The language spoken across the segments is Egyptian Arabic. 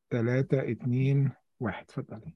ثلاثة اتنين واحد اتفضلي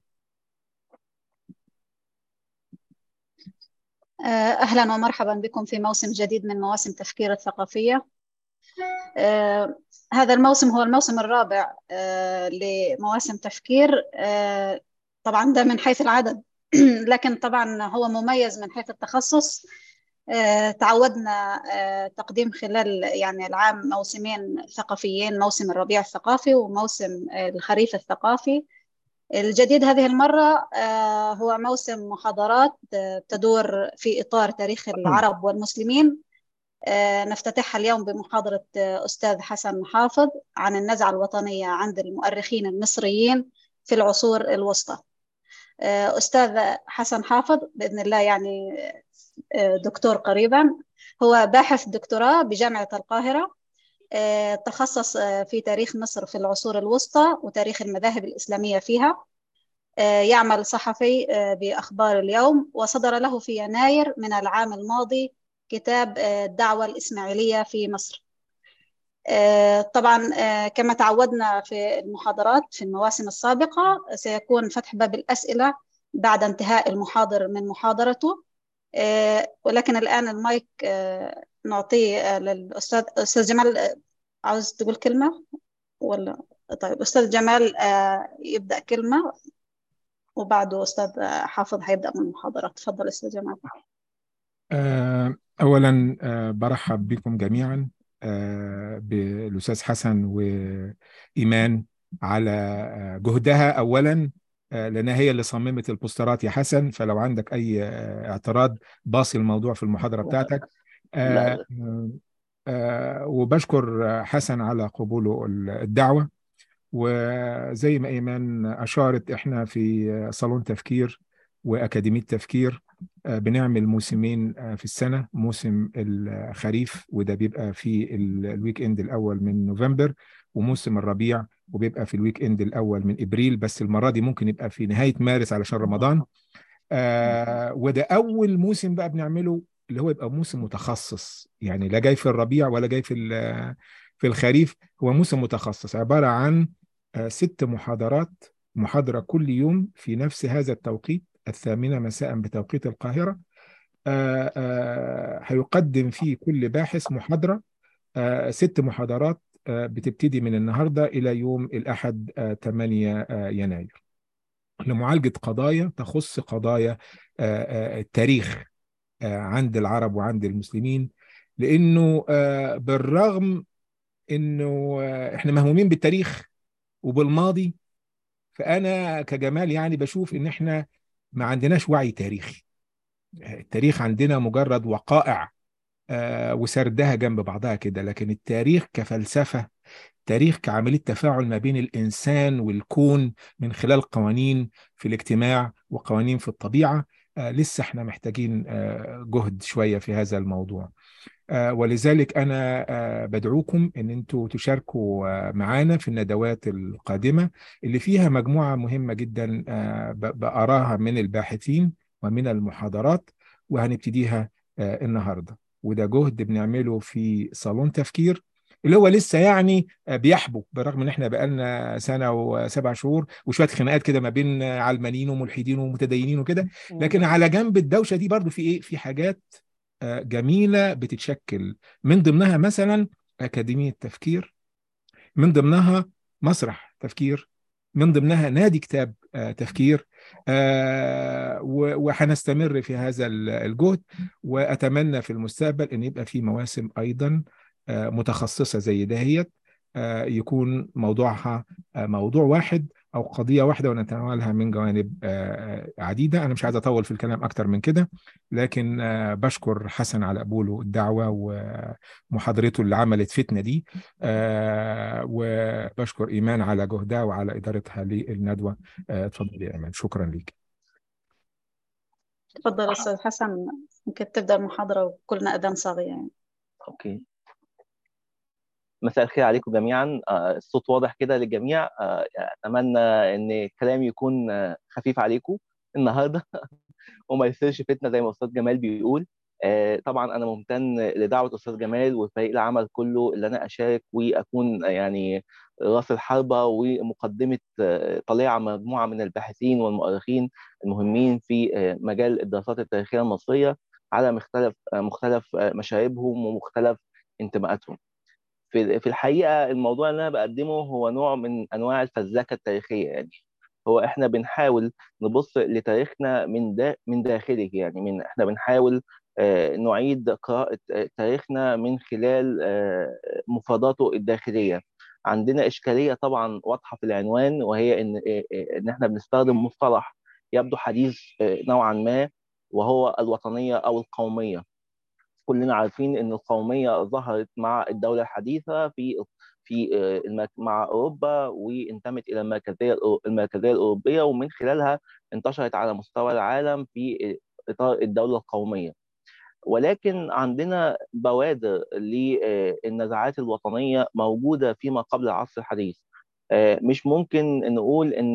أهلا ومرحبا بكم في موسم جديد من مواسم تفكير الثقافية آه، هذا الموسم هو الموسم الرابع آه، لمواسم تفكير آه، طبعا ده من حيث العدد لكن طبعا هو مميز من حيث التخصص تعودنا تقديم خلال يعني العام موسمين ثقافيين موسم الربيع الثقافي وموسم الخريف الثقافي الجديد هذه المرة هو موسم محاضرات تدور في إطار تاريخ العرب والمسلمين نفتتحها اليوم بمحاضرة أستاذ حسن حافظ عن النزعة الوطنية عند المؤرخين المصريين في العصور الوسطى أستاذ حسن حافظ بإذن الله يعني دكتور قريبا هو باحث دكتوراه بجامعة القاهرة تخصص في تاريخ مصر في العصور الوسطى وتاريخ المذاهب الإسلامية فيها يعمل صحفي بأخبار اليوم وصدر له في يناير من العام الماضي كتاب الدعوة الإسماعيلية في مصر طبعا كما تعودنا في المحاضرات في المواسم السابقة سيكون فتح باب الأسئلة بعد انتهاء المحاضر من محاضرته ولكن الآن المايك نعطيه للأستاذ أستاذ جمال عاوز تقول كلمة ولا طيب أستاذ جمال يبدأ كلمة وبعده أستاذ حافظ هيبدأ من المحاضرة تفضل أستاذ جمال أولا برحب بكم جميعا بالأستاذ حسن وإيمان على جهدها أولا لأنها هي اللي صممت البوسترات يا حسن فلو عندك أي اعتراض باصي الموضوع في المحاضرة بتاعتك لا. وبشكر حسن على قبوله الدعوة وزي ما إيمان أشارت إحنا في صالون تفكير وأكاديمية تفكير بنعمل موسمين في السنة موسم الخريف وده بيبقى في الويك اند الأول من نوفمبر وموسم الربيع وبيبقى في الويك اند الأول من إبريل بس المرة دي ممكن يبقى في نهاية مارس علشان رمضان آه وده أول موسم بقى بنعمله اللي هو يبقى موسم متخصص يعني لا جاي في الربيع ولا جاي في في الخريف هو موسم متخصص عبارة عن ست محاضرات محاضرة كل يوم في نفس هذا التوقيت الثامنة مساء بتوقيت القاهرة آآ آآ هيقدم فيه كل باحث محاضرة ست محاضرات بتبتدي من النهاردة إلى يوم الأحد 8 يناير لمعالجة قضايا تخص قضايا التاريخ عند العرب وعند المسلمين لأنه بالرغم أنه إحنا مهمومين بالتاريخ وبالماضي فأنا كجمال يعني بشوف إن إحنا ما عندناش وعي تاريخي التاريخ عندنا مجرد وقائع آه وسردها جنب بعضها كده لكن التاريخ كفلسفة تاريخ كعملية تفاعل ما بين الإنسان والكون من خلال قوانين في الاجتماع وقوانين في الطبيعة آه لسه احنا محتاجين آه جهد شوية في هذا الموضوع ولذلك أنا بدعوكم أن أنتوا تشاركوا معانا في الندوات القادمة اللي فيها مجموعة مهمة جدا بأراها من الباحثين ومن المحاضرات وهنبتديها النهاردة وده جهد بنعمله في صالون تفكير اللي هو لسه يعني بيحبو بالرغم ان احنا بقالنا سنه وسبع شهور وشويه خناقات كده ما بين علمانيين وملحدين ومتدينين وكده لكن على جنب الدوشه دي برضو في ايه في حاجات جميلة بتتشكل من ضمنها مثلا أكاديمية تفكير من ضمنها مسرح تفكير من ضمنها نادي كتاب تفكير وهنستمر في هذا الجهد وأتمنى في المستقبل أن يبقى في مواسم أيضا متخصصة زي دهيت يكون موضوعها موضوع واحد او قضيه واحده ونتناولها من جوانب عديده انا مش عايز اطول في الكلام اكتر من كده لكن بشكر حسن على قبوله الدعوه ومحاضرته اللي عملت فتنه دي وبشكر ايمان على جهدها وعلى ادارتها للندوه اتفضل يا ايمان شكرا ليك تفضل استاذ حسن ممكن تبدا المحاضره وكلنا اذان صاغيه يعني اوكي مساء الخير عليكم جميعا الصوت واضح كده للجميع اتمنى ان كلامي يكون خفيف عليكم النهارده وما يصيرش فتنه زي ما استاذ جمال بيقول طبعا انا ممتن لدعوه استاذ جمال وفريق العمل كله اللي انا اشارك واكون يعني راس الحربه ومقدمه طليعه مجموعه من الباحثين والمؤرخين المهمين في مجال الدراسات التاريخيه المصريه على مختلف مختلف مشاربهم ومختلف انتماءاتهم. في في الحقيقه الموضوع اللي انا بقدمه هو نوع من انواع الفزلكه التاريخيه يعني هو احنا بنحاول نبص لتاريخنا من دا من داخله يعني من احنا بنحاول نعيد قراءة تاريخنا من خلال مفرداته الداخلية عندنا إشكالية طبعا واضحة في العنوان وهي إن إن إحنا بنستخدم مصطلح يبدو حديث نوعا ما وهو الوطنية أو القومية كلنا عارفين إن القومية ظهرت مع الدولة الحديثة في في مع اوروبا وانتمت الى المركزيه المركزيه الاوروبيه ومن خلالها انتشرت على مستوى العالم في اطار الدوله القوميه. ولكن عندنا بوادر للنزعات الوطنيه موجوده فيما قبل العصر الحديث. مش ممكن نقول ان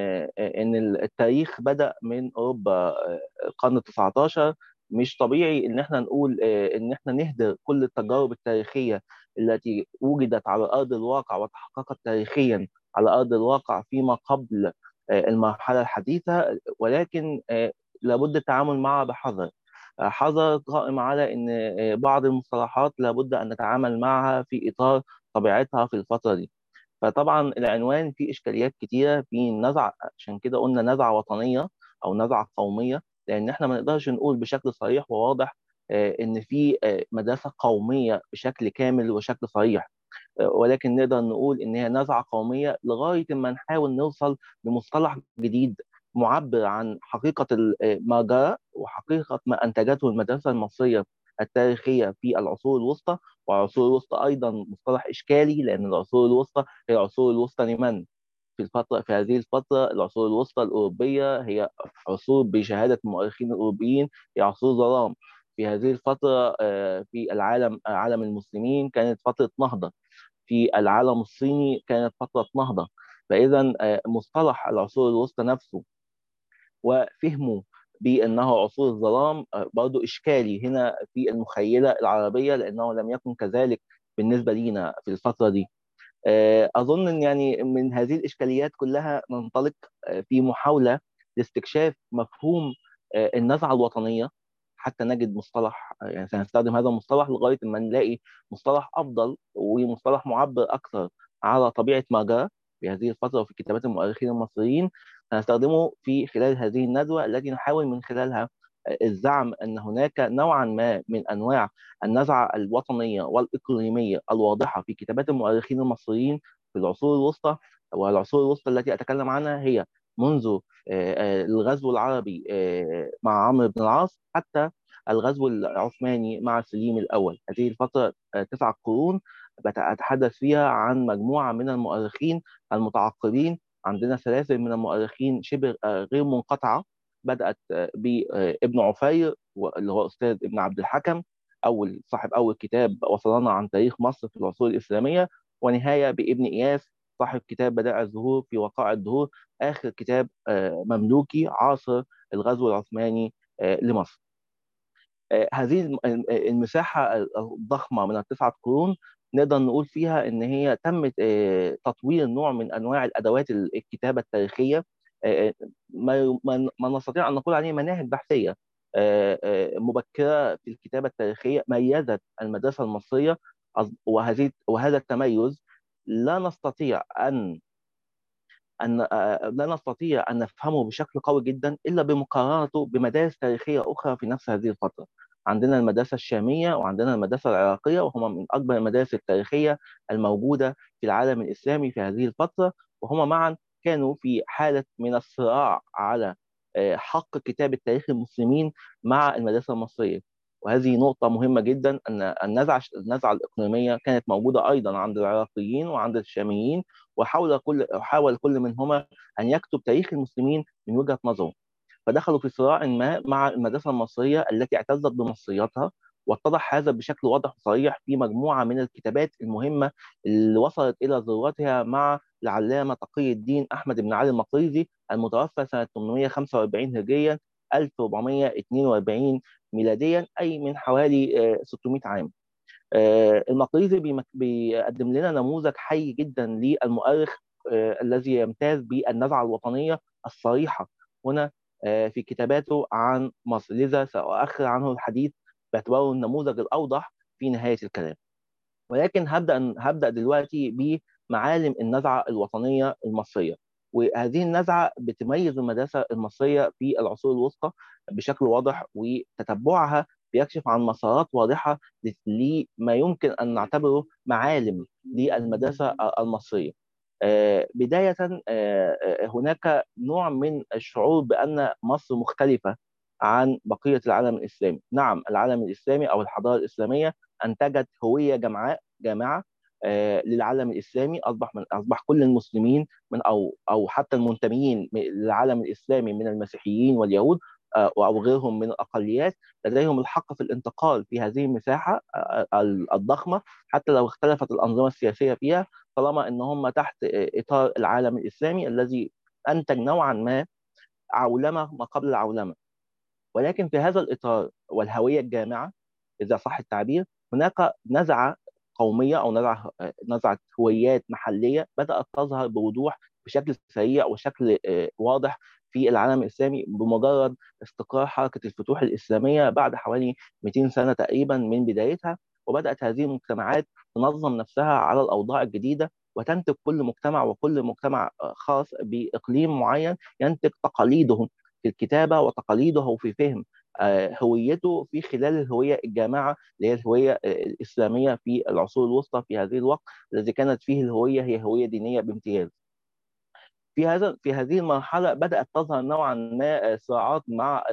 ان التاريخ بدا من اوروبا القرن ال 19 مش طبيعي ان احنا نقول ان احنا نهدر كل التجارب التاريخيه التي وجدت على ارض الواقع وتحققت تاريخيا على ارض الواقع فيما قبل المرحله الحديثه ولكن لابد التعامل معها بحذر حذر قائم على ان بعض المصطلحات لابد ان نتعامل معها في اطار طبيعتها في الفتره دي فطبعا العنوان فيه اشكاليات كتيره في نزعه عشان كده قلنا نزعه وطنيه او نزعه قوميه لان احنا ما نقدرش نقول بشكل صريح وواضح ان في مدرسه قوميه بشكل كامل وشكل صريح ولكن نقدر نقول ان هي نزعه قوميه لغايه ما نحاول نوصل لمصطلح جديد معبر عن حقيقه ما جرى وحقيقه ما انتجته المدرسه المصريه التاريخيه في العصور الوسطى والعصور الوسطى ايضا مصطلح اشكالي لان العصور الوسطى هي العصور الوسطى لمن؟ في الفترة في هذه الفترة العصور الوسطى الأوروبية هي عصور بشهادة المؤرخين الأوروبيين هي عصور ظلام في هذه الفترة في العالم عالم المسلمين كانت فترة نهضة في العالم الصيني كانت فترة نهضة فإذا مصطلح العصور الوسطى نفسه وفهمه بأنه عصور الظلام برضو إشكالي هنا في المخيلة العربية لأنه لم يكن كذلك بالنسبة لنا في الفترة دي اظن ان يعني من هذه الاشكاليات كلها ننطلق في محاوله لاستكشاف مفهوم النزعه الوطنيه حتى نجد مصطلح يعني سنستخدم هذا المصطلح لغايه ما نلاقي مصطلح افضل ومصطلح معبر اكثر على طبيعه ما جرى في هذه الفتره وفي كتابات المؤرخين المصريين سنستخدمه في خلال هذه الندوه التي نحاول من خلالها الزعم ان هناك نوعا ما من انواع النزعه الوطنيه والاقليميه الواضحه في كتابات المؤرخين المصريين في العصور الوسطى والعصور الوسطى التي اتكلم عنها هي منذ الغزو العربي مع عمرو بن العاص حتى الغزو العثماني مع سليم الاول هذه الفتره تسع قرون اتحدث فيها عن مجموعه من المؤرخين المتعقبين عندنا سلاسل من المؤرخين شبه غير منقطعه بدات بابن عفير اللي هو استاذ ابن عبد الحكم اول صاحب اول كتاب وصلنا عن تاريخ مصر في العصور الاسلاميه ونهايه بابن اياس صاحب كتاب بدائع الزهور في وقائع الدهور اخر كتاب مملوكي عاصر الغزو العثماني لمصر. هذه المساحه الضخمه من التسعه قرون نقدر نقول فيها ان هي تم تطوير نوع من انواع الادوات الكتابه التاريخيه ما ما نستطيع ان نقول عليه مناهج بحثيه مبكره في الكتابه التاريخيه ميزت المدرسه المصريه وهذه وهذا التميز لا نستطيع ان ان لا نستطيع ان نفهمه بشكل قوي جدا الا بمقارنته بمدارس تاريخيه اخرى في نفس هذه الفتره. عندنا المدرسه الشاميه وعندنا المدرسه العراقيه وهما من اكبر المدارس التاريخيه الموجوده في العالم الاسلامي في هذه الفتره وهما معا كانوا في حاله من الصراع على حق كتابه تاريخ المسلمين مع المدرسه المصريه وهذه نقطة مهمة جدا أن النزعة النزعة الإقليمية كانت موجودة أيضا عند العراقيين وعند الشاميين وحاول كل حاول كل منهما أن يكتب تاريخ المسلمين من وجهة نظره فدخلوا في صراع ما مع المدرسة المصرية التي اعتزت بمصرياتها واتضح هذا بشكل واضح وصريح في مجموعة من الكتابات المهمة اللي وصلت إلى ذروتها مع العلامة تقي الدين أحمد بن علي المقريزي المتوفى سنة 845 هجريا 1442 ميلاديا أي من حوالي 600 عام المقريزي بيقدم لنا نموذج حي جدا للمؤرخ الذي يمتاز بالنزعة الوطنية الصريحة هنا في كتاباته عن مصر لذا سأؤخر عنه الحديث باعتباره النموذج الأوضح في نهاية الكلام ولكن هبدأ هبدأ دلوقتي بمعالم النزعة الوطنية المصرية وهذه النزعة بتميز المدرسة المصرية في العصور الوسطى بشكل واضح وتتبعها بيكشف عن مسارات واضحة لما يمكن أن نعتبره معالم للمدرسة المصرية بداية هناك نوع من الشعور بأن مصر مختلفة عن بقية العالم الإسلامي نعم العالم الإسلامي أو الحضارة الإسلامية أنتجت هوية جمعاء جامعة للعالم الاسلامي اصبح من اصبح كل المسلمين من او او حتى المنتمين للعالم الاسلامي من المسيحيين واليهود او غيرهم من الاقليات لديهم الحق في الانتقال في هذه المساحه الضخمه حتى لو اختلفت الانظمه السياسيه فيها طالما ان هم تحت اطار العالم الاسلامي الذي انتج نوعا ما عولمه ما قبل العولمه ولكن في هذا الاطار والهويه الجامعه اذا صح التعبير هناك نزعه قوميه او نزعه نزعه هويات محليه بدات تظهر بوضوح بشكل سريع وشكل واضح في العالم الاسلامي بمجرد استقرار حركه الفتوح الاسلاميه بعد حوالي 200 سنه تقريبا من بدايتها وبدات هذه المجتمعات تنظم نفسها على الاوضاع الجديده وتنتج كل مجتمع وكل مجتمع خاص باقليم معين ينتج تقاليده في الكتابه وتقاليده في فهم هويته في خلال الهويه الجامعه اللي هي الهويه الاسلاميه في العصور الوسطى في هذه الوقت الذي كانت فيه الهويه هي هويه دينيه بامتياز. في هذا في هذه المرحله بدات تظهر نوعا ما صراعات مع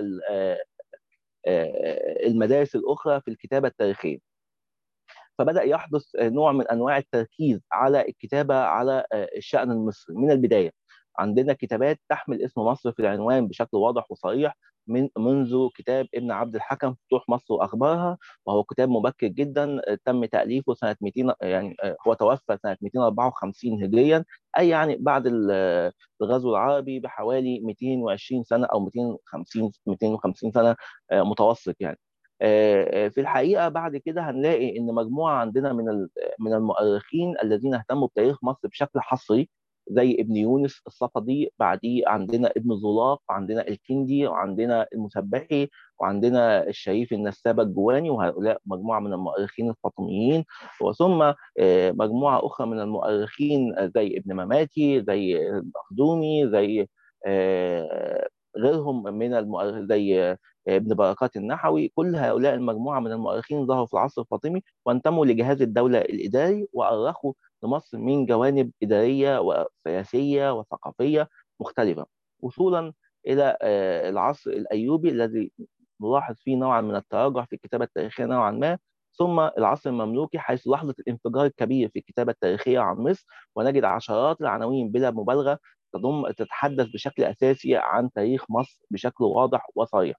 المدارس الاخرى في الكتابه التاريخيه. فبدا يحدث نوع من انواع التركيز على الكتابه على الشان المصري من البدايه. عندنا كتابات تحمل اسم مصر في العنوان بشكل واضح وصريح من منذ كتاب ابن عبد الحكم فتوح مصر واخبارها وهو كتاب مبكر جدا تم تاليفه سنه 200 يعني هو توفى سنه 254 هجريا اي يعني بعد الغزو العربي بحوالي 220 سنه او 250 250 سنه متوسط يعني في الحقيقه بعد كده هنلاقي ان مجموعه عندنا من من المؤرخين الذين اهتموا بتاريخ مصر بشكل حصري زي ابن يونس الصفدي بعديه عندنا ابن زلاق وعندنا الكندي وعندنا المسبحي وعندنا الشريف النسابة الجواني وهؤلاء مجموعة من المؤرخين الفاطميين وثم مجموعة أخرى من المؤرخين زي ابن مماتي زي المخدومي زي غيرهم من المؤرخ زي ابن بركات النحوي كل هؤلاء المجموعة من المؤرخين ظهروا في العصر الفاطمي وانتموا لجهاز الدولة الإداري وأرخوا لمصر من جوانب إدارية وسياسية وثقافية مختلفة وصولا إلى العصر الأيوبي الذي نلاحظ فيه نوعا من التراجع في الكتابة التاريخية نوعا ما ثم العصر المملوكي حيث لحظة الانفجار الكبير في الكتابة التاريخية عن مصر ونجد عشرات العناوين بلا مبالغة تضم تتحدث بشكل أساسي عن تاريخ مصر بشكل واضح وصريح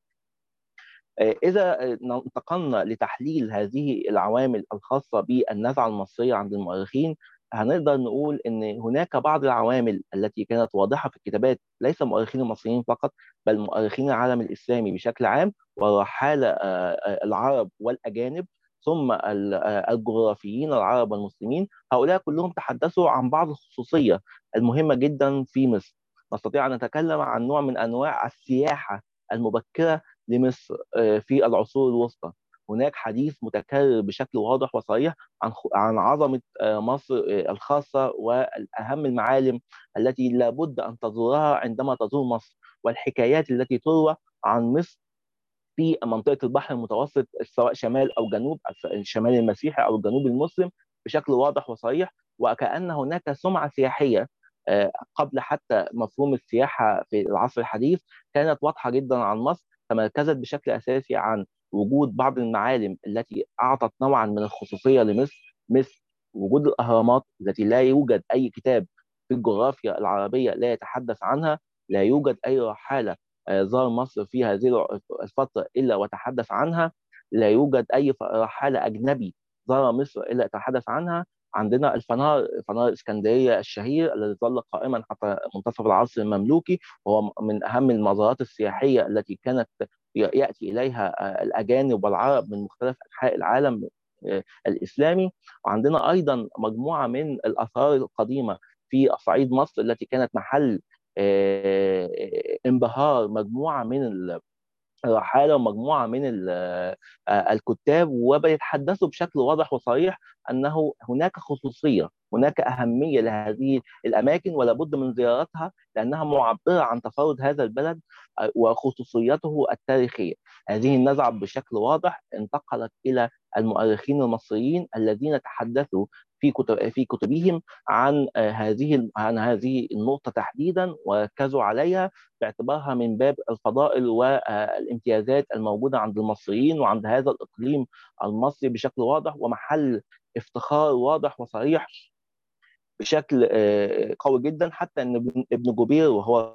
إذا انتقلنا لتحليل هذه العوامل الخاصة بالنزعة المصرية عند المؤرخين هنقدر نقول ان هناك بعض العوامل التي كانت واضحه في الكتابات ليس مؤرخين المصريين فقط بل مؤرخين العالم الاسلامي بشكل عام ورحاله العرب والاجانب ثم الجغرافيين العرب والمسلمين هؤلاء كلهم تحدثوا عن بعض الخصوصيه المهمه جدا في مصر نستطيع ان نتكلم عن نوع من انواع السياحه المبكره لمصر في العصور الوسطى هناك حديث متكرر بشكل واضح وصريح عن عن عظمه مصر الخاصه واهم المعالم التي لابد ان تزورها عندما تزور مصر والحكايات التي تروى عن مصر في منطقه البحر المتوسط سواء شمال او جنوب الشمال المسيحي او الجنوب المسلم بشكل واضح وصريح وكان هناك سمعه سياحيه قبل حتى مفهوم السياحه في العصر الحديث كانت واضحه جدا عن مصر تمركزت بشكل اساسي عن وجود بعض المعالم التي اعطت نوعا من الخصوصيه لمصر مثل وجود الاهرامات التي لا يوجد اي كتاب في الجغرافيا العربيه لا يتحدث عنها لا يوجد اي رحاله زار مصر في هذه الفتره الا وتحدث عنها لا يوجد اي رحاله اجنبي زار مصر الا يتحدث عنها عندنا الفنار فنار الاسكندريه الشهير الذي ظل قائما حتى منتصف العصر المملوكي وهو من اهم المزارات السياحيه التي كانت ياتي اليها الاجانب والعرب من مختلف انحاء العالم الاسلامي وعندنا ايضا مجموعه من الاثار القديمه في صعيد مصر التي كانت محل انبهار مجموعه من رحاله ومجموعه من الكتاب وبيتحدثوا بشكل واضح وصريح انه هناك خصوصيه هناك اهميه لهذه الاماكن ولا بد من زيارتها لانها معبره عن تفرد هذا البلد وخصوصيته التاريخيه هذه النزعه بشكل واضح انتقلت الى المؤرخين المصريين الذين تحدثوا في كتب في كتبهم عن هذه عن هذه النقطه تحديدا وركزوا عليها باعتبارها من باب الفضائل والامتيازات الموجوده عند المصريين وعند هذا الاقليم المصري بشكل واضح ومحل افتخار واضح وصريح بشكل قوي جدا حتى ان ابن جبير وهو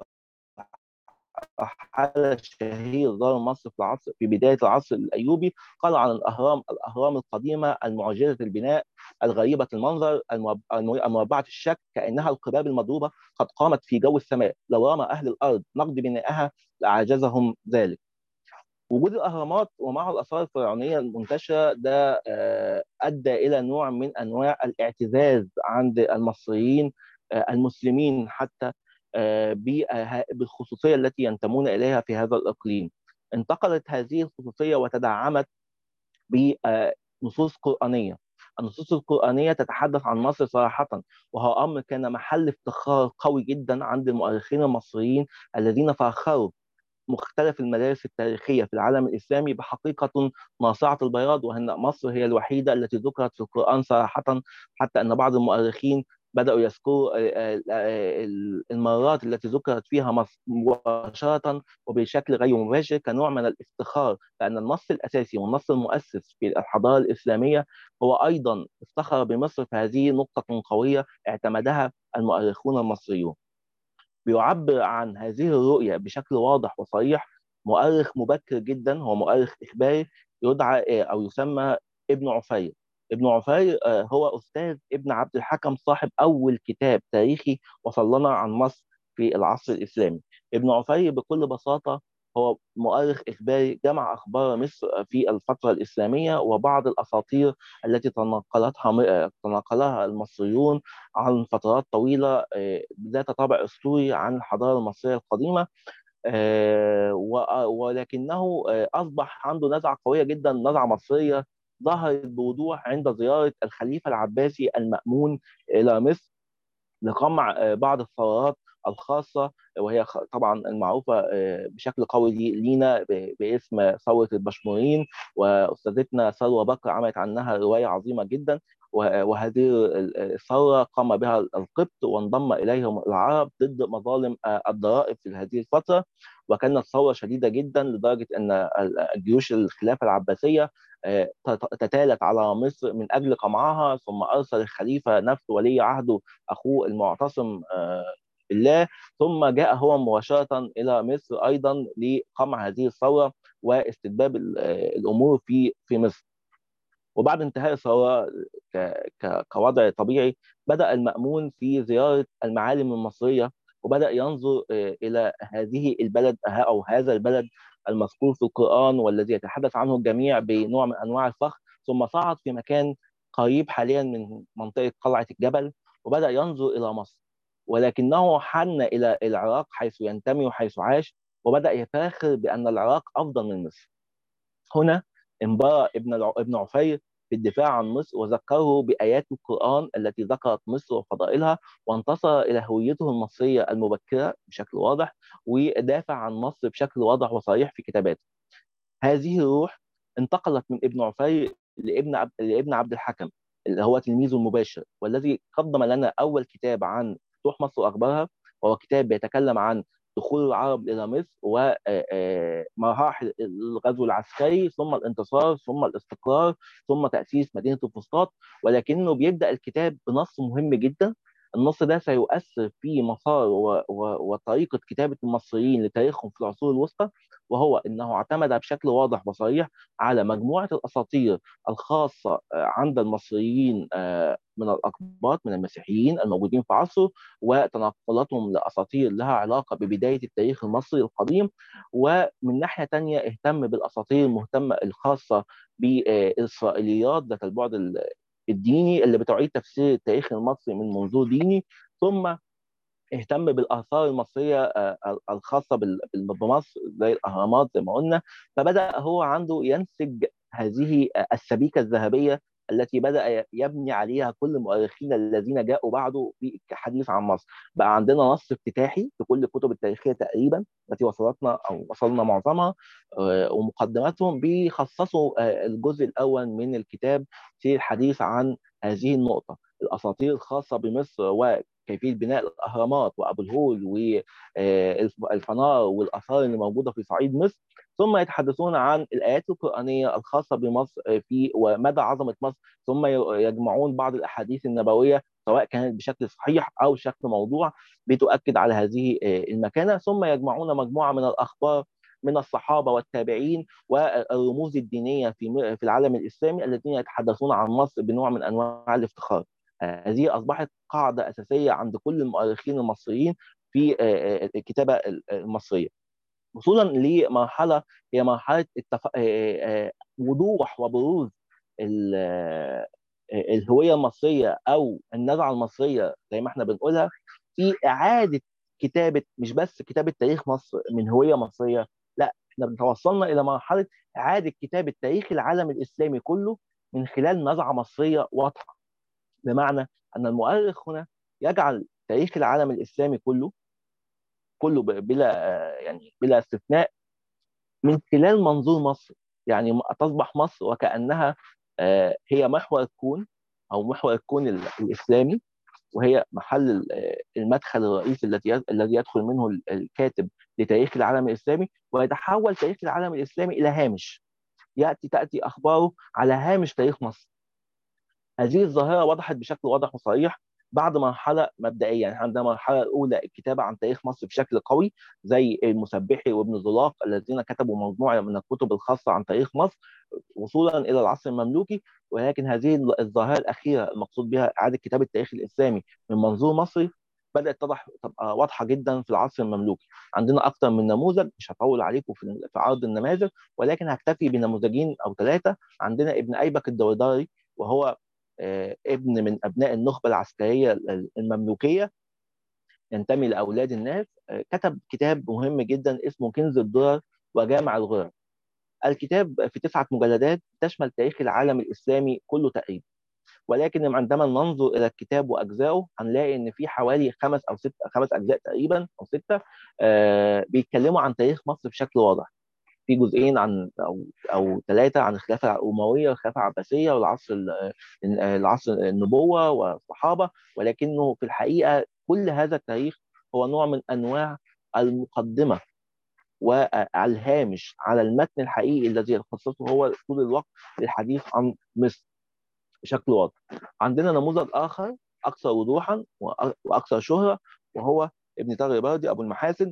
حال شهير زار مصر في العصر في بدايه العصر الايوبي قال عن الاهرام الاهرام القديمه المعجزه البناء الغريبه المنظر المربعه الشكل كانها القباب المضروبه قد قامت في جو السماء لو رمى اهل الارض نقد بنائها لاعجزهم ذلك وجود الاهرامات ومعه الاثار الفرعونيه المنتشره ده ادى الى نوع من انواع الاعتزاز عند المصريين المسلمين حتى بالخصوصيه التي ينتمون اليها في هذا الاقليم. انتقلت هذه الخصوصيه وتدعمت بنصوص قرانيه. النصوص القرآنية تتحدث عن مصر صراحة وهو أمر كان محل افتخار قوي جدا عند المؤرخين المصريين الذين فخروا مختلف المدارس التاريخية في العالم الإسلامي بحقيقة ناصعة البياض وأن مصر هي الوحيدة التي ذكرت في القرآن صراحة حتى أن بعض المؤرخين بدأوا يذكروا المرات التي ذكرت فيها مصر مباشرة وبشكل غير مباشر كنوع من الافتخار لأن النص الأساسي والنص المؤسس في الحضارة الإسلامية هو أيضا افتخر بمصر فهذه نقطة قوية اعتمدها المؤرخون المصريون بيعبر عن هذه الرؤية بشكل واضح وصريح مؤرخ مبكر جدا هو مؤرخ إخباري يدعى أو يسمى ابن عفير ابن عفير هو أستاذ ابن عبد الحكم صاحب أول كتاب تاريخي وصل لنا عن مصر في العصر الإسلامي ابن عفير بكل بساطة هو مؤرخ إخباري جمع أخبار مصر في الفترة الإسلامية وبعض الأساطير التي تنقلتها تنقلها المصريون عن فترات طويلة ذات طابع أسطوري عن الحضارة المصرية القديمة ولكنه أصبح عنده نزعة قوية جدا نزعة مصرية ظهرت بوضوح عند زيارة الخليفة العباسي المأمون إلى مصر لقمع بعض الثورات الخاصة وهي طبعا المعروفة بشكل قوي لينا باسم ثورة البشمورين وأستاذتنا ثروة بكر عملت عنها رواية عظيمة جدا وهذه الثورة قام بها القبط وانضم إليهم العرب ضد مظالم الضرائب في هذه الفترة وكانت ثورة شديدة جدا لدرجة أن جيوش الخلافة العباسية تتالت على مصر من أجل قمعها ثم أرسل الخليفة نفسه ولي عهده أخوه المعتصم بالله ثم جاء هو مباشرة إلى مصر أيضا لقمع هذه الثورة واستتباب الأمور في في مصر وبعد انتهاء الثورة كوضع طبيعي بدأ المأمون في زيارة المعالم المصرية وبدأ ينظر إلى هذه البلد أو هذا البلد المذكور في القرآن والذي يتحدث عنه الجميع بنوع من أنواع الفخر ثم صعد في مكان قريب حاليا من منطقة قلعة الجبل وبدأ ينظر إلى مصر ولكنه حن إلى العراق حيث ينتمي وحيث عاش وبدأ يفاخر بأن العراق أفضل من مصر هنا انبرى ابن ابن عفير في الدفاع عن مصر وذكره بآيات القرآن التي ذكرت مصر وفضائلها وانتصر إلى هويته المصرية المبكرة بشكل واضح ودافع عن مصر بشكل واضح وصريح في كتاباته. هذه الروح انتقلت من ابن عفير لابن عبد لابن عبد الحكم اللي هو تلميذه المباشر والذي قدم لنا أول كتاب عن فتوح مصر وأخبارها وهو كتاب بيتكلم عن دخول العرب الى مصر ومراحل الغزو العسكري ثم الانتصار ثم الاستقرار ثم تاسيس مدينه الفسطاط ولكنه بيبدا الكتاب بنص مهم جدا النص ده سيؤثر في مسار و... و... وطريقه كتابه المصريين لتاريخهم في العصور الوسطى وهو انه اعتمد بشكل واضح وصريح على مجموعه الاساطير الخاصه عند المصريين من الاقباط من المسيحيين الموجودين في عصره وتنقلاتهم لاساطير لها علاقه ببدايه التاريخ المصري القديم ومن ناحيه ثانيه اهتم بالاساطير المهتمه الخاصه بالاسرائيليات ذات البعد الديني اللي بتعيد تفسير التاريخ المصري من منظور ديني ثم اهتم بالاثار المصريه الخاصه بمصر زي الاهرامات زي ما قلنا فبدا هو عنده ينسج هذه السبيكه الذهبيه التي بدا يبني عليها كل المؤرخين الذين جاءوا بعده في الحديث عن مصر بقى عندنا نص افتتاحي في كل الكتب التاريخيه تقريبا التي وصلتنا او وصلنا معظمها ومقدماتهم بيخصصوا الجزء الاول من الكتاب في الحديث عن هذه النقطه الاساطير الخاصه بمصر وكيفيه بناء الاهرامات وابو الهول والفنار والاثار اللي موجوده في صعيد مصر ثم يتحدثون عن الايات القرانيه الخاصه بمصر في ومدى عظمه مصر ثم يجمعون بعض الاحاديث النبويه سواء كانت بشكل صحيح او شكل موضوع بتؤكد على هذه المكانه ثم يجمعون مجموعه من الاخبار من الصحابه والتابعين والرموز الدينيه في في العالم الاسلامي الذين يتحدثون عن مصر بنوع من انواع الافتخار. هذه اصبحت قاعده اساسيه عند كل المؤرخين المصريين في الكتابه المصريه. وصولا لمرحله هي مرحله التف... وضوح وبروز الهويه المصريه او النزعه المصريه زي ما احنا بنقولها في اعاده كتابه مش بس كتابه تاريخ مصر من هويه مصريه لا احنا توصلنا الى مرحله اعاده كتابه تاريخ العالم الاسلامي كله من خلال نزعه مصريه واضحه بمعنى ان المؤرخ هنا يجعل تاريخ العالم الاسلامي كله كله بلا يعني بلا استثناء من خلال منظور مصر يعني تصبح مصر وكانها هي محور الكون او محور الكون الاسلامي وهي محل المدخل الرئيسي الذي الذي يدخل منه الكاتب لتاريخ العالم الاسلامي ويتحول تاريخ العالم الاسلامي الى هامش ياتي تاتي اخباره على هامش تاريخ مصر هذه الظاهره وضحت بشكل واضح وصريح بعد مرحله مبدئيه يعني عندنا المرحله الاولى الكتابه عن تاريخ مصر بشكل قوي زي المسبحي وابن زلاق الذين كتبوا مجموعه من الكتب الخاصه عن تاريخ مصر وصولا الى العصر المملوكي ولكن هذه الظاهره الاخيره المقصود بها اعاده كتابه التاريخ الاسلامي من منظور مصري بدات تضح تبقى واضحه جدا في العصر المملوكي عندنا اكثر من نموذج مش هطول عليكم في عرض النماذج ولكن هكتفي بنموذجين او ثلاثه عندنا ابن ايبك الدورداري وهو ابن من ابناء النخبه العسكريه المملوكيه ينتمي لاولاد الناس كتب كتاب مهم جدا اسمه كنز الدرر وجامع الغرر الكتاب في تسعه مجلدات تشمل تاريخ العالم الاسلامي كله تقريبا ولكن عندما ننظر الى الكتاب واجزائه هنلاقي ان في حوالي خمس او ست خمس اجزاء تقريبا او سته آه بيتكلموا عن تاريخ مصر بشكل واضح في جزئين عن او او ثلاثه عن الخلافه الامويه والخلافه العباسيه والعصر العصر النبوه والصحابه ولكنه في الحقيقه كل هذا التاريخ هو نوع من انواع المقدمه وعلى الهامش على المتن الحقيقي الذي يخصصه هو طول الوقت للحديث عن مصر بشكل واضح. عندنا نموذج اخر اكثر وضوحا واكثر شهره وهو ابن طارق باردي ابو المحاسن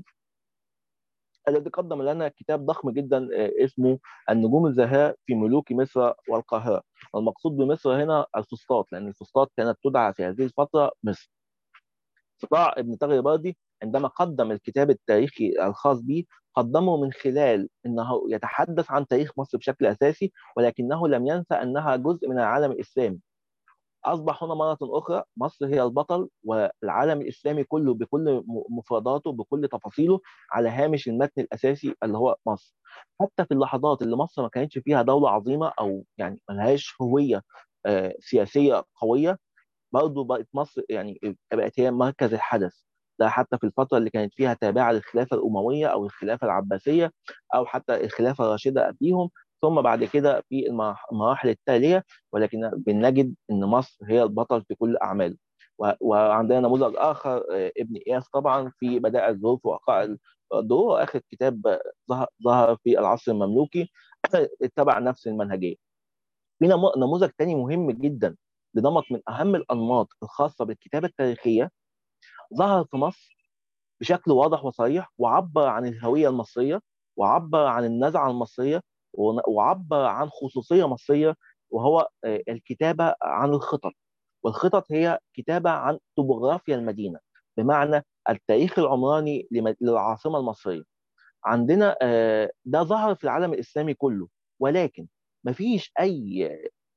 الذي قدم لنا كتاب ضخم جدا اسمه النجوم الزاهرة في ملوك مصر والقاهرة المقصود بمصر هنا الفسطاط لأن الفسطاط كانت تدعى في هذه الفترة مصر استطاع ابن طارق باردي عندما قدم الكتاب التاريخي الخاص به قدمه من خلال انه يتحدث عن تاريخ مصر بشكل اساسي ولكنه لم ينسى انها جزء من العالم الاسلامي اصبح هنا مره اخرى مصر هي البطل والعالم الاسلامي كله بكل مفرداته بكل تفاصيله على هامش المتن الاساسي اللي هو مصر حتى في اللحظات اللي مصر ما كانتش فيها دوله عظيمه او يعني ما لهاش هويه سياسيه قويه برضه بقت مصر يعني بقت هي مركز الحدث ده حتى في الفتره اللي كانت فيها تابعه للخلافه الامويه او الخلافه العباسيه او حتى الخلافه الراشده قبليهم ثم بعد كده في المراحل التاليه ولكن بنجد ان مصر هي البطل في كل اعماله وعندنا نموذج اخر ابن اياس طبعا في بدائع الظروف ووقائع الدور واخر كتاب ظهر في العصر المملوكي اتبع نفس المنهجيه في نموذج تاني مهم جدا لنمط من اهم الانماط الخاصه بالكتابه التاريخيه ظهر في مصر بشكل واضح وصريح وعبر عن الهويه المصريه وعبر عن النزعه المصريه وعبر عن خصوصيه مصريه وهو الكتابه عن الخطط والخطط هي كتابه عن توبوغرافيا المدينه بمعنى التاريخ العمراني للعاصمه المصريه عندنا ده ظهر في العالم الاسلامي كله ولكن مفيش اي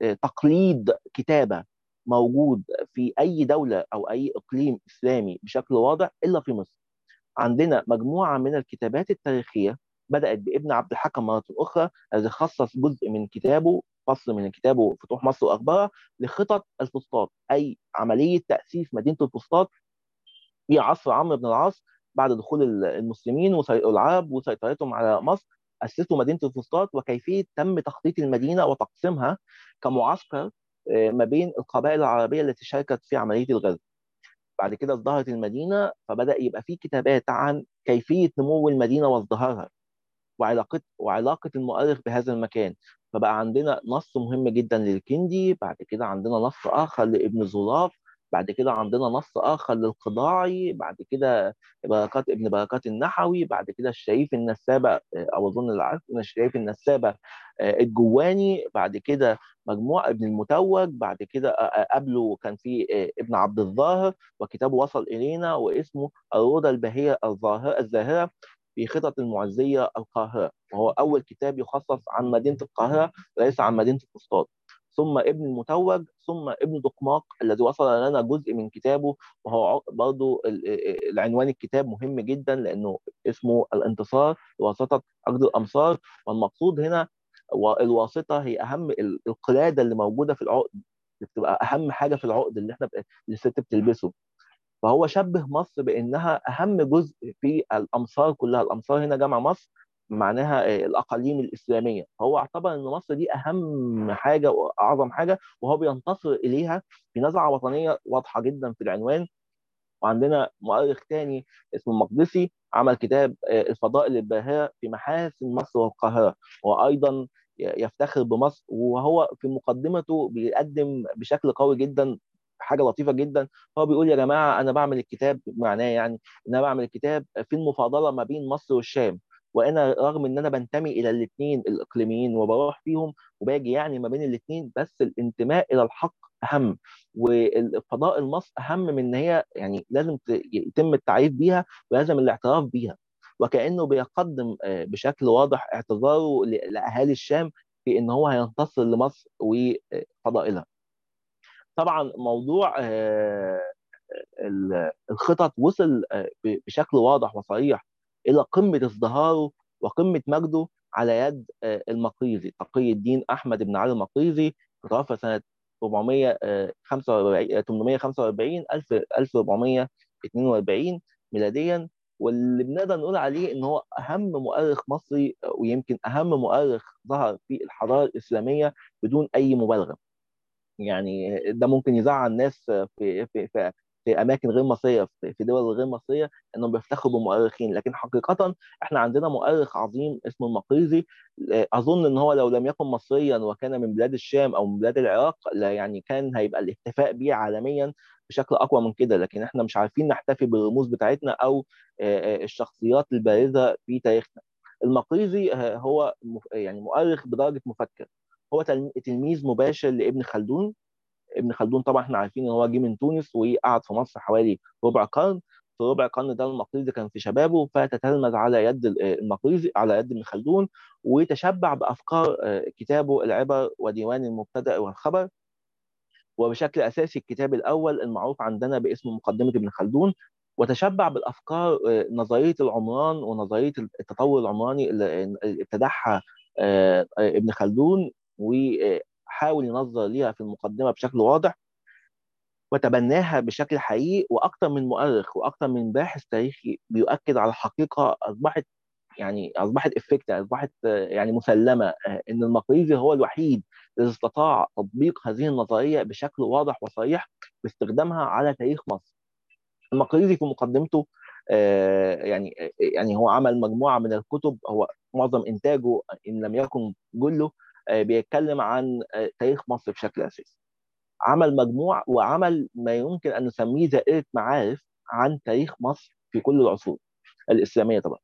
تقليد كتابه موجود في اي دوله او اي اقليم اسلامي بشكل واضح الا في مصر. عندنا مجموعه من الكتابات التاريخيه بدات بابن عبد الحكم مره اخرى الذي خصص جزء من كتابه فصل من كتابه فتوح مصر واخبارها لخطط الفسطاط اي عمليه تاسيس مدينه الفسطاط في عصر عمرو بن العاص بعد دخول المسلمين والعرب وسيطرتهم على مصر اسسوا مدينه الفسطاط وكيفيه تم تخطيط المدينه وتقسيمها كمعسكر ما بين القبائل العربيه التي شاركت في عمليه الغزو. بعد كده ازدهرت المدينه فبدا يبقى في كتابات عن كيفيه نمو المدينه وازدهارها وعلاقه وعلاقه المؤرخ بهذا المكان فبقى عندنا نص مهم جدا للكندي بعد كده عندنا نص اخر لابن زولاف بعد كده عندنا نص اخر للقضاعي بعد كده بركات ابن بركات النحوي بعد كده الشريف النسابه او اظن اللي عارف الشريف النسابه الجواني بعد كده مجموع ابن المتوج بعد كده قبله كان في ابن عبد الظاهر وكتابه وصل الينا واسمه الروضه البهيه الظاهره الزاهره في خطط المعزيه القاهره وهو اول كتاب يخصص عن مدينه القاهره وليس عن مدينه الفسطاط ثم ابن المتوج ثم ابن دقماق الذي وصل لنا جزء من كتابه وهو برضه العنوان الكتاب مهم جدا لانه اسمه الانتصار بواسطه عقد الامصار والمقصود هنا والواسطه هي اهم القلاده اللي موجوده في العقد بتبقى اهم حاجه في العقد اللي احنا اللي الست بتلبسه فهو شبه مصر بانها اهم جزء في الامصار كلها الامصار هنا جمع مصر معناها الاقاليم الاسلاميه فهو اعتبر ان مصر دي اهم حاجه واعظم حاجه وهو بينتصر اليها في نزعه وطنيه واضحه جدا في العنوان وعندنا مؤرخ تاني اسمه المقدسي عمل كتاب الفضائل الباهره في محاسن مصر والقاهره وايضا يفتخر بمصر وهو في مقدمته بيقدم بشكل قوي جدا حاجه لطيفه جدا هو بيقول يا جماعه انا بعمل الكتاب معناه يعني ان انا بعمل الكتاب في المفاضله ما بين مصر والشام وانا رغم ان انا بنتمي الى الاثنين الاقليميين وبروح فيهم وباجي يعني ما بين الاثنين بس الانتماء الى الحق اهم والفضاء مصر اهم من ان هي يعني لازم يتم التعريف بيها ولازم الاعتراف بيها وكانه بيقدم بشكل واضح اعتذاره لاهالي الشام في ان هو هينتصر لمصر وفضائلها. طبعا موضوع الخطط وصل بشكل واضح وصريح الى قمه ازدهاره وقمه مجده على يد المقريزي تقي الدين احمد بن علي المقريزي توفى سنه 445 845 1442 ميلاديا واللي بنقدر نقول عليه ان هو اهم مؤرخ مصري ويمكن اهم مؤرخ ظهر في الحضاره الاسلاميه بدون اي مبالغه. يعني ده ممكن يزعل الناس في في في في اماكن غير مصريه في دول غير مصريه انهم بيفتخروا بمؤرخين لكن حقيقه احنا عندنا مؤرخ عظيم اسمه المقريزي اظن ان هو لو لم يكن مصريا وكان من بلاد الشام او من بلاد العراق لا يعني كان هيبقى الاحتفاء به عالميا بشكل اقوى من كده لكن احنا مش عارفين نحتفي بالرموز بتاعتنا او الشخصيات البارزه في تاريخنا المقريزي هو يعني مؤرخ بدرجه مفكر هو تلميذ مباشر لابن خلدون ابن خلدون طبعا احنا عارفين ان هو جه من تونس وقعد في مصر حوالي ربع قرن في ربع قرن ده المقريزي كان في شبابه فتتلمذ على يد المقريزي على يد ابن خلدون وتشبع بافكار كتابه العبر وديوان المبتدا والخبر وبشكل اساسي الكتاب الاول المعروف عندنا باسم مقدمه ابن خلدون وتشبع بالافكار نظريه العمران ونظريه التطور العمراني اللي ابتدعها ابن خلدون وحاول ينظر ليها في المقدمه بشكل واضح وتبناها بشكل حقيقي واكثر من مؤرخ واكثر من باحث تاريخي بيؤكد على حقيقه اصبحت يعني اصبحت افكت اصبحت يعني مسلمه ان المقريزي هو الوحيد الذي استطاع تطبيق هذه النظريه بشكل واضح وصريح باستخدامها على تاريخ مصر. المقريزي في مقدمته يعني يعني هو عمل مجموعه من الكتب هو معظم انتاجه ان لم يكن كله بيتكلم عن تاريخ مصر بشكل اساسي. عمل مجموع وعمل ما يمكن ان نسميه دائره معارف عن تاريخ مصر في كل العصور الاسلاميه طبعا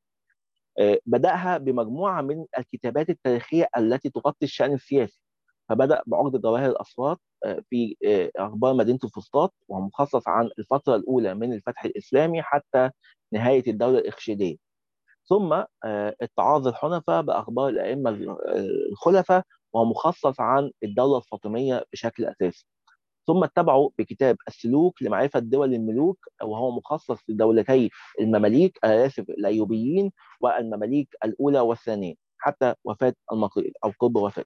بداها بمجموعه من الكتابات التاريخيه التي تغطي الشان السياسي فبدا بعقد جواهر الاصوات في اخبار مدينه الفسطاط وهو مخصص عن الفتره الاولى من الفتح الاسلامي حتى نهايه الدوله الاخشيديه ثم اتعاظ الحنفاء باخبار الائمه الخلفاء وهو مخصص عن الدوله الفاطميه بشكل اساسي ثم اتبعوا بكتاب السلوك لمعرفه دول الملوك وهو مخصص لدولتي المماليك اسف الايوبيين والمماليك الاولى والثانيه حتى وفاه المقرئ او قرب وفاته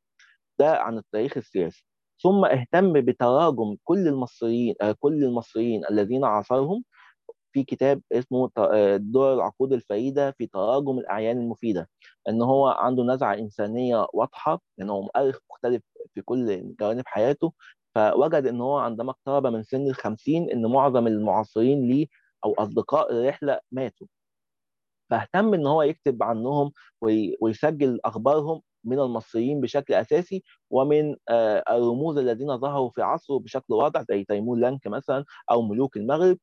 ده عن التاريخ السياسي ثم اهتم بتراجم كل المصريين كل المصريين الذين عاصرهم في كتاب اسمه دور العقود الفريده في تراجم الاعيان المفيده ان هو عنده نزعه انسانيه واضحه لان هو مؤرخ مختلف في كل جوانب حياته فوجد ان هو عندما اقترب من سن الخمسين ان معظم المعاصرين ليه او اصدقاء الرحله ماتوا فاهتم ان هو يكتب عنهم ويسجل اخبارهم من المصريين بشكل اساسي ومن الرموز الذين ظهروا في عصره بشكل واضح زي تيمور لانك مثلا او ملوك المغرب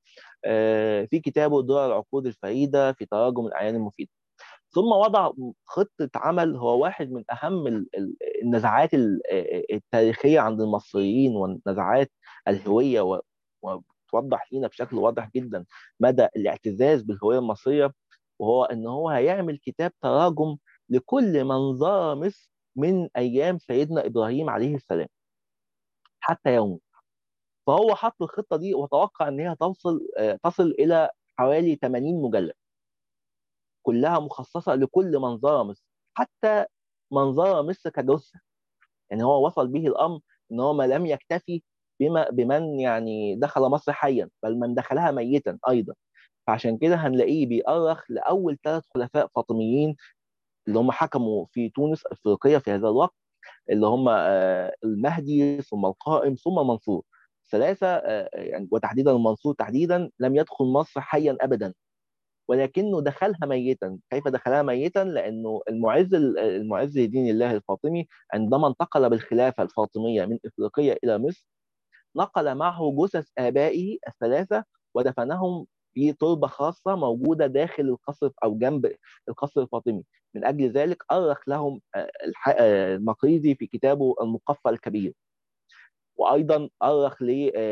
في كتابه دور العقود الفريده في تراجم الاعيان المفيده ثم وضع خطه عمل هو واحد من اهم النزعات التاريخيه عند المصريين والنزعات الهويه وتوضح لنا بشكل واضح جدا مدى الاعتزاز بالهويه المصريه وهو ان هو هيعمل كتاب تراجم لكل من زار مصر من ايام سيدنا ابراهيم عليه السلام حتى يومه فهو حط الخطه دي وتوقع ان هي توصل تصل الى حوالي 80 مجلد كلها مخصصه لكل من زار مصر حتى من زار مصر كجثه يعني هو وصل به الامر ان هو ما لم يكتفي بما بمن يعني دخل مصر حيا بل من دخلها ميتا ايضا فعشان كده هنلاقيه بيؤرخ لاول ثلاث خلفاء فاطميين اللي هم حكموا في تونس افريقيا في هذا الوقت اللي هم المهدي ثم القائم ثم منصور ثلاثه يعني وتحديدا المنصور تحديدا لم يدخل مصر حيا ابدا ولكنه دخلها ميتا كيف دخلها ميتا لانه المعز المعز لدين الله الفاطمي عندما انتقل بالخلافه الفاطميه من افريقيا الى مصر نقل معه جثث ابائه الثلاثه ودفنهم في تربه خاصه موجوده داخل القصر او جنب القصر الفاطمي من اجل ذلك ارخ لهم المقريزي في كتابه المقفى الكبير وايضا ارخ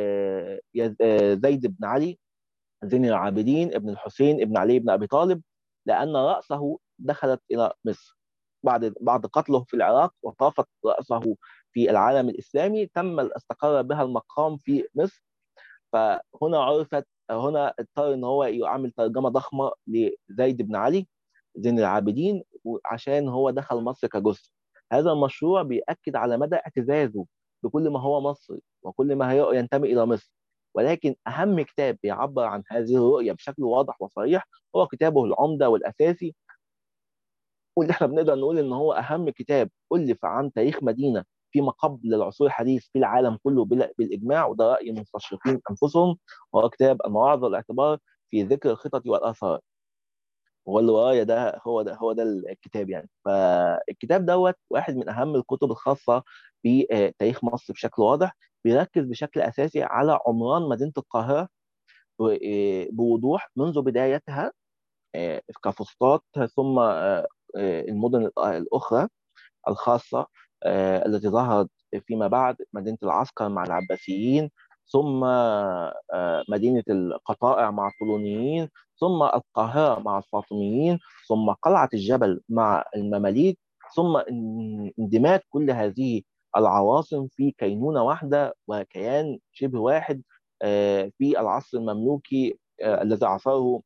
لزيد بن علي زين العابدين ابن الحسين ابن علي بن ابي طالب لان راسه دخلت الى مصر بعد بعد قتله في العراق وطافت راسه في العالم الاسلامي تم استقر بها المقام في مصر فهنا عرفت هنا اضطر ان هو يعمل ترجمه ضخمه لزيد بن علي زين العابدين عشان هو دخل مصر كجثه هذا المشروع بيأكد على مدى اعتزازه بكل ما هو مصري وكل ما ينتمي الى مصر ولكن اهم كتاب بيعبر عن هذه الرؤيه بشكل واضح وصريح هو كتابه العمده والاساسي واللي احنا بنقدر نقول ان هو اهم كتاب الف عن تاريخ مدينه فيما قبل العصور الحديث في العالم كله بالاجماع وده راي المستشرقين انفسهم هو كتاب المواعظ والاعتبار في ذكر الخطط والاثار هو اللي ورايا ده هو ده هو ده الكتاب يعني فالكتاب دوت واحد من اهم الكتب الخاصه بتاريخ مصر بشكل واضح بيركز بشكل اساسي على عمران مدينه القاهره بوضوح منذ بدايتها كفسطاط ثم المدن الاخرى الخاصه التي ظهرت فيما بعد مدينه العسكر مع العباسيين ثم مدينه القطائع مع الطولونيين ثم القاهره مع الفاطميين ثم قلعه الجبل مع المماليك ثم اندماج كل هذه العواصم في كينونه واحده وكيان شبه واحد في العصر المملوكي الذي عاصره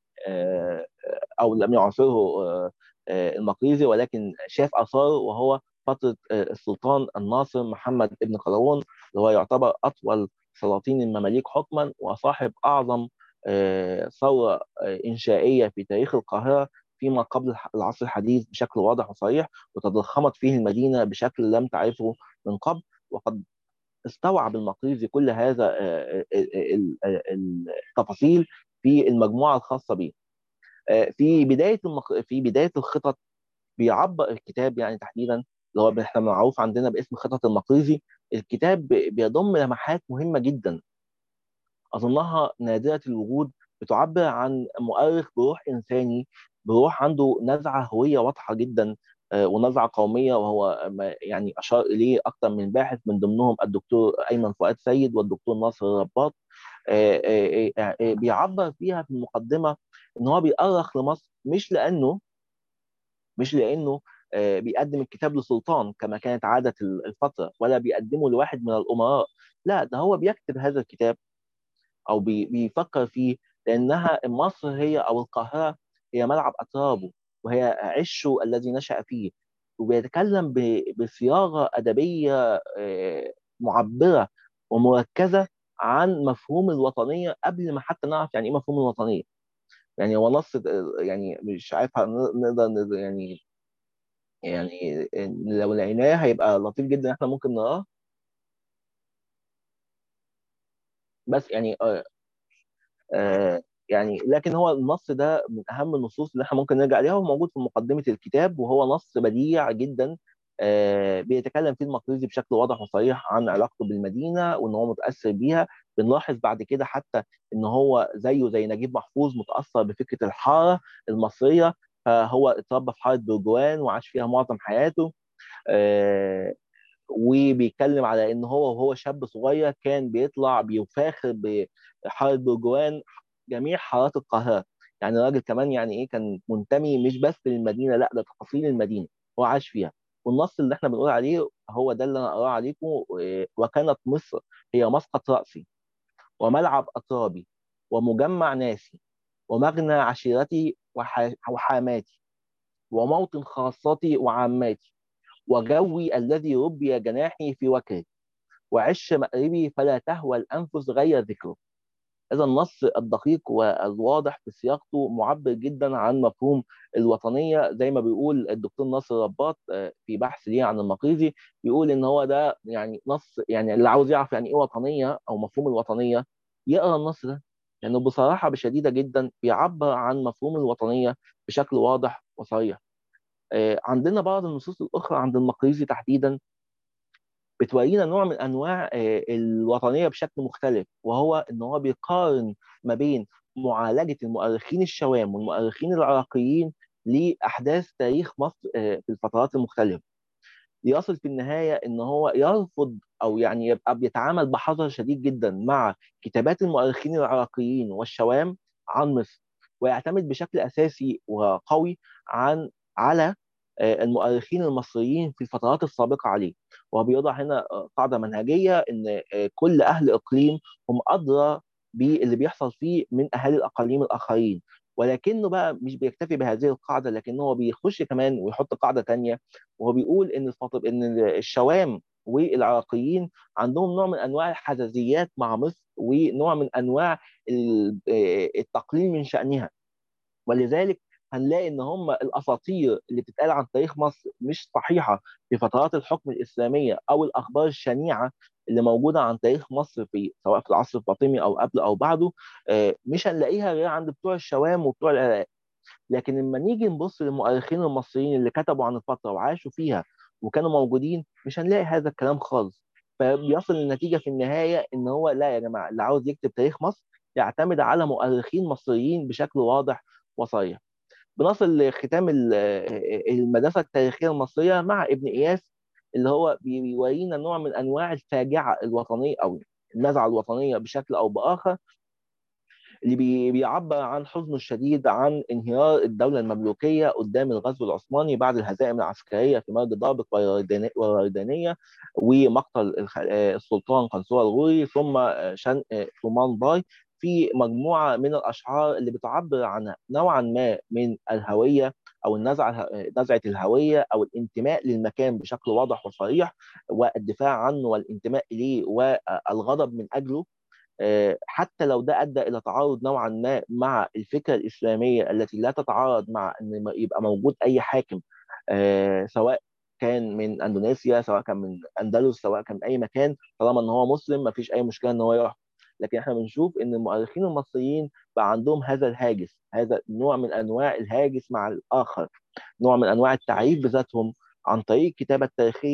او لم يعاصره المقريزي ولكن شاف اثاره وهو فتره السلطان الناصر محمد بن قلاوون اللي هو يعتبر اطول سلاطين المماليك حكما وصاحب اعظم ثوره انشائيه في تاريخ القاهره فيما قبل العصر الحديث بشكل واضح وصريح وتضخمت فيه المدينه بشكل لم تعرفه من قبل وقد استوعب المقريزي كل هذا التفاصيل في المجموعه الخاصه به. في بدايه المق... في بدايه الخطط بيعبر الكتاب يعني تحديدا اللي هو احنا معروف عندنا باسم خطط المقريزي الكتاب بيضم لمحات مهمه جدا اظنها نادره الوجود بتعبر عن مؤرخ بروح انساني بروح عنده نزعه هويه واضحه جدا ونزعه قوميه وهو يعني اشار اليه اكثر من باحث من ضمنهم الدكتور ايمن فؤاد سيد والدكتور ناصر الرباط بيعبر فيها في المقدمه ان هو بيأرخ لمصر مش لانه مش لانه بيقدم الكتاب لسلطان كما كانت عاده الفتره ولا بيقدمه لواحد من الامراء لا ده هو بيكتب هذا الكتاب او بيفكر فيه لانها مصر هي او القاهره هي ملعب اترابه وهي عشه الذي نشا فيه وبيتكلم بصياغه ادبيه معبره ومركزه عن مفهوم الوطنيه قبل ما حتى نعرف يعني ايه مفهوم الوطنيه يعني هو نص يعني مش عارف نقدر يعني يعني لو لقيناه هيبقى لطيف جدا احنا ممكن نقراه بس يعني آه آه يعني لكن هو النص ده من اهم النصوص اللي احنا ممكن نرجع عليها هو موجود في مقدمه الكتاب وهو نص بديع جدا آه بيتكلم فيه المقريزي بشكل واضح وصريح عن علاقته بالمدينه وان هو متاثر بيها بنلاحظ بعد كده حتى ان هو زيه زي نجيب محفوظ متاثر بفكره الحاره المصريه فهو اتربى في حاره برجوان وعاش فيها معظم حياته آه وبيتكلم على ان هو وهو شاب صغير كان بيطلع بيفاخر بحاره برجوان جميع حارات القاهره يعني الراجل كمان يعني ايه كان منتمي مش بس للمدينه لا ده تفاصيل المدينه هو عاش فيها والنص اللي احنا بنقول عليه هو ده اللي انا اقراه عليكم وكانت مصر هي مسقط راسي وملعب اترابي ومجمع ناسي ومغنى عشيرتي وحاماتي وموطن خاصتي وعاماتي وجوي الذي ربي جناحي في وكري وعش مأربي فلا تهوى الأنفس غير ذكره هذا النص الدقيق والواضح في سياقته معبر جدا عن مفهوم الوطنيه زي ما بيقول الدكتور ناصر رباط في بحث ليه عن المقريزي بيقول ان هو ده يعني نص يعني اللي عاوز يعرف يعني ايه وطنيه او مفهوم الوطنيه يقرا النص ده لانه يعني بصراحه بشديده جدا بيعبر عن مفهوم الوطنيه بشكل واضح وصريح. عندنا بعض النصوص الاخرى عند المقريزي تحديدا بتورينا نوع من انواع الوطنيه بشكل مختلف وهو ان هو بيقارن ما بين معالجه المؤرخين الشوام والمؤرخين العراقيين لاحداث تاريخ مصر في الفترات المختلفه. ليصل في النهايه ان هو يرفض او يعني يبقى بيتعامل بحذر شديد جدا مع كتابات المؤرخين العراقيين والشوام عن مصر ويعتمد بشكل اساسي وقوي عن على المؤرخين المصريين في الفترات السابقه عليه وهو بيوضع هنا قاعده منهجيه ان كل اهل اقليم هم ادرى باللي بيحصل فيه من اهالي الاقاليم الاخرين ولكنه بقى مش بيكتفي بهذه القاعده لكنه هو بيخش كمان ويحط قاعده ثانيه وهو بيقول ان ان الشوام والعراقيين عندهم نوع من انواع الحزازيات مع مصر ونوع من انواع التقليل من شانها ولذلك هنلاقي ان هم الاساطير اللي بتتقال عن تاريخ مصر مش صحيحه في فترات الحكم الاسلاميه او الاخبار الشنيعه اللي موجوده عن تاريخ مصر في سواء في العصر الفاطمي او قبل او بعده مش هنلاقيها غير عند بتوع الشوام وبتوع العراق لكن لما نيجي نبص للمؤرخين المصريين اللي كتبوا عن الفتره وعاشوا فيها وكانوا موجودين مش هنلاقي هذا الكلام خالص فبيصل النتيجه في النهايه ان هو لا يا جماعه اللي عاوز يكتب تاريخ مصر يعتمد على مؤرخين مصريين بشكل واضح وصريح بنصل لختام المدرسه التاريخيه المصريه مع ابن اياس اللي هو بيورينا نوع من انواع الفاجعه الوطنيه او النزعه الوطنيه بشكل او باخر اللي بيعبر عن حزنه الشديد عن انهيار الدولة المملوكية قدام الغزو العثماني بعد الهزائم العسكرية في مرج ضابق والردانية ومقتل السلطان قنصوة الغوري ثم شن سلمان باي في مجموعة من الأشعار اللي بتعبر عن نوعا ما من الهوية أو النزعة نزعة الهوية أو الانتماء للمكان بشكل واضح وصريح والدفاع عنه والانتماء إليه والغضب من أجله حتى لو ده ادى الى تعارض نوعا ما مع الفكره الاسلاميه التي لا تتعارض مع ان يبقى موجود اي حاكم سواء كان من اندونيسيا سواء كان من اندلس سواء كان من اي مكان طالما ان هو مسلم ما فيش اي مشكله ان هو يحكم لكن احنا بنشوف ان المؤرخين المصريين بقى عندهم هذا الهاجس هذا نوع من انواع الهاجس مع الاخر نوع من انواع التعريف بذاتهم عن طريق الكتابه التاريخيه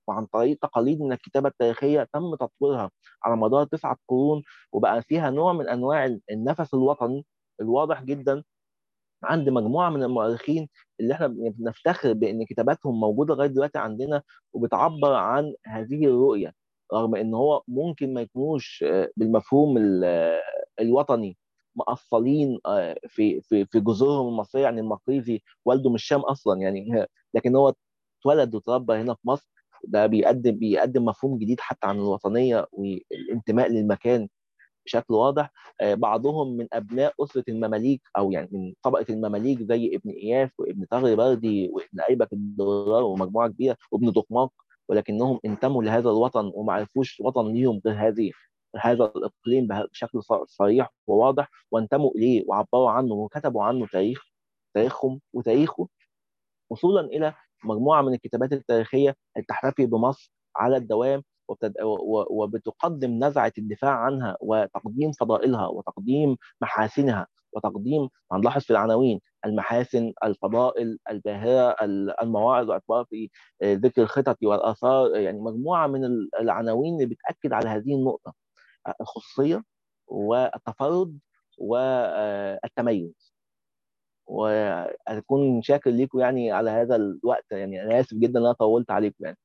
وعن طريق تقاليد من الكتابه التاريخيه تم تطويرها على مدار تسعه قرون وبقى فيها نوع من انواع النفس الوطني الواضح جدا عند مجموعه من المؤرخين اللي احنا بنفتخر بان كتاباتهم موجوده لغايه دلوقتي عندنا وبتعبر عن هذه الرؤيه رغم ان هو ممكن ما يكونوش بالمفهوم الوطني مأصلين في في في جذورهم المصريه يعني المقريزي والده من الشام اصلا يعني لكن هو اتولد وتربى هنا في مصر ده بيقدم بيقدم مفهوم جديد حتى عن الوطنيه والانتماء للمكان بشكل واضح بعضهم من ابناء اسره المماليك او يعني من طبقه المماليك زي ابن اياس وابن طغري بردي وابن ايبك الدرار ومجموعه كبيره وابن دقماق ولكنهم انتموا لهذا الوطن وما عرفوش وطن ليهم غير هذه هذا الاقليم بشكل صريح وواضح وانتموا اليه وعبروا عنه وكتبوا عنه تاريخ تاريخهم وتاريخه وصولا الى مجموعه من الكتابات التاريخيه اللي تحتفي بمصر على الدوام وبتد... وبتقدم نزعه الدفاع عنها وتقديم فضائلها وتقديم محاسنها وتقديم هنلاحظ في العناوين المحاسن الفضائل الباهره المواعظ واعتبار في ذكر الخطط والاثار يعني مجموعه من العناوين اللي بتاكد على هذه النقطه الخصوصيه والتفرد والتميز واكون شاكر ليكم يعني على هذا الوقت يعني انا اسف جدا ان انا طولت عليكم يعني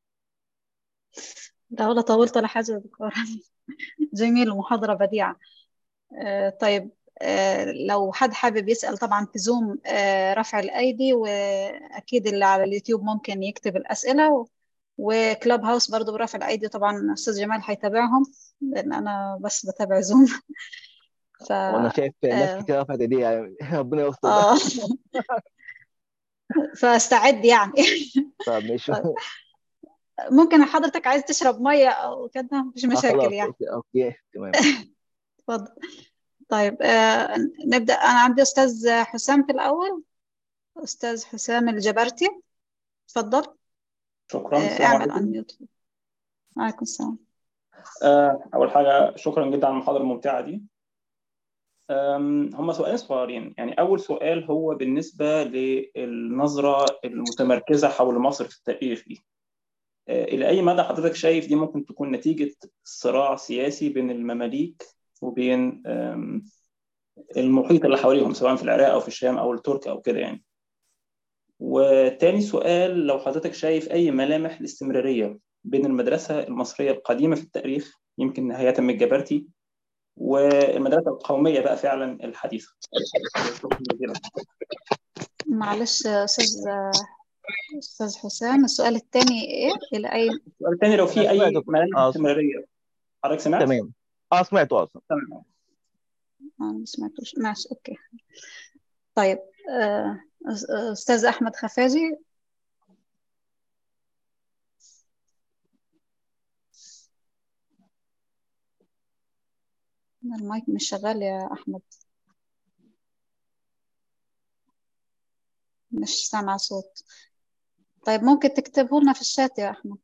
لا ولا طولت ولا حاجه دكتور جميل ومحاضره بديعه طيب لو حد حابب يسأل طبعا في زوم رفع الأيدي وأكيد اللي على اليوتيوب ممكن يكتب الأسئلة وكلاب هاوس برضو برفع الأيدي طبعا أستاذ جمال هيتابعهم لأن أنا بس بتابع زوم ف... وانا شايف ناس كتير رفعت ايديها ربنا يستر آه. فاستعد يعني طب ماشي ممكن حضرتك عايز تشرب ميه او كده مفيش مشاكل يعني اوكي اوكي تمام اتفضل طيب آه نبدا انا عندي استاذ حسام في الاول استاذ حسام الجبرتي اتفضل شكرا آه اعمل انميوت وعليكم السلام آه اول حاجه شكرا جدا على المحاضره الممتعه دي هم سؤالين صغيرين يعني أول سؤال هو بالنسبة للنظرة المتمركزة حول مصر في التاريخ دي إلى أي مدى حضرتك شايف دي ممكن تكون نتيجة صراع سياسي بين المماليك وبين المحيط اللي حواليهم سواء في العراق أو في الشام أو الترك أو كده يعني وتاني سؤال لو حضرتك شايف أي ملامح الاستمرارية بين المدرسة المصرية القديمة في التاريخ يمكن نهاية من الجبرتي والمدرسه القوميه بقى فعلا الحديثه معلش استاذ استاذ حسام السؤال الثاني ايه الى اي السؤال الثاني لو في اي ملامح استمراريه حضرتك سمعت تمام اه سمعته اصلا تمام اه ما سمعتوش ماشي اوكي طيب استاذ احمد خفاجي المايك مش شغال يا أحمد مش سامع صوت طيب ممكن تكتبه لنا في الشات يا أحمد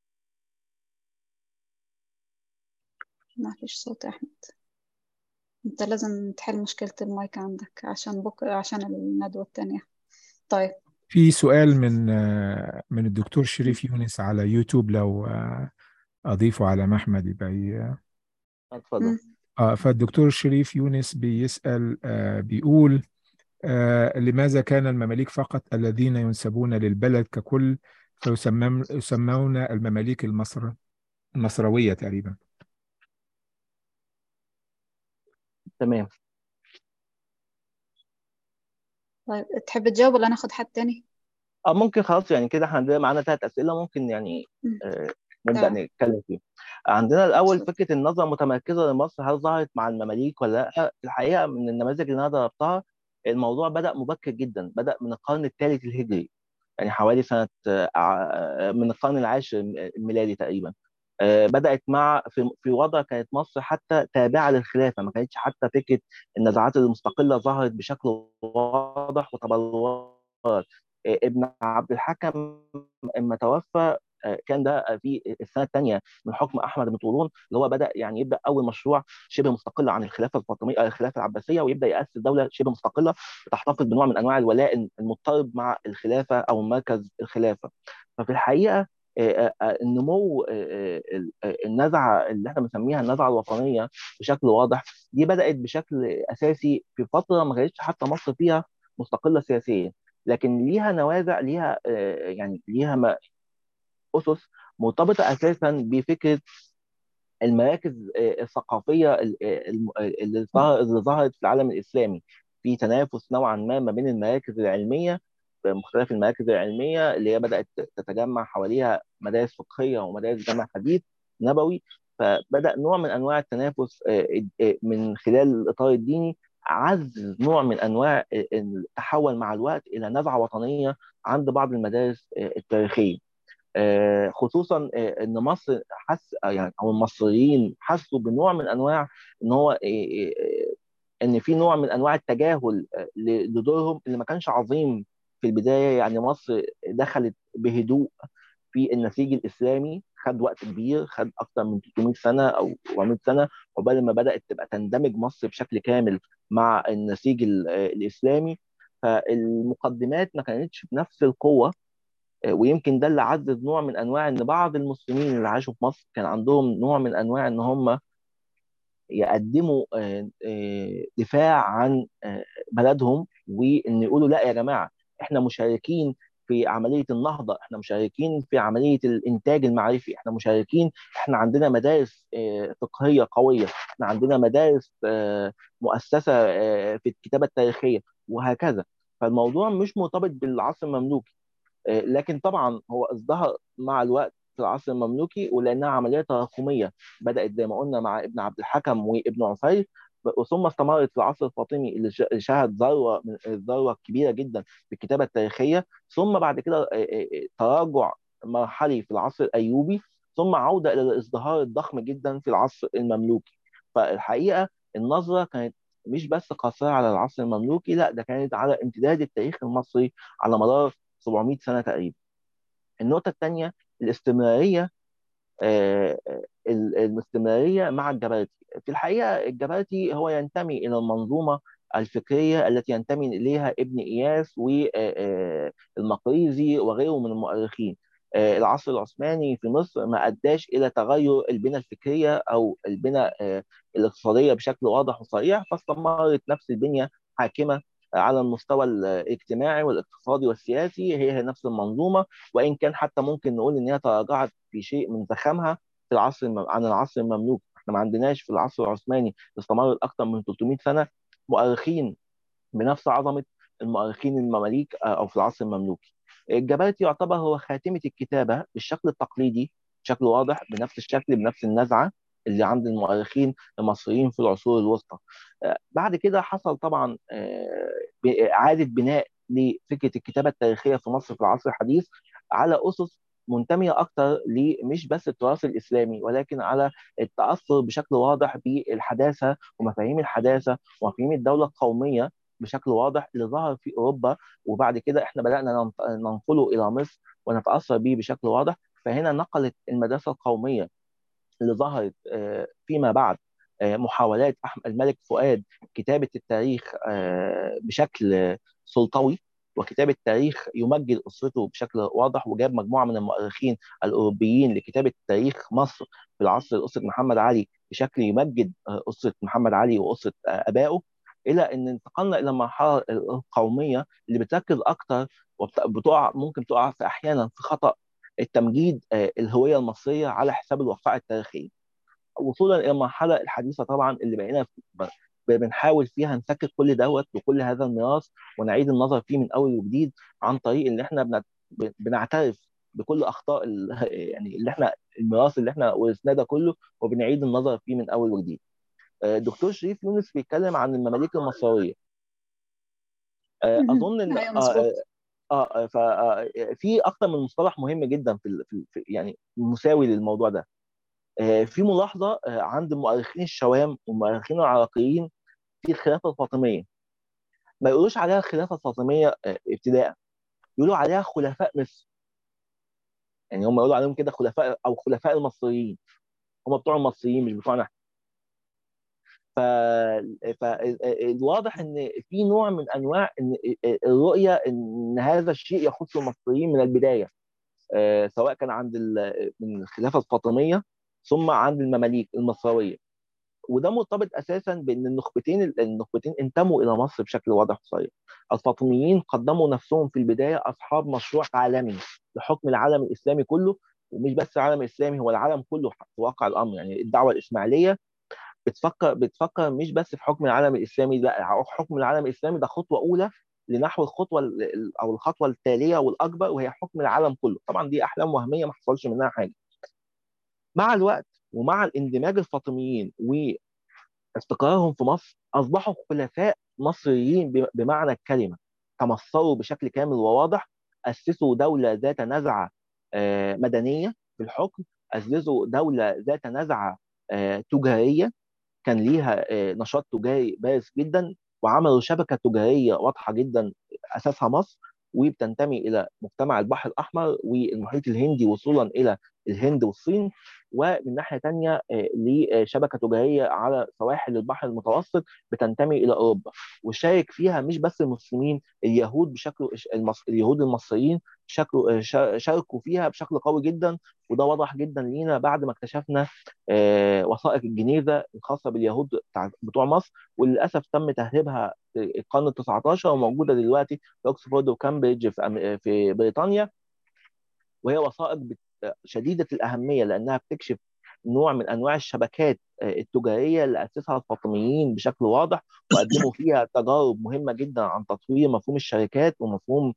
ما فيش صوت يا أحمد أنت لازم تحل مشكلة المايك عندك عشان بكرة عشان الندوة التانية طيب في سؤال من من الدكتور شريف يونس على يوتيوب لو أضيفه على محمد يبقى اتفضل آه فالدكتور شريف يونس بيسأل آه بيقول آه لماذا كان المماليك فقط الذين ينسبون للبلد ككل فيسمون المماليك المصر المصروية تقريبا تمام طيب تحب تجاوب ولا ناخد حد تاني؟ اه ممكن خلاص يعني كده احنا عندنا معانا ثلاث اسئله ممكن يعني آه نبدا تمام. نتكلم فيه عندنا الاول فكره النظره المتمركزه لمصر هل ظهرت مع المماليك ولا لا في الحقيقه من النماذج اللي انا ضربتها الموضوع بدا مبكر جدا بدا من القرن الثالث الهجري يعني حوالي سنه من القرن العاشر الميلادي تقريبا بدات مع في في وضع كانت مصر حتى تابعه للخلافه ما كانتش حتى فكره النزاعات المستقله ظهرت بشكل واضح وتبلورت ابن عبد الحكم اما توفى كان ده في السنه الثانيه من حكم احمد بن طولون اللي هو بدا يعني يبدا اول مشروع شبه مستقل عن الخلافه الفاطميه الخلافه العباسيه ويبدا ياسس دوله شبه مستقله تحتفظ بنوع من انواع الولاء المضطرب مع الخلافه او مركز الخلافه ففي الحقيقه النمو النزعه اللي احنا بنسميها النزعه الوطنيه بشكل واضح دي بدات بشكل اساسي في فتره ما كانتش حتى مصر فيها مستقله سياسيا لكن ليها نوازع ليها يعني ليها اسس مرتبطه اساسا بفكره المراكز الثقافيه اللي ظهرت في العالم الاسلامي في تنافس نوعا ما ما بين المراكز العلميه مختلف المراكز العلميه اللي هي بدات تتجمع حواليها مدارس فقهيه ومدارس جامع حديث نبوي فبدا نوع من انواع التنافس من خلال الاطار الديني عزز نوع من انواع تحول مع الوقت الى نزعه وطنيه عند بعض المدارس التاريخيه خصوصا ان مصر حس يعني او المصريين حسوا بنوع من انواع ان هو ان في نوع من انواع التجاهل لدورهم اللي ما كانش عظيم في البدايه يعني مصر دخلت بهدوء في النسيج الاسلامي خد وقت كبير خد اكثر من 300 سنه او 400 سنه عقبال ما بدات تبقى تندمج مصر بشكل كامل مع النسيج الاسلامي فالمقدمات ما كانتش بنفس القوه ويمكن ده اللي عزز نوع من انواع ان بعض المسلمين اللي عاشوا في مصر كان عندهم نوع من انواع ان هم يقدموا دفاع عن بلدهم وان يقولوا لا يا جماعه احنا مشاركين في عمليه النهضه احنا مشاركين في عمليه الانتاج المعرفي احنا مشاركين احنا عندنا مدارس فقهيه قويه احنا عندنا مدارس مؤسسه في الكتابه التاريخيه وهكذا فالموضوع مش مرتبط بالعصر المملوكي لكن طبعا هو ازدهر مع الوقت في العصر المملوكي ولانها عمليه تراكميه بدات زي ما قلنا مع ابن عبد الحكم وابن عفير ثم استمرت في العصر الفاطمي اللي شهد ذروه من الذروه الكبيره جدا في الكتابه التاريخيه ثم بعد كده تراجع مرحلي في العصر الايوبي ثم عوده الى الازدهار الضخم جدا في العصر المملوكي فالحقيقه النظره كانت مش بس قاصره على العصر المملوكي لا ده كانت على امتداد التاريخ المصري على مدار 700 سنه تقريبا النقطه الثانيه الاستمراريه آه الاستمراريه مع الجبرتي في الحقيقه الجبرتي هو ينتمي الى المنظومه الفكريه التي ينتمي اليها ابن اياس والمقريزي وغيره من المؤرخين العصر العثماني في مصر ما اداش الى تغير البنى الفكريه او البنى الاقتصاديه بشكل واضح وصريح فاستمرت نفس البنيه حاكمه على المستوى الاجتماعي والاقتصادي والسياسي هي نفس المنظومه وان كان حتى ممكن نقول ان هي تراجعت في شيء من زخمها في العصر عن العصر المملوكي احنا ما عندناش في العصر العثماني استمرت اكثر من 300 سنه مؤرخين بنفس عظمه المؤرخين المماليك او في العصر المملوكي الجبرتي يعتبر هو خاتمه الكتابه بالشكل التقليدي بشكل واضح بنفس الشكل بنفس النزعه اللي عند المؤرخين المصريين في العصور الوسطى بعد كده حصل طبعا اعاده بناء لفكره الكتابه التاريخيه في مصر في العصر الحديث على اسس منتميه اكثر مش بس التراث الاسلامي ولكن على التاثر بشكل واضح بالحداثه ومفاهيم الحداثه ومفاهيم الدوله القوميه بشكل واضح اللي ظهر في اوروبا وبعد كده احنا بدانا ننقله الى مصر ونتاثر به بشكل واضح فهنا نقلت المدرسه القوميه اللي ظهرت فيما بعد محاولات احمد الملك فؤاد كتابه التاريخ بشكل سلطوي وكتابه تاريخ يمجد اسرته بشكل واضح وجاب مجموعه من المؤرخين الاوروبيين لكتابه تاريخ مصر في العصر الاسره محمد علي بشكل يمجد اسره محمد علي واسره ابائه الى ان انتقلنا الى المرحله القوميه اللي بتركز اكتر وبتقع ممكن تقع في احيانا في خطا التمجيد الهويه المصريه على حساب الوقائع التاريخيه وصولا الى المرحله الحديثه طبعا اللي بقينا بنحاول فيها نسكت كل دوت وكل هذا الميراث ونعيد النظر فيه من اول وجديد عن طريق ان احنا بنعترف بكل اخطاء يعني اللي احنا الميراث اللي احنا ورثناه ده كله وبنعيد النظر فيه من اول وجديد. دكتور شريف يونس بيتكلم عن المماليك المصريه. اظن ان اه اه ففي اكثر من مصطلح مهم جدا في, في يعني مساوي للموضوع ده. في ملاحظه عند مؤرخين الشوام والمؤرخين العراقيين في الخلافه الفاطميه ما يقولوش عليها الخلافه الفاطميه ابتداء يقولوا عليها خلفاء مصر يعني هم يقولوا عليهم كده خلفاء او خلفاء المصريين هم بتوع المصريين مش بتوعنا احنا ف... فالواضح ان في نوع من انواع ان الرؤيه ان هذا الشيء يخص المصريين من البدايه سواء كان عند من الخلافه الفاطميه ثم عند المماليك المصراويه وده مرتبط اساسا بان النخبتين النخبتين انتموا الى مصر بشكل واضح وصريح. الفاطميين قدموا نفسهم في البدايه اصحاب مشروع عالمي لحكم العالم الاسلامي كله ومش بس العالم الاسلامي هو العالم كله في واقع الامر يعني الدعوه الاسماعيليه بتفكر بتفكر مش بس في حكم العالم الاسلامي لا حكم العالم الاسلامي ده خطوه اولى لنحو الخطوه او الخطوه التاليه والاكبر وهي حكم العالم كله طبعا دي احلام وهميه ما حصلش منها حاجه مع الوقت ومع الاندماج الفاطميين واستقرارهم في مصر اصبحوا خلفاء مصريين بمعنى الكلمه تمثلوا بشكل كامل وواضح اسسوا دوله ذات نزعه مدنيه في الحكم اسسوا دوله ذات نزعه تجاريه كان ليها نشاط تجاري بارز جدا وعملوا شبكه تجاريه واضحه جدا اساسها مصر وبتنتمي الى مجتمع البحر الاحمر والمحيط الهندي وصولا الى الهند والصين ومن ناحيه ثانيه لشبكه تجاريه على سواحل البحر المتوسط بتنتمي الى اوروبا وشارك فيها مش بس المسلمين اليهود بشكل المص... اليهود المصريين شكل شاركوا فيها بشكل قوي جدا وده وضح جدا لينا بعد ما اكتشفنا وثائق الجنيزه الخاصه باليهود بتوع مصر وللاسف تم تهريبها في القرن ال 19 وموجوده دلوقتي في اوكسفورد وكامبريدج في في بريطانيا وهي وثائق شديده الاهميه لانها بتكشف نوع من انواع الشبكات التجاريه اللي اسسها الفاطميين بشكل واضح وقدموا فيها تجارب مهمه جدا عن تطوير مفهوم الشركات ومفهوم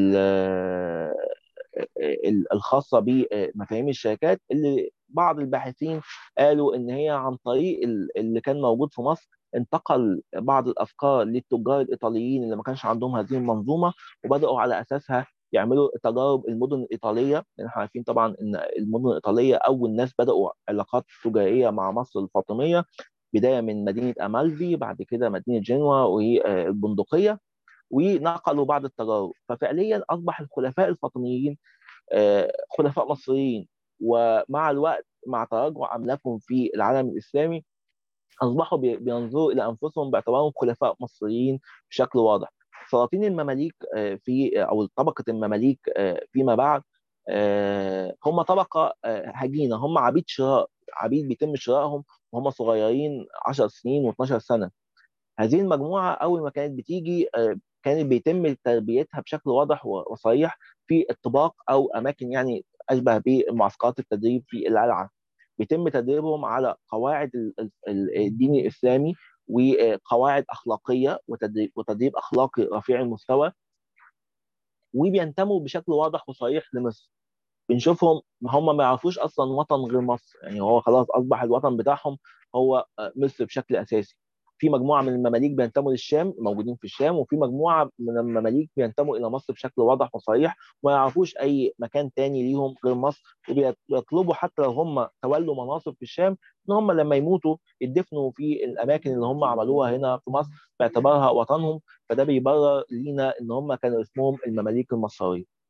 الخاصه بمفاهيم الشركات اللي بعض الباحثين قالوا ان هي عن طريق اللي كان موجود في مصر انتقل بعض الافكار للتجار الايطاليين اللي ما كانش عندهم هذه المنظومه وبداوا على اساسها يعملوا تجارب المدن الايطاليه لان احنا عارفين طبعا ان المدن الايطاليه اول ناس بداوا علاقات تجاريه مع مصر الفاطميه بدايه من مدينه امالفي بعد كده مدينه جنوة والبندقيه ونقلوا بعض التجارب ففعليا اصبح الخلفاء الفاطميين خلفاء مصريين ومع الوقت مع تراجع املاكهم في العالم الاسلامي اصبحوا بينظروا الى انفسهم باعتبارهم خلفاء مصريين بشكل واضح سلاطين المماليك في او طبقه المماليك فيما بعد هم طبقه هجينه هم عبيد شراء عبيد بيتم شرائهم وهم صغيرين 10 سنين و12 سنه هذه المجموعه اول ما كانت بتيجي كانت بيتم تربيتها بشكل واضح وصريح في الطباق او اماكن يعني اشبه بمعسكرات التدريب في القلعه بيتم تدريبهم على قواعد الدين الاسلامي وقواعد اخلاقيه وتدريب, وتدريب اخلاقي رفيع المستوى وبينتموا بشكل واضح وصريح لمصر بنشوفهم هم ما يعرفوش اصلا وطن غير مصر يعني هو خلاص اصبح الوطن بتاعهم هو مصر بشكل اساسي في مجموعه من المماليك بينتموا للشام موجودين في الشام وفي مجموعه من المماليك بينتموا الى مصر بشكل واضح وصريح وما يعرفوش اي مكان تاني ليهم غير مصر وبيطلبوا حتى لو هم تولوا مناصب في الشام ان هم لما يموتوا يدفنوا في الاماكن اللي هم عملوها هنا في مصر باعتبارها وطنهم فده بيبرر لينا ان هم كانوا اسمهم المماليك المصريه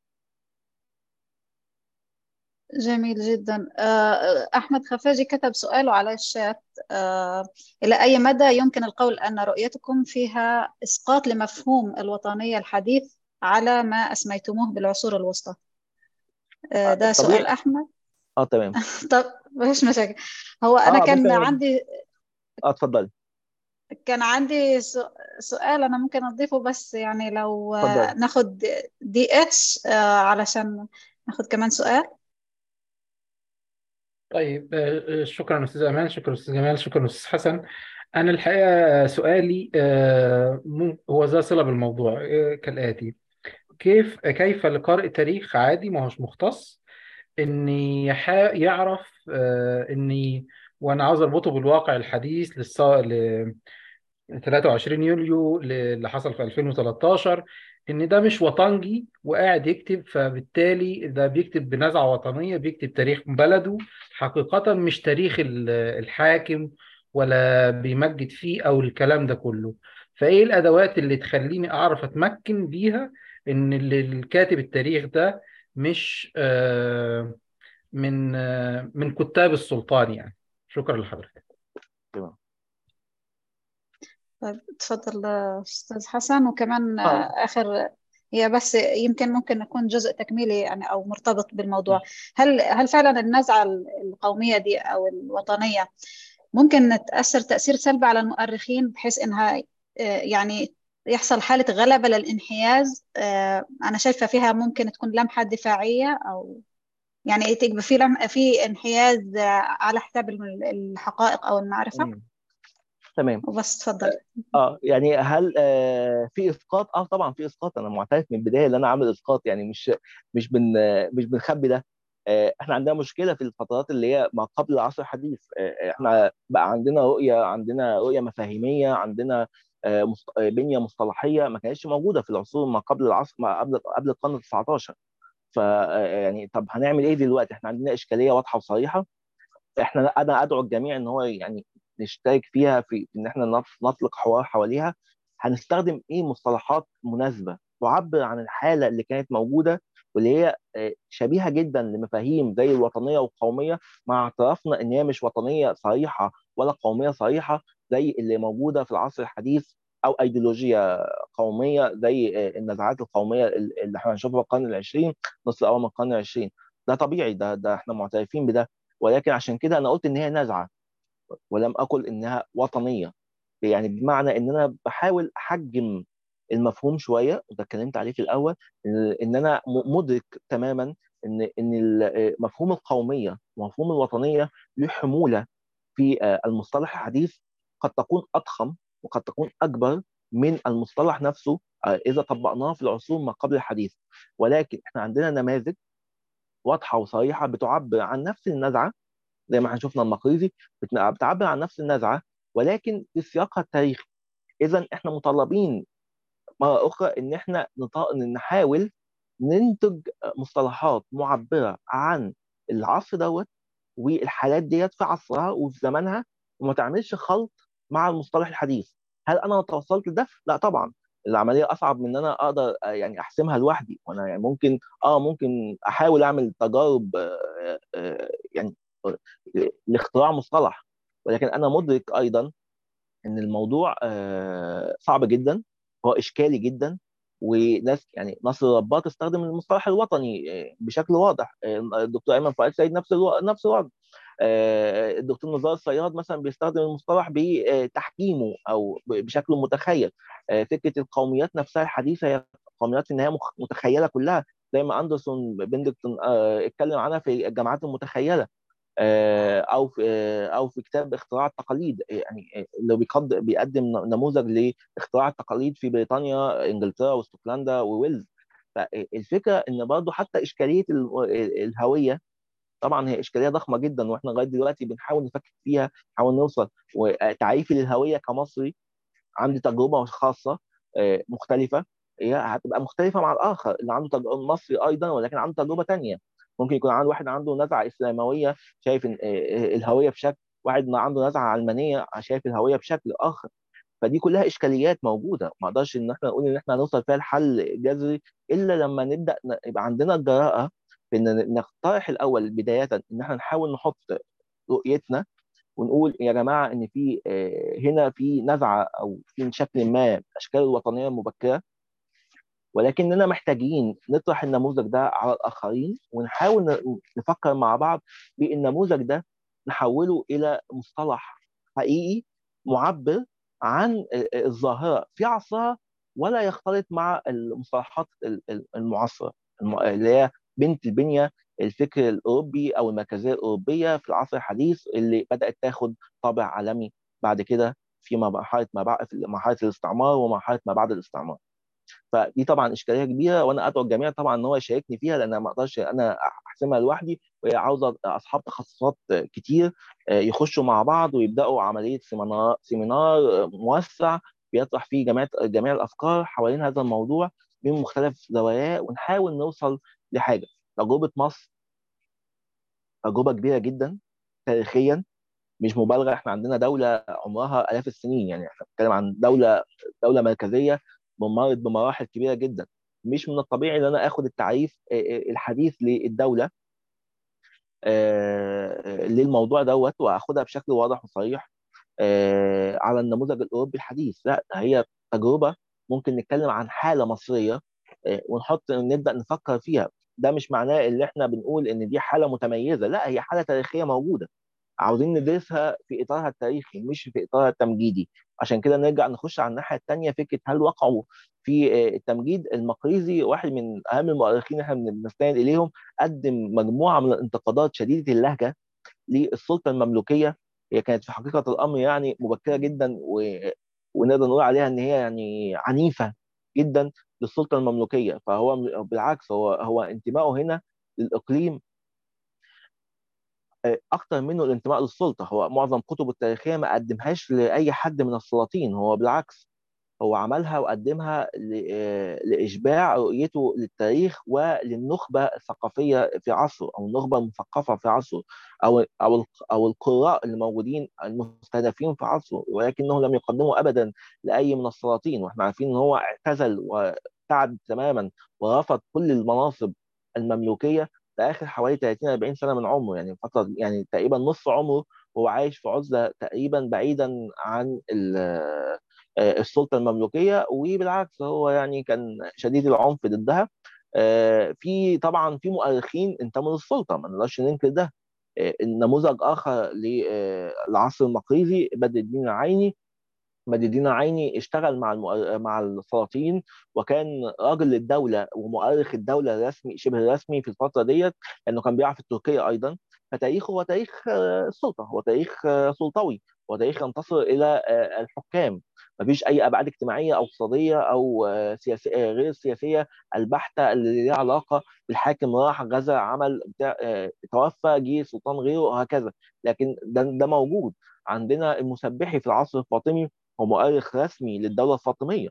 جميل جدا أحمد خفاجي كتب سؤاله على الشات إلى أي مدى يمكن القول أن رؤيتكم فيها إسقاط لمفهوم الوطنية الحديث على ما أسميتموه بالعصور الوسطى ده سؤال أحمد اه تمام طب مفيش مشاكل هو أنا آه كان عندي اه اتفضلي كان عندي سؤال أنا ممكن أضيفه بس يعني لو فضل. ناخد دي اتش علشان ناخد كمان سؤال طيب شكرا استاذ امان شكرا استاذ جمال شكرا استاذ حسن انا الحقيقه سؤالي هو ذا صله بالموضوع كالاتي كيف كيف لقارئ تاريخ عادي ما هوش مختص ان يعرف اني وانا عاوز اربطه بالواقع الحديث للص... ل 23 يوليو اللي حصل في 2013 ان ده مش وطنجي وقاعد يكتب فبالتالي ده بيكتب بنزعه وطنيه بيكتب تاريخ بلده حقيقه مش تاريخ الحاكم ولا بيمجد فيه او الكلام ده كله فايه الادوات اللي تخليني اعرف اتمكن بيها ان الكاتب التاريخ ده مش من من كتاب السلطان يعني شكرا لحضرتك تمام طيب تفضل استاذ حسن وكمان آه. اخر هي بس يمكن ممكن يكون جزء تكميلي يعني او مرتبط بالموضوع هل هل فعلا النزعه القوميه دي او الوطنيه ممكن تاثر تاثير سلبي على المؤرخين بحيث انها يعني يحصل حاله غلبه للانحياز انا شايفه فيها ممكن تكون لمحه دفاعيه او يعني تبقى في لم... في انحياز على حساب الحقائق او المعرفه مم. تمام وبس تفضل اه يعني هل آه في اسقاط اه طبعا في اسقاط انا معترف من البدايه ان انا عامل اسقاط يعني مش مش بن مش بنخبي ده آه احنا عندنا مشكله في الفترات اللي هي ما قبل العصر الحديث آه احنا بقى عندنا رؤيه عندنا رؤيه مفاهيميه عندنا آه مست... بنيه مصطلحيه ما كانتش موجوده في العصور ما قبل العصر ما قبل قبل القرن ال 19 ف يعني طب هنعمل ايه دلوقتي احنا عندنا اشكاليه واضحه وصريحه احنا انا ادعو الجميع ان هو يعني نشترك فيها في ان احنا نطلق حوار حواليها هنستخدم ايه مصطلحات مناسبه تعبر عن الحاله اللي كانت موجوده واللي هي شبيهه جدا لمفاهيم زي الوطنيه والقوميه مع اعترافنا ان هي مش وطنيه صريحه ولا قوميه صريحه زي اللي موجوده في العصر الحديث او ايديولوجيا قوميه زي النزعات القوميه اللي احنا هنشوفها في القرن العشرين نص الاول من القرن العشرين ده طبيعي ده ده احنا معترفين بده ولكن عشان كده انا قلت ان هي نزعه ولم اقل انها وطنيه يعني بمعنى ان انا بحاول احجم المفهوم شويه وده اتكلمت عليه في الاول ان انا مدرك تماما ان ان مفهوم القوميه ومفهوم الوطنيه له حموله في المصطلح الحديث قد تكون اضخم وقد تكون اكبر من المصطلح نفسه اذا طبقناه في العصور ما قبل الحديث ولكن احنا عندنا نماذج واضحه وصريحه بتعبر عن نفس النزعه زي ما احنا شفنا المقريزي بتعبر عن نفس النزعه ولكن في سياقها التاريخي اذا احنا مطالبين مره اخرى ان احنا نحاول ننتج مصطلحات معبره عن العصر دوت والحالات ديت في عصرها وفي زمانها وما تعملش خلط مع المصطلح الحديث هل انا توصلت لده؟ لا طبعا العمليه اصعب من ان انا اقدر يعني احسمها لوحدي وانا يعني ممكن اه ممكن احاول اعمل تجارب آه آه يعني لاختراع مصطلح ولكن انا مدرك ايضا ان الموضوع آه صعب جدا هو اشكالي جدا وناس يعني نصر رباط استخدم المصطلح الوطني بشكل واضح الدكتور ايمن فؤاد سيد نفس الو... نفس الوضع الدكتور نزار الصياد مثلا بيستخدم المصطلح بتحكيمه او بشكل متخيل فكره القوميات نفسها الحديثه هي قوميات في النهايه متخيله كلها زي ما اندرسون بندكتون اتكلم عنها في الجامعات المتخيله او في او في كتاب اختراع التقاليد يعني اللي بيقدم نموذج لاختراع التقاليد في بريطانيا انجلترا واستوكلندا وويلز فالفكره ان برضه حتى اشكاليه الهويه طبعا هي اشكاليه ضخمه جدا واحنا لغايه دلوقتي بنحاول نفكك فيها نحاول نوصل وتعريفي للهويه كمصري عندي تجربه خاصه مختلفه هي هتبقى مختلفه مع الاخر اللي عنده تجربه مصري ايضا ولكن عنده تجربه ثانيه ممكن يكون عند واحد عنده نزعه اسلامويه شايف الهويه بشكل واحد عنده نزعه علمانيه شايف الهويه بشكل اخر فدي كلها اشكاليات موجوده ما اقدرش ان احنا نقول ان احنا هنوصل فيها لحل جذري الا لما نبدا يبقى عندنا الجراءه في ان نقترح الاول بدايه ان احنا نحاول نحط رؤيتنا ونقول يا جماعه ان في هنا في نزعه او في شكل ما من اشكال الوطنيه المبكره ولكننا محتاجين نطرح النموذج ده على الاخرين ونحاول نفكر مع بعض بالنموذج ده نحوله الى مصطلح حقيقي معبر عن الظاهره في عصرها ولا يختلط مع المصطلحات المعاصره اللي هي بنت البنيه الفكر الاوروبي او المركزيه الاوروبيه في العصر الحديث اللي بدات تاخد طابع عالمي بعد كده في مرحله ما بعد في مرحله الاستعمار ومرحله ما بعد الاستعمار. فدي طبعا اشكاليه كبيره وانا ادعو الجميع طبعا ان هو يشاركني فيها لان ما اقدرش انا احسمها لوحدي وهي عاوزه اصحاب تخصصات كتير يخشوا مع بعض ويبداوا عمليه سيمينار سيمينار موسع بيطرح فيه جميع جميع الافكار حوالين هذا الموضوع من مختلف زواياه ونحاول نوصل لحاجه تجربه مصر تجربه كبيره جدا تاريخيا مش مبالغه احنا عندنا دوله عمرها الاف السنين يعني احنا بنتكلم عن دوله دوله مركزيه مرت بمراحل كبيره جدا مش من الطبيعي ان انا اخد التعريف الحديث للدوله للموضوع دوت واخدها بشكل واضح وصريح على النموذج الاوروبي الحديث لا هي تجربه ممكن نتكلم عن حاله مصريه ونحط نبدا نفكر فيها ده مش معناه ان احنا بنقول ان دي حاله متميزه لا هي حاله تاريخيه موجوده عاوزين ندرسها في اطارها التاريخي مش في اطارها التمجيدي عشان كده نرجع نخش على الناحيه الثانيه فكره هل وقعوا في التمجيد المقريزي واحد من اهم المؤرخين احنا بنستند اليهم قدم مجموعه من الانتقادات شديده اللهجه للسلطه المملوكيه هي كانت في حقيقه الامر يعني مبكره جدا و... ونقدر نقول عليها ان هي يعني عنيفه جدا للسلطه المملوكيه فهو بالعكس هو هو انتمائه هنا للاقليم اكتر منه الانتماء للسلطه هو معظم كتبه التاريخيه ما قدمهاش لاي حد من السلاطين هو بالعكس هو عملها وقدمها لاشباع رؤيته للتاريخ وللنخبه الثقافيه في عصره او النخبه المثقفه في عصره او او او القراء اللي موجودين المستهدفين في عصره ولكنه لم يقدموا ابدا لاي من السلاطين واحنا عارفين ان هو اعتزل وابتعد تماما ورفض كل المناصب المملوكيه في اخر حوالي 30 40 سنه من عمره يعني فتره يعني تقريبا نصف عمره هو عايش في عزله تقريبا بعيدا عن السلطه المملوكيه وبالعكس هو يعني كان شديد العنف ضدها في طبعا في مؤرخين انتموا للسلطه ما نقدرش ننكر ده نموذج اخر للعصر المقريزي بدر الدين العيني بدر الدين العيني اشتغل مع مع السلاطين وكان راجل للدوله ومؤرخ الدوله الرسمي شبه رسمي في الفتره ديت لانه كان بيعرف التركيه ايضا فتاريخه هو تاريخ السلطه هو تاريخ سلطوي هو تاريخ ينتصر الى الحكام مفيش اي ابعاد اجتماعيه او اقتصاديه او سياسيه غير السياسيه البحته اللي ليها علاقه بالحاكم راح غزا عمل بتاع توفى جه سلطان غيره وهكذا لكن ده ده موجود عندنا المسبحي في العصر الفاطمي هو مؤرخ رسمي للدوله الفاطميه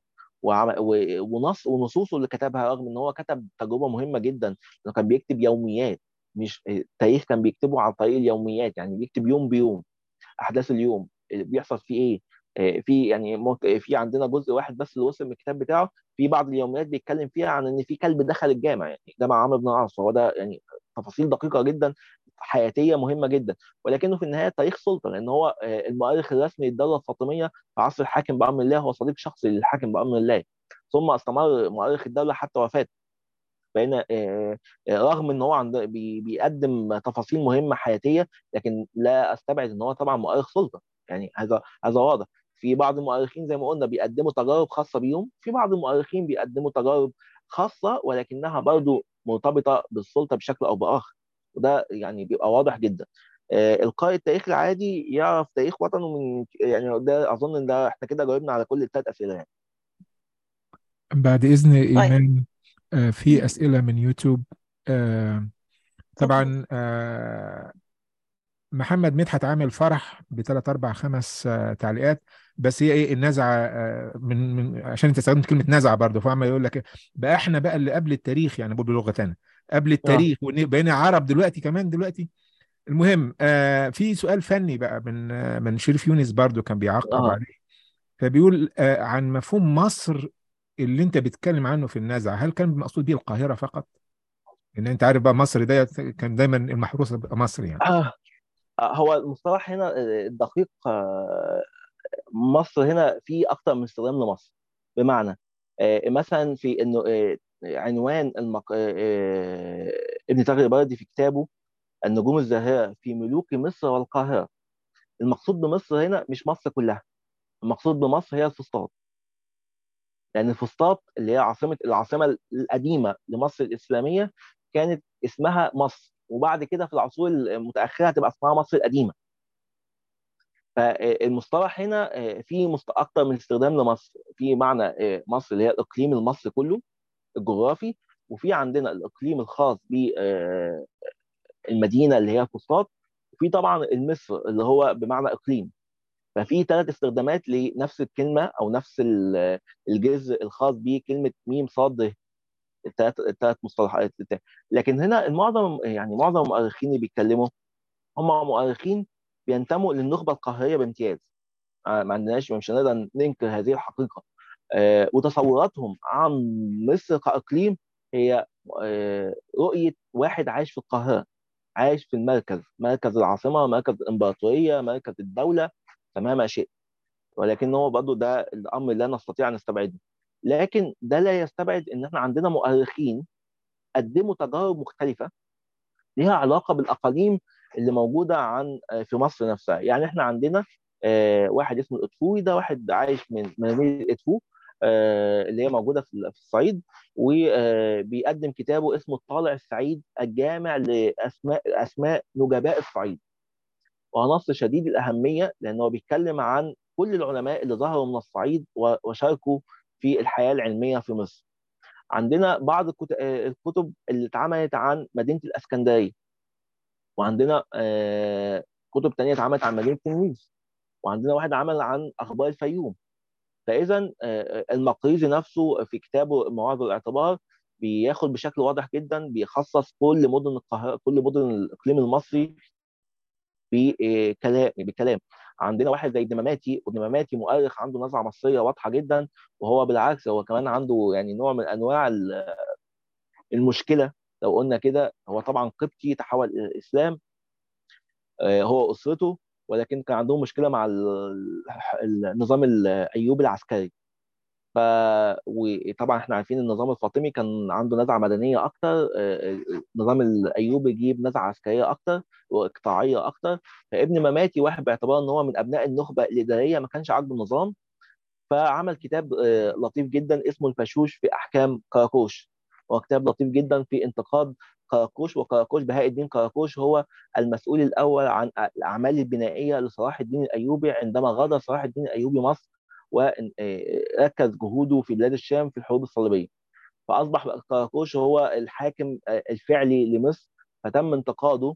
ونص ونصوصه اللي كتبها رغم ان هو كتب تجربه مهمه جدا انه كان بيكتب يوميات مش التاريخ كان بيكتبه عن طريق اليوميات يعني بيكتب يوم بيوم احداث اليوم بيحصل فيه ايه في يعني في عندنا جزء واحد بس اللي وصل من الكتاب بتاعه في بعض اليوميات بيتكلم فيها عن ان في كلب دخل الجامع يعني جامع عمرو بن العاص هو ده يعني تفاصيل دقيقه جدا حياتيه مهمه جدا ولكنه في النهايه تاريخ سلطه لان هو المؤرخ الرسمي للدوله الفاطميه في عصر الحاكم بامر الله هو صديق شخصي للحاكم بامر الله ثم استمر مؤرخ الدوله حتى وفاته بين رغم ان هو عند بيقدم تفاصيل مهمه حياتيه لكن لا استبعد ان هو طبعا مؤرخ سلطه يعني هذا هذا واضح في بعض المؤرخين زي ما قلنا بيقدموا تجارب خاصه بيهم في بعض المؤرخين بيقدموا تجارب خاصه ولكنها برضو مرتبطه بالسلطه بشكل او باخر وده يعني بيبقى واضح جدا القارئ التاريخ العادي يعرف تاريخ وطنه من يعني ده اظن ان ده احنا كده جاوبنا على كل الثلاث اسئله يعني بعد اذن ايمان في اسئله من يوتيوب طبعا محمد مدحت عامل فرح بثلاث اربع خمس تعليقات بس هي ايه النزعه من من عشان انت استخدمت كلمه نزعه برضه فعمال يقول لك بقى احنا بقى اللي قبل التاريخ يعني بقول بلغتنا قبل التاريخ وبقينا عرب دلوقتي كمان دلوقتي المهم آه في سؤال فني بقى من آه من شريف يونس برضه كان بيعقب آه. عليه فبيقول آه عن مفهوم مصر اللي انت بتتكلم عنه في النزعه هل كان مقصود بيه القاهره فقط؟ ان انت عارف بقى مصر ده كان دايما المحروسه بقى مصر يعني آه. هو المصطلح هنا الدقيق مصر هنا في اكتر من استخدام لمصر بمعنى مثلا في انه عنوان المق... ابن تغري البلدي في كتابه النجوم الزاهره في ملوك مصر والقاهره المقصود بمصر هنا مش مصر كلها المقصود بمصر هي الفسطاط لان الفسطاط اللي هي عاصمه العاصمه القديمه لمصر الاسلاميه كانت اسمها مصر وبعد كده في العصور المتاخره هتبقى اسمها مصر القديمه فالمصطلح هنا في اكتر من استخدام لمصر في معنى مصر اللي هي الاقليم المصري كله الجغرافي وفي عندنا الاقليم الخاص بالمدينه اللي هي فسطاط وفي طبعا المصر اللي هو بمعنى اقليم ففي ثلاث استخدامات لنفس الكلمه او نفس الجزء الخاص بكلمه ميم صاد الثلاث الثلاث مصطلحات لكن هنا المعظم يعني معظم المؤرخين اللي بيتكلموا هم مؤرخين بينتموا للنخبه القاهريه بامتياز ما عندناش مش هنقدر ننكر هذه الحقيقه آه وتصوراتهم عن مصر كاقليم هي آه رؤيه واحد عايش في القاهره عايش في المركز مركز العاصمه مركز الامبراطوريه مركز الدوله تمام شيء ولكن هو برضه ده الامر لا نستطيع ان نستبعده لكن ده لا يستبعد ان احنا عندنا مؤرخين قدموا تجارب مختلفه ليها علاقه بالاقاليم اللي موجوده عن في مصر نفسها يعني احنا عندنا واحد اسمه الادفوي ده واحد عايش من مدينه ادفو اللي هي موجوده في الصعيد وبيقدم كتابه اسمه الطالع السعيد الجامع لاسماء اسماء نجباء الصعيد ونص شديد الاهميه لانه بيتكلم عن كل العلماء اللي ظهروا من الصعيد وشاركوا في الحياه العلميه في مصر. عندنا بعض الكتب اللي اتعملت عن مدينه الاسكندريه وعندنا كتب تانية اتعملت عن مدينه تلميذ وعندنا واحد عمل عن اخبار الفيوم فاذا المقريزي نفسه في كتابه مواعظ الاعتبار بياخد بشكل واضح جدا بيخصص كل مدن القاهره كل مدن الاقليم المصري بكلام بكلام عندنا واحد زي دماماتي ودماماتي مؤرخ عنده نزعه مصريه واضحه جدا وهو بالعكس هو كمان عنده يعني نوع من انواع المشكله لو قلنا كده هو طبعا قبطي تحول الى الاسلام هو اسرته ولكن كان عندهم مشكله مع النظام الايوبي العسكري ف وطبعا احنا عارفين النظام الفاطمي كان عنده نزعه مدنيه اكتر النظام الايوبي جيب نزعه عسكريه اكتر واقطاعيه اكتر فابن مماتي واحد باعتبار ان هو من ابناء النخبه الاداريه ما كانش عاجبه النظام فعمل كتاب لطيف جدا اسمه الفشوش في احكام كراكوش هو كتاب لطيف جدا في انتقاد كراكوش وكراكوش بهاء الدين كراكوش هو المسؤول الاول عن الاعمال البنائيه لصلاح الدين الايوبي عندما غادر صلاح الدين الايوبي مصر وركز جهوده في بلاد الشام في الحروب الصليبيه فاصبح كراكوش هو الحاكم الفعلي لمصر فتم انتقاده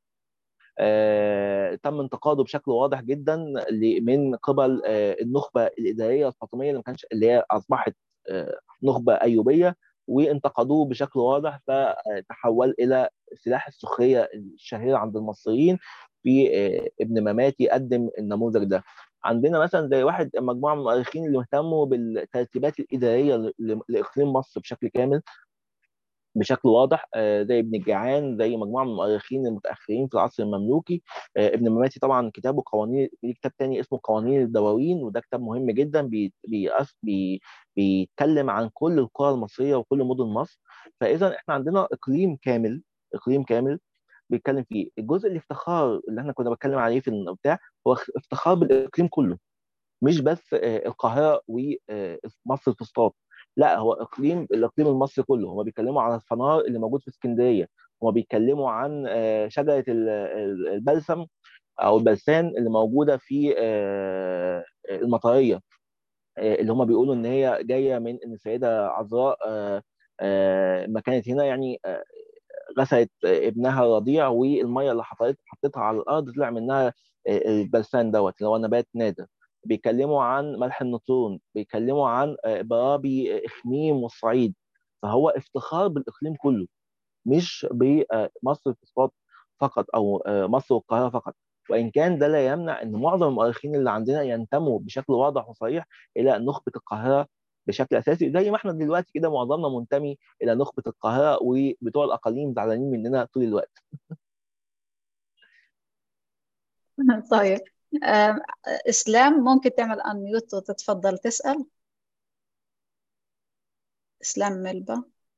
آه، تم انتقاده بشكل واضح جدا من قبل آه، النخبه الاداريه الفاطميه اللي ما كانش اللي هي اصبحت آه، نخبه ايوبيه وانتقدوه بشكل واضح فتحول الى سلاح السخريه الشهير عند المصريين في ابن مماتي قدم النموذج ده عندنا مثلا زي واحد مجموعه من المؤرخين اللي اهتموا بالترتيبات الاداريه لاقليم مصر بشكل كامل بشكل واضح زي ابن الجعان زي مجموعه من المؤرخين المتاخرين في العصر المملوكي ابن مماتي طبعا كتابه قوانين ليه كتاب تاني اسمه قوانين الدواوين وده كتاب مهم جدا بي بي بي بيتكلم عن كل القرى المصريه وكل مدن مصر فاذا احنا عندنا اقليم كامل اقليم كامل بيتكلم فيه الجزء الافتخار اللي احنا كنا بنتكلم عليه في البتاع هو افتخار بالاقليم كله مش بس القاهره ومصر الفسطاط لا هو اقليم الاقليم المصري كله هم بيتكلموا عن الفنار اللي موجود في اسكندريه هم بيتكلموا عن شجره البلسم او البلسان اللي موجوده في المطريه اللي هم بيقولوا ان هي جايه من ان السيده عذراء ما كانت هنا يعني غسلت ابنها الرضيع والميه اللي حطيت حطيتها على الارض طلع منها البلسان دوت اللي هو نبات نادر بيتكلموا عن ملح النطرون بيتكلموا عن برابي اخميم والصعيد فهو افتخار بالاقليم كله مش بمصر الفسطاط فقط او مصر والقاهره فقط وان كان ده لا يمنع ان معظم المؤرخين اللي عندنا ينتموا بشكل واضح وصريح الى نخبه القاهره بشكل اساسي زي ما احنا دلوقتي كده معظمنا منتمي الى نخبه القاهره وبتوع الاقاليم زعلانين مننا طول الوقت طيب اسلام ممكن تعمل انميوت وتتفضل تسال اسلام ملبا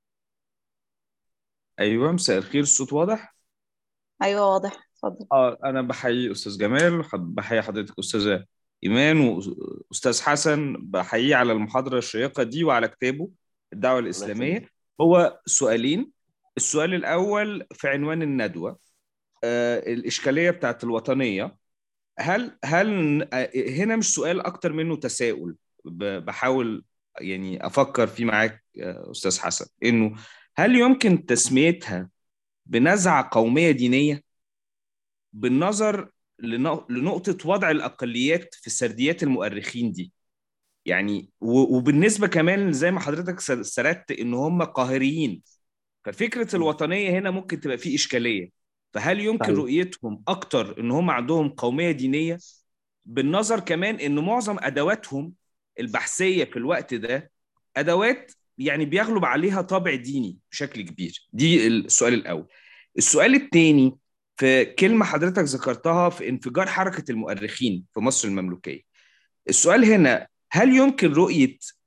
ايوه مساء الخير الصوت واضح ايوه واضح اتفضل اه انا بحيي استاذ جمال بحيي حضرتك استاذه ايمان واستاذ حسن بحييه على المحاضره الشيقه دي وعلى كتابه الدعوه الاسلاميه هو سؤالين السؤال الاول في عنوان الندوه آه الاشكاليه بتاعت الوطنيه هل هل هنا مش سؤال اكتر منه تساؤل بحاول يعني افكر فيه معاك استاذ حسن انه هل يمكن تسميتها بنزعه قوميه دينيه بالنظر لنقطه وضع الاقليات في سرديات المؤرخين دي يعني وبالنسبه كمان زي ما حضرتك سردت ان هم قاهريين ففكره الوطنيه هنا ممكن تبقى فيه اشكاليه فهل يمكن طيب. رؤيتهم اكتر ان هم عندهم قوميه دينيه بالنظر كمان ان معظم ادواتهم البحثيه في الوقت ده ادوات يعني بيغلب عليها طابع ديني بشكل كبير دي السؤال الاول السؤال الثاني في كلمه حضرتك ذكرتها في انفجار حركه المؤرخين في مصر المملوكيه السؤال هنا هل يمكن رؤيه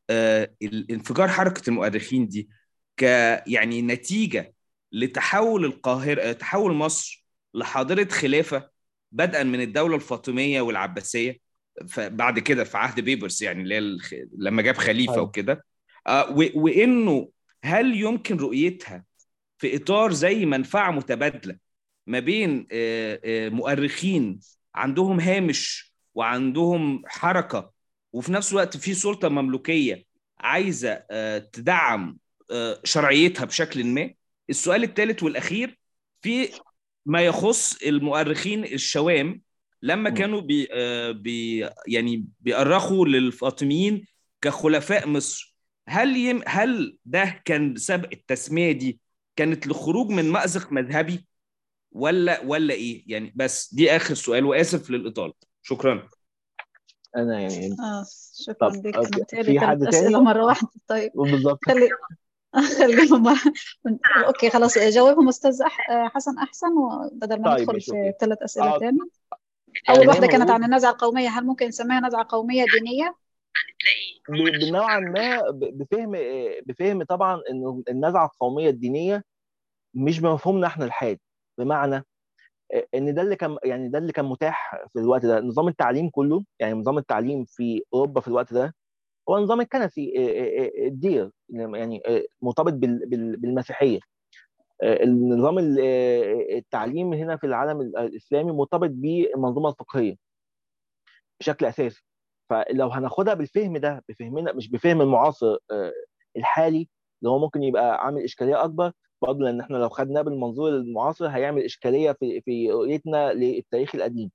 آه، انفجار حركه المؤرخين دي ك يعني نتيجه لتحول القاهره آه، تحول مصر لحاضره خلافه بدءا من الدوله الفاطميه والعباسيه بعد كده في عهد بيبرس يعني اللي هي الخ... لما جاب خليفه أيوة. وكده آه، و... وانه هل يمكن رؤيتها في اطار زي منفعه متبادله ما بين آه، آه، مؤرخين عندهم هامش وعندهم حركه وفي نفس الوقت في سلطه مملوكيه عايزه آه، تدعم آه، شرعيتها بشكل ما السؤال الثالث والاخير في ما يخص المؤرخين الشوام لما م. كانوا بي آه، بي يعني بيأرخوا للفاطميين كخلفاء مصر هل يم هل ده كان سبب التسميه دي كانت لخروج من مأزق مذهبي ولا ولا ايه يعني بس دي اخر سؤال واسف للاطاله شكرا انا يعني آه شكرا طب لك أوكي. أنا متهيألي في ثلاث حد أسئلة تاني؟ مرة واحدة طيب بالظبط خلي خليهم مرة أوكي خلاص جاوبهم أستاذ أح... حسن أحسن وبدل ما طيب ندخل ماشي في اوكي ثلاث أسئلة اه تاني يعني أول زي واحدة ما كانت بقول عن النزعة القومية هل ممكن نسميها نزعة قومية دينية؟ ب- بنوعا ما ب- بفهم بفهم طبعا انه النزعه القوميه الدينيه مش بمفهومنا احنا الحالي بمعنى ان ده اللي كان يعني ده اللي كان متاح في الوقت ده نظام التعليم كله يعني نظام التعليم في اوروبا في الوقت ده هو النظام الكنسي الدير يعني مرتبط بال- بال- بالمسيحيه النظام ال- التعليم هنا في العالم الاسلامي مرتبط بالمنظومه الفقهيه بشكل اساسي فلو هناخدها بالفهم ده بفهمنا مش بفهم المعاصر آه، الحالي اللي هو ممكن يبقى عامل اشكاليه اكبر برضه لان احنا لو خدناه بالمنظور المعاصر هيعمل اشكاليه في في رؤيتنا للتاريخ القديم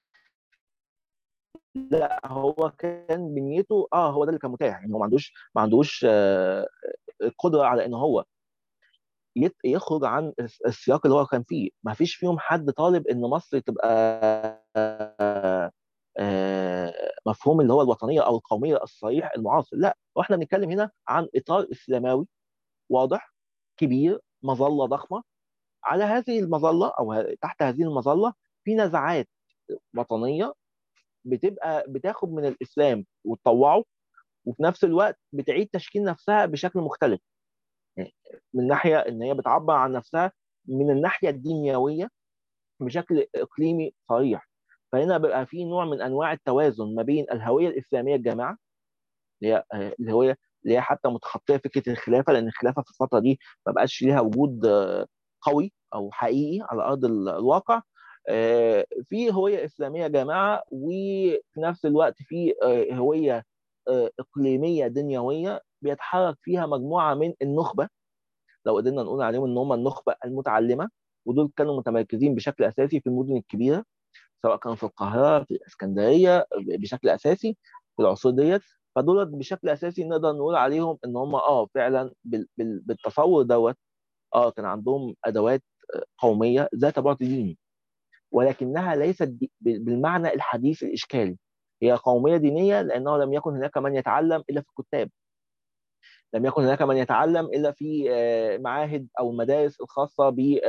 لا هو كان بنيته اه هو ده اللي كان متاح يعني هو ما عندوش ما عندوش آه، القدره على ان هو يت- يخرج عن الس- السياق اللي هو كان فيه ما فيش فيهم حد طالب ان مصر تبقى آه، آه، مفهوم اللي هو الوطنيه او القوميه الصريح المعاصر لا واحنا بنتكلم هنا عن اطار اسلاموي واضح كبير مظله ضخمه على هذه المظله او ه- تحت هذه المظله في نزعات وطنيه بتبقى بتاخد من الاسلام وتطوعه وفي نفس الوقت بتعيد تشكيل نفسها بشكل مختلف من ناحيه ان هي بتعبر عن نفسها من الناحيه الدينيويه بشكل اقليمي صريح فهنا بيبقى في نوع من انواع التوازن ما بين الهويه الاسلاميه الجامعه اللي هي آه، الهويه اللي هي حتى متخطيه فكره الخلافه لان الخلافه في الفتره دي ما بقاش ليها وجود آه، قوي او حقيقي على ارض ال- الواقع آه، في هويه اسلاميه جامعه وفي نفس الوقت في آه، هويه آه، اقليميه دنيويه بيتحرك فيها مجموعه من النخبه لو قدرنا نقول عليهم ان هم النخبه المتعلمه ودول كانوا متمركزين بشكل اساسي في المدن الكبيره سواء كانوا في القاهره في الاسكندريه بشكل اساسي في العصور ديت فدول بشكل اساسي نقدر نقول عليهم ان هم اه فعلا بال- بال- بالتصور دوت اه كان عندهم ادوات آه، قوميه ذات بعد ديني ولكنها ليست ب- بالمعنى الحديث الاشكالي هي قوميه دينيه لانه لم يكن هناك من يتعلم الا في الكتاب لم يكن هناك من يتعلم الا في آه، معاهد او المدارس الخاصه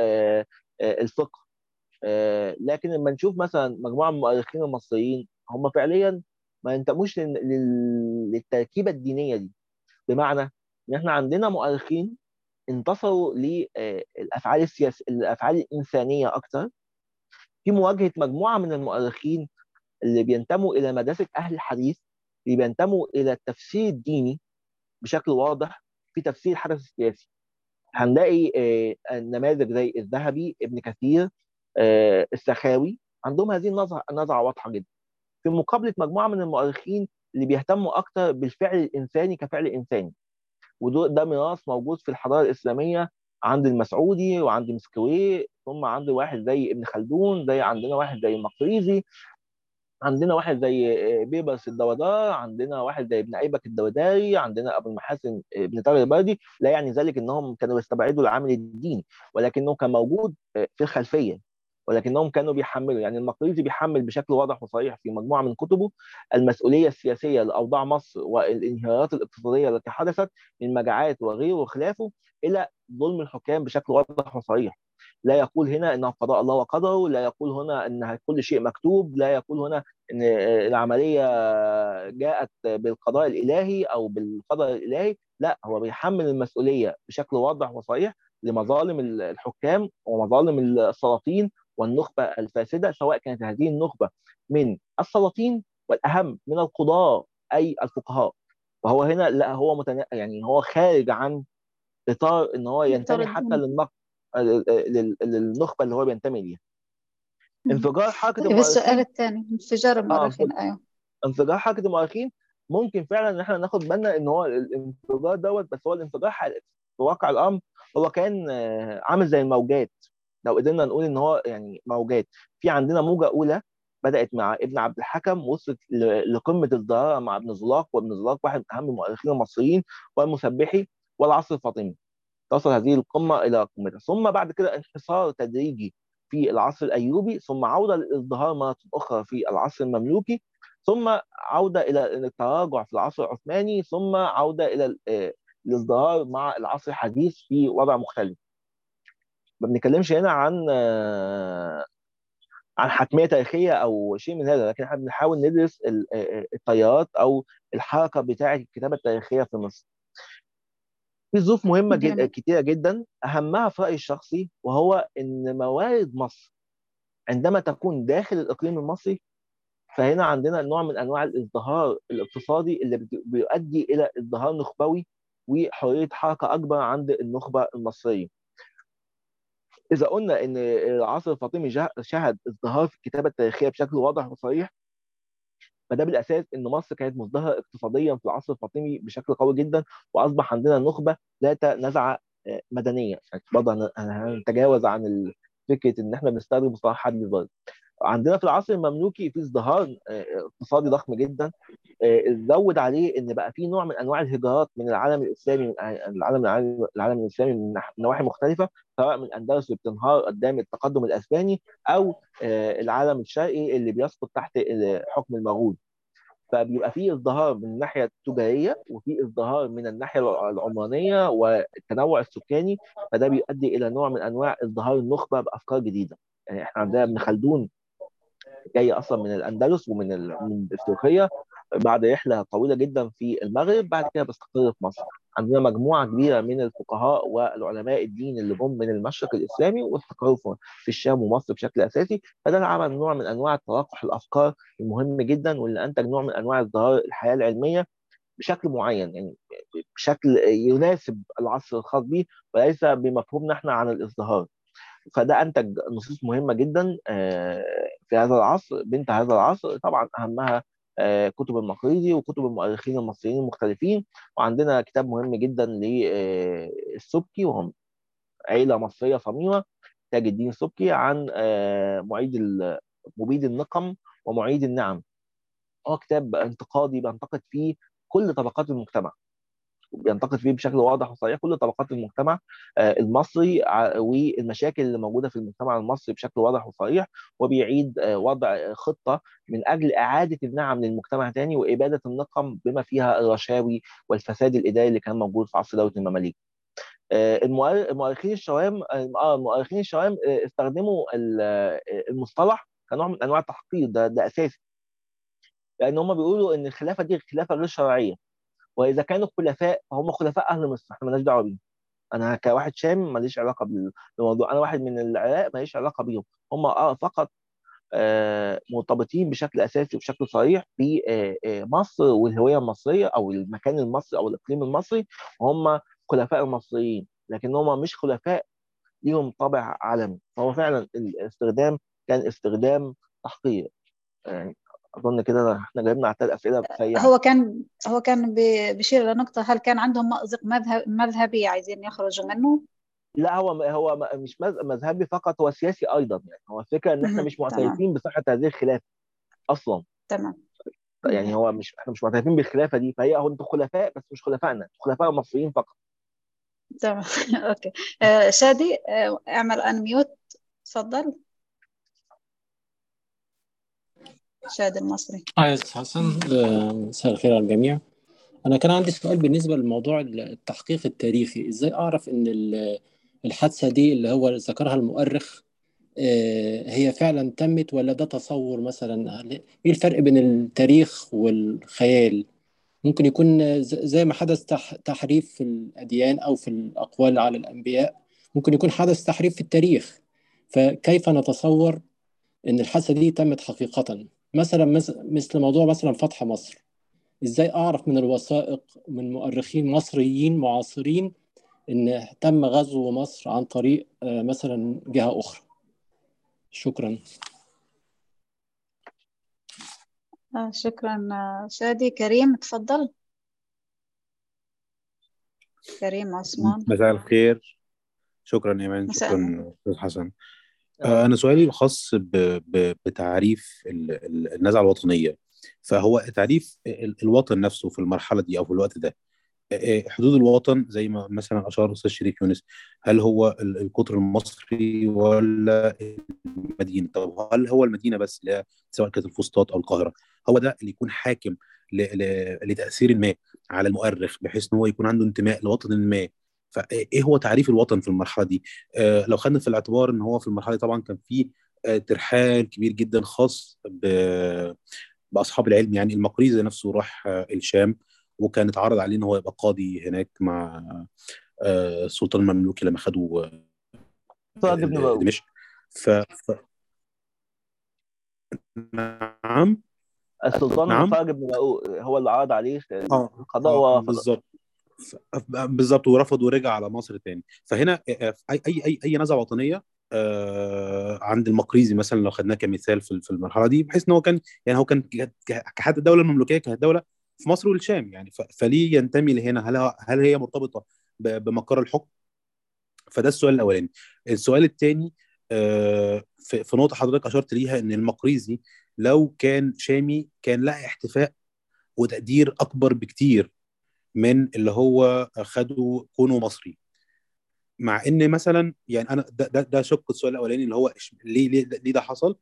بالفقه لكن لما نشوف مثلا مجموعه من المؤرخين المصريين هم فعليا ما ينتموش لل- لل- للتركيبه الدينيه دي بمعنى ان احنا عندنا مؤرخين انتصروا للافعال السياسيه الافعال الانسانيه اكثر في مواجهه مجموعه من المؤرخين اللي بينتموا الى مدرسه اهل الحديث اللي بينتموا الى التفسير الديني بشكل واضح في تفسير الحدث السياسي هنلاقي آه، نماذج زي الذهبي ابن كثير آه، السخاوي عندهم هذه النظرة نظرة واضحة جدا في مقابلة مجموعة من المؤرخين اللي بيهتموا أكتر بالفعل الإنساني كفعل إنساني وده ده ميراث موجود في الحضارة الإسلامية عند المسعودي وعند مسكوي ثم عند واحد زي ابن خلدون زي عندنا واحد زي المقريزي عندنا واحد زي بيبرس الدودار عندنا واحد زي ابن ايبك الدوداري عندنا ابو المحاسن ابن طارق البردي لا يعني ذلك انهم كانوا يستبعدوا العامل الديني ولكنه كان موجود في الخلفيه ولكنهم كانوا بيحملوا يعني المقريزي بيحمل بشكل واضح وصريح في مجموعه من كتبه المسؤوليه السياسيه لاوضاع مصر والانهيارات الاقتصاديه التي حدثت من مجاعات وغيره وخلافه الى ظلم الحكام بشكل واضح وصريح لا يقول هنا انه قضاء الله وقدره لا يقول هنا ان كل شيء مكتوب لا يقول هنا ان العمليه جاءت بالقضاء الالهي او بالقدر الالهي لا هو بيحمل المسؤوليه بشكل واضح وصريح لمظالم الحكام ومظالم السلاطين والنخبه الفاسده سواء كانت هذه النخبه من السلاطين والاهم من القضاه اي الفقهاء وهو هنا لا هو متنا... يعني هو خارج عن اطار ان هو ينتمي حتى للنق... للنخبه اللي هو بينتمي ليها انفجار حركه طيب السؤال الثاني انفجار المؤرخين آه. ايوه انفجار حركه المؤرخين ممكن فعلا ان احنا ناخد بالنا ان هو الانفجار دوت بس هو الانفجار في واقع الامر هو كان عامل زي الموجات لو قدرنا نقول ان هو يعني موجات في عندنا موجه اولى بدات مع ابن عبد الحكم وصلت لقمه الظاهره مع ابن زلاق وابن زلاق واحد من اهم المؤرخين المصريين والمسبحي والعصر الفاطمي تصل هذه القمه الى قمتها ثم بعد كده انحسار تدريجي في العصر الايوبي ثم عوده للازدهار مره اخرى في العصر المملوكي ثم عوده الى التراجع في العصر العثماني ثم عوده الى الازدهار مع العصر الحديث في وضع مختلف ما بنتكلمش هنا عن عن حتميه تاريخيه او شيء من هذا لكن احنا بنحاول ندرس التيارات او الحركه بتاعه الكتابه التاريخيه في مصر في ظروف مهمه جدا كتيره جدا اهمها في رايي الشخصي وهو ان موارد مصر عندما تكون داخل الاقليم المصري فهنا عندنا نوع من انواع الازدهار الاقتصادي اللي بيؤدي الى ازدهار نخبوي وحريه حركه اكبر عند النخبه المصريه. اذا قلنا ان العصر الفاطمي شهد ازدهار في الكتابه التاريخيه بشكل واضح وصريح فده بالاساس ان مصر كانت مزدهره اقتصاديا في العصر الفاطمي بشكل قوي جدا واصبح عندنا نخبه ذات نزعه مدنيه يعني برضه هنتجاوز عن فكره ان احنا بنستخدم مصطلح حد الظاهر عندنا في العصر المملوكي في ازدهار اقتصادي ضخم جدا زود عليه ان بقى في نوع من انواع الهجرات من العالم الاسلامي من العالم العالم الاسلامي من نواحي مختلفه سواء من الاندلس اللي بتنهار قدام التقدم الاسباني او العالم الشرقي اللي بيسقط تحت حكم المغول فبيبقى في ازدهار من الناحيه التجاريه وفي ازدهار من الناحيه العمرانيه والتنوع السكاني فده بيؤدي الى نوع من انواع ازدهار النخبه بافكار جديده يعني احنا عندنا ابن خلدون جاي اصلا من الاندلس ومن من افريقيا بعد رحله طويله جدا في المغرب بعد كده بيستقر في مصر عندنا مجموعه كبيره من الفقهاء والعلماء الدين اللي جم من المشرق الاسلامي واستقروا في الشام ومصر بشكل اساسي فده عمل نوع من انواع تلاقح الافكار المهم جدا واللي انتج نوع من انواع ازدهار الحياه العلميه بشكل معين يعني بشكل يناسب العصر الخاص به وليس بمفهومنا احنا عن الازدهار فده انتج نصوص مهمه جدا في هذا العصر بنت هذا العصر طبعا اهمها كتب المقريزي وكتب المؤرخين المصريين المختلفين وعندنا كتاب مهم جدا للسبكي وهم عيله مصريه صميمه تاج الدين السبكي عن معيد مبيد النقم ومعيد النعم هو كتاب انتقادي بينتقد فيه كل طبقات المجتمع بينتقد فيه بشكل واضح وصريح كل طبقات المجتمع المصري والمشاكل اللي موجوده في المجتمع المصري بشكل واضح وصريح وبيعيد وضع خطه من اجل اعاده النعم للمجتمع تاني واباده النقم بما فيها الرشاوي والفساد الاداري اللي كان موجود في عصر دوله المماليك. المؤرخين الشوام اه المؤرخين الشوام استخدموا المصطلح كنوع من انواع التحقير ده ده اساسي لان هم بيقولوا ان الخلافه دي خلافه غير شرعيه واذا كانوا خلفاء فهم خلفاء اهل مصر احنا مالناش دعوه بيهم انا كواحد شام ماليش علاقه بالموضوع انا واحد من العراق ماليش علاقه بيهم هم اه فقط آه مرتبطين بشكل اساسي وبشكل صريح بمصر والهويه المصريه او المكان المصري او الاقليم المصري وهم خلفاء المصريين لكن هم مش خلفاء ليهم طابع عالمي فهو فعلا الاستخدام كان استخدام تحقير يعني اظن كده احنا جاوبنا على ثلاث اسئله سريعه هو كان هو كان بيشير لنقطه هل كان عندهم مأزق مذهب مذهبي عايزين يخرجوا منه؟ لا هو هو مش مذهبي فقط هو سياسي ايضا يعني هو الفكره ان احنا مش معترفين بصحه هذه الخلافه اصلا تمام يعني هو مش احنا مش معترفين بالخلافه دي فهي هو انتوا خلفاء بس مش خلفائنا خلفاء مصريين فقط تمام اوكي آه شادي آه اعمل ان ميوت تفضل شاد المصري هاي استاذ حسن مساء الخير على الجميع انا كان عندي سؤال بالنسبه لموضوع التحقيق التاريخي ازاي اعرف ان الحادثة دي اللي هو ذكرها المؤرخ آه، هي فعلا تمت ولا ده تصور مثلا ايه الفرق بين التاريخ والخيال ممكن يكون زي ما حدث تحريف في الأديان أو في الأقوال على الأنبياء ممكن يكون حدث تحريف في التاريخ فكيف نتصور ان الحادثه دي تمت حقيقه مثلا مثل موضوع مثلا فتح مصر ازاي اعرف من الوثائق من مؤرخين مصريين معاصرين ان تم غزو مصر عن طريق آه، مثلا جهه اخرى شكرا آه، شكرا آه، شادي كريم تفضل كريم عثمان مساء الخير شكرا ايمان شكرا استاذ حسن آه، أنا سؤالي خاص بتعريف النزعة الوطنية فهو تعريف الوطن نفسه في المرحلة دي أو في الوقت ده حدود الوطن زي ما مثلا أشار الأستاذ شريف يونس هل هو القطر المصري ولا المدينة طب هل هو المدينة بس سواء كانت الفسطاط أو القاهرة هو ده اللي يكون حاكم لتأثير ما على المؤرخ بحيث ان هو يكون عنده انتماء لوطن ما فايه هو تعريف الوطن في المرحله دي آه لو خدنا في الاعتبار ان هو في المرحله دي طبعا كان في آه ترحال كبير جدا خاص باصحاب العلم يعني المقريزي نفسه راح آه الشام وكان اتعرض عليه ان هو يبقى قاضي هناك مع آه السلطان المملوكي لما خدوا آه دمشق ف... ف... نعم السلطان نعم فرج بن هو اللي عرض عليه القضاء آه بالظبط بالظبط ورفض ورجع على مصر تاني فهنا اي اي اي اي نزعه وطنيه آه عند المقريزي مثلا لو خدناه كمثال في في المرحله دي بحيث ان هو كان يعني هو كان كحد الدوله المملوكيه كانت دوله في مصر والشام يعني فليه ينتمي لهنا هل هل هي مرتبطه بمقر الحكم فده السؤال الاولاني السؤال الثاني آه في, في نقطه حضرتك اشرت ليها ان المقريزي لو كان شامي كان لها احتفاء وتقدير اكبر بكتير من اللي هو خده كونه مصري مع ان مثلا يعني انا ده ده, ده شق السؤال الاولاني اللي هو ليه ليه, ليه ده حصل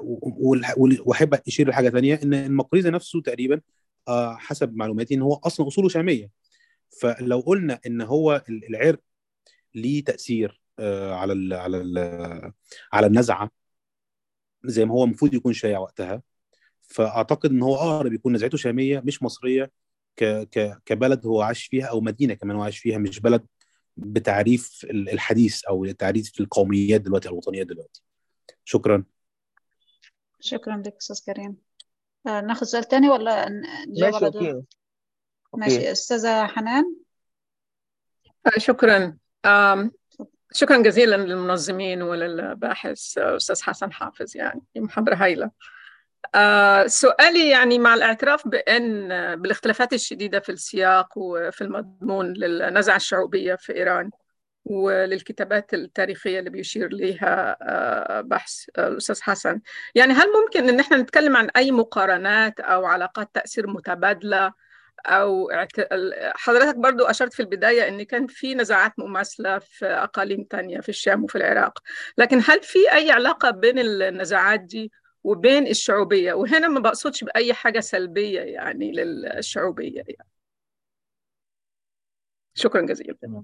واحب اشير لحاجه ثانيه ان المقريزي نفسه تقريبا آه حسب معلوماتي ان هو اصلا اصوله شاميه فلو قلنا ان هو العرق ليه تاثير آه على ال على ال على النزعه زي ما هو المفروض يكون شائع وقتها فاعتقد ان هو اقرب يكون نزعته شاميه مش مصريه ك ك كبلد هو عاش فيها او مدينه كمان هو عاش فيها مش بلد بتعريف الحديث او تعريف القوميات دلوقتي الوطنيات دلوقتي شكرا شكرا لك استاذ كريم آه ناخذ سؤال ثاني ولا نجاوب على دول ماشي استاذه حنان آه شكرا آم شكرا جزيلا للمنظمين وللباحث استاذ حسن حافظ يعني محاضره هايله آه سؤالي يعني مع الاعتراف بأن بالاختلافات الشديدة في السياق وفي المضمون للنزعة الشعوبية في إيران وللكتابات التاريخية اللي بيشير لها آه بحث الأستاذ حسن يعني هل ممكن أن احنا نتكلم عن أي مقارنات أو علاقات تأثير متبادلة أو حضرتك برضو أشرت في البداية أن كان في نزاعات مماثلة في أقاليم تانية في الشام وفي العراق لكن هل في أي علاقة بين النزاعات دي وبين الشعوبية وهنا ما بقصدش بأي حاجة سلبية يعني للشعوبية يعني. شكرا جزيلا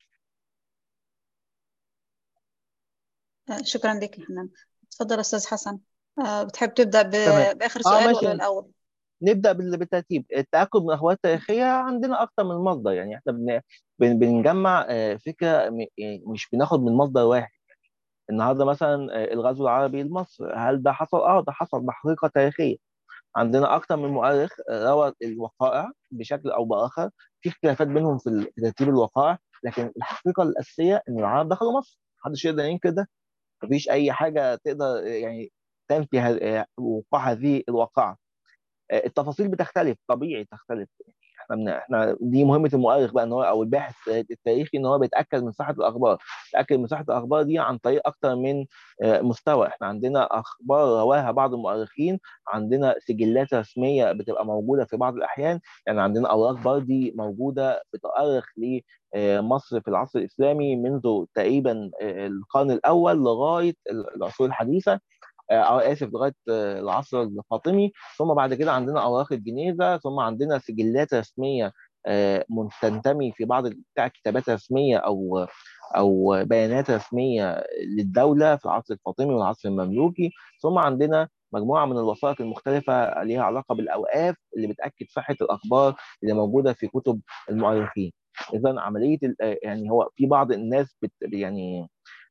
شكرا لك حنان تفضل أستاذ حسن بتحب تبدأ بآخر سؤال آه ولا الأول؟ نبدا بالترتيب التاكد من الاخبار التاريخيه عندنا اكثر من مصدر يعني احنا بن بنجمع فكره مش بناخد من مصدر واحد النهارده مثلا الغزو العربي لمصر هل ده حصل؟ اه ده حصل بحقيقه تاريخيه عندنا اكثر من مؤرخ روى الوقائع بشكل او باخر في اختلافات بينهم في ترتيب الوقائع لكن الحقيقه الاساسيه ان العرب دخلوا مصر محدش يقدر ينكر ده مفيش اي حاجه تقدر يعني تنفي وقوع هذه الواقعه التفاصيل بتختلف طبيعي تختلف احنا من احنا دي مهمه المؤرخ بقى ان هو او الباحث التاريخي ان هو بيتاكد من صحه الاخبار يتاكد من صحه الاخبار دي عن طريق اكتر من مستوى احنا عندنا اخبار رواها بعض المؤرخين عندنا سجلات رسميه بتبقى موجوده في بعض الاحيان يعني عندنا اوراق بردي موجوده بتؤرخ لمصر في العصر الاسلامي منذ تقريبا القرن الاول لغايه العصور الحديثه او اسف لغايه العصر الفاطمي ثم بعد كده عندنا اوراق الجنيزه ثم عندنا سجلات رسميه تنتمي في بعض بتاع كتابات رسميه او او بيانات رسميه للدوله في العصر الفاطمي والعصر المملوكي ثم عندنا مجموعه من الوثائق المختلفه ليها علاقه بالاوقاف اللي بتاكد صحه الاخبار اللي موجوده في كتب المؤرخين اذا عمليه يعني هو في بعض الناس بت يعني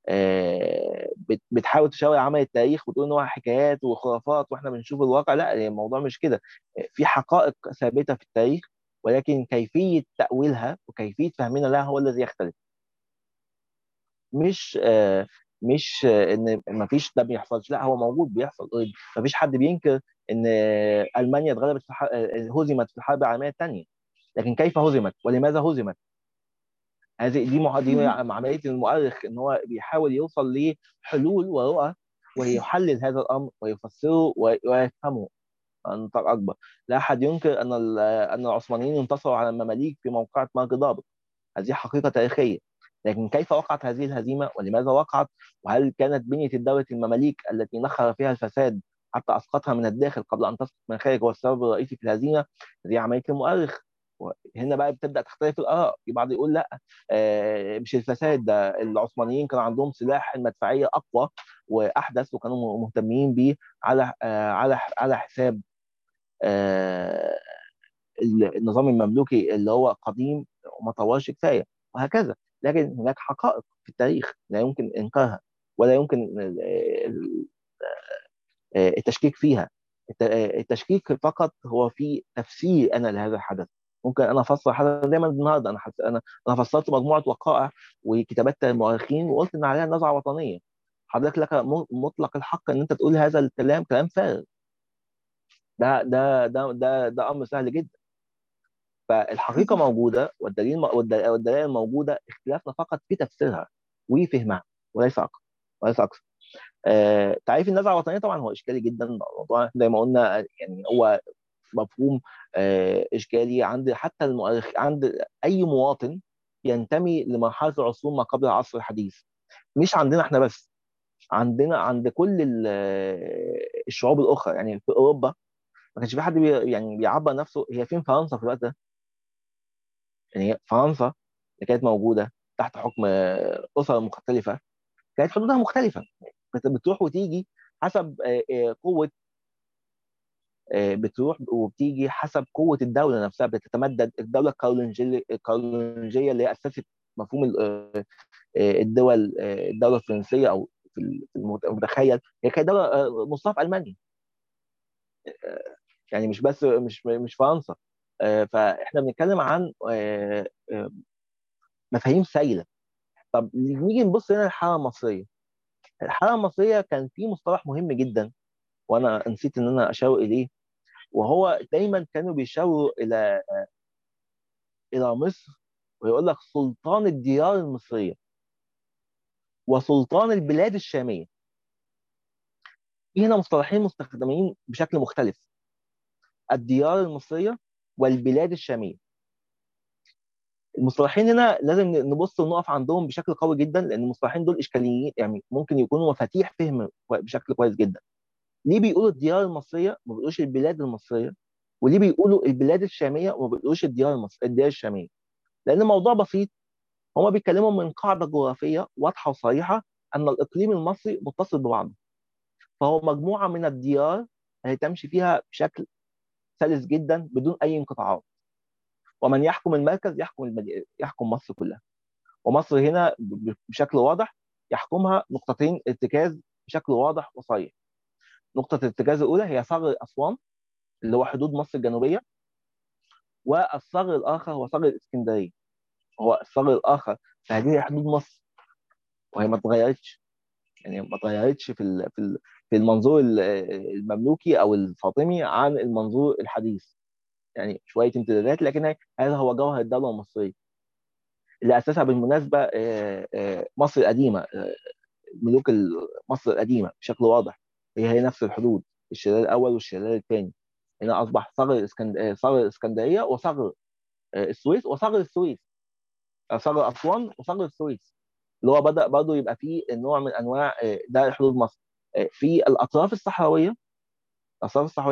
بتحاول تشاور عمل التاريخ وتقول ان هو حكايات وخرافات واحنا بنشوف الواقع لا الموضوع مش كده في حقائق ثابته في التاريخ ولكن كيفيه تاويلها وكيفيه فهمنا لها هو الذي يختلف مش مش ان ما فيش ده بيحصلش لا هو موجود بيحصل ما فيش حد بينكر ان المانيا اتغلبت في هزمت في الحرب العالميه الثانيه لكن كيف هزمت ولماذا هزمت هذه دي دي عمليه المؤرخ ان هو بيحاول يوصل لحلول ورؤى ويحلل هذا الامر ويفسره ويفهمه نطاق اكبر لا احد ينكر ان ان العثمانيين انتصروا على المماليك في موقعه مارك ضابط هذه حقيقه تاريخيه لكن كيف وقعت هذه الهزيمه ولماذا وقعت وهل كانت بنيه الدوله المماليك التي نخر فيها الفساد حتى اسقطها من الداخل قبل ان تسقط من الخارج هو السبب الرئيسي في الهزيمه هذه عمليه المؤرخ هنا بقى بتبدا تختلف الاراء في بعض يقول لا آه مش الفساد ده العثمانيين كان عندهم سلاح المدفعيه اقوى واحدث وكانوا مهتمين بيه على آه على على حساب آه النظام المملوكي اللي هو قديم وما طورش كفايه وهكذا لكن هناك حقائق في التاريخ لا يمكن انكارها ولا يمكن التشكيك فيها التشكيك فقط هو في تفسير انا لهذا الحدث ممكن انا افسر حدث دايما النهارده انا حس... انا انا فسرت مجموعه وقائع وكتابات المؤرخين وقلت ان عليها نزعه وطنيه حضرتك لك مطلق الحق ان انت تقول هذا الكلام كلام فارغ ده ده ده ده ده امر سهل جدا فالحقيقه موجوده والدليل والدلائل موجوده اختلافنا فقط في تفسيرها وفهمها وليس اكثر وليس اكثر آه، تعريف النزعه الوطنيه طبعا هو اشكالي جدا الموضوع زي ما قلنا يعني هو مفهوم آه، اشكالي عند حتى المؤرخ عند اي مواطن ينتمي لمرحله العصور ما قبل العصر الحديث مش عندنا احنا بس عندنا عند كل الشعوب الاخرى يعني في اوروبا ما كانش في حد بي يعني بيعبر نفسه هي فين فرنسا في الوقت ده؟ يعني فرنسا اللي كانت موجوده تحت حكم اسر مختلفه كانت حدودها مختلفه بتروح وتيجي حسب قوه بتروح وبتيجي حسب قوه الدوله نفسها بتتمدد الدوله الكارولنجيه الكارولنجيه اللي هي اسست مفهوم الدول الدوله الفرنسيه او في المتخيل هي كانت دوله نصها في المانيا يعني مش بس مش مش فرنسا فاحنا بنتكلم عن مفاهيم سائله طب نيجي نبص هنا الحاله المصريه الحاله المصريه كان في مصطلح مهم جدا وانا نسيت ان انا اشاور اليه وهو دايما كانوا بيشاوروا الى الى مصر ويقول لك سلطان الديار المصريه وسلطان البلاد الشاميه في هنا مصطلحين مستخدمين بشكل مختلف الديار المصريه والبلاد الشاميه المصطلحين هنا لازم نبص ونقف عندهم بشكل قوي جدا لان المصطلحين دول اشكاليين يعني ممكن يكونوا مفاتيح فهم بشكل كويس جدا ليه بيقولوا الديار المصريه وما بيقولوش البلاد المصريه وليه بيقولوا البلاد الشاميه وما بيقولوش الديار المصريه الديار الشاميه لان الموضوع بسيط هما بيتكلموا من قاعده جغرافيه واضحه وصريحه ان الاقليم المصري متصل ببعضه فهو مجموعه من الديار اللي تمشي فيها بشكل سلس جدا بدون اي انقطاعات ومن يحكم المركز يحكم المدينة يحكم مصر كلها ومصر هنا بشكل واضح يحكمها نقطتين ارتكاز بشكل واضح وصريح نقطة الارتكاز الأولى هي ثغر أسوان اللي هو حدود مصر الجنوبية والثغر الآخر هو ثغر الإسكندرية هو الثغر الآخر فهذه حدود مصر وهي ما اتغيرتش يعني ما اتغيرتش في في في المنظور المملوكي أو الفاطمي عن المنظور الحديث يعني شويه امتدادات لكن هذا هو جوهر الدوله المصريه اللي اسسها بالمناسبه مصر القديمه ملوك مصر القديمه بشكل واضح هي هي نفس الحدود الشلال الاول والشلال الثاني هنا اصبح ثغر الاسكند... ثغر الاسكندريه وثغر السويس وثغر السويس ثغر اسوان وثغر السويس اللي هو بدا برضه يبقى فيه نوع من انواع ده حدود مصر في الاطراف الصحراويه الاطراف الصحراويه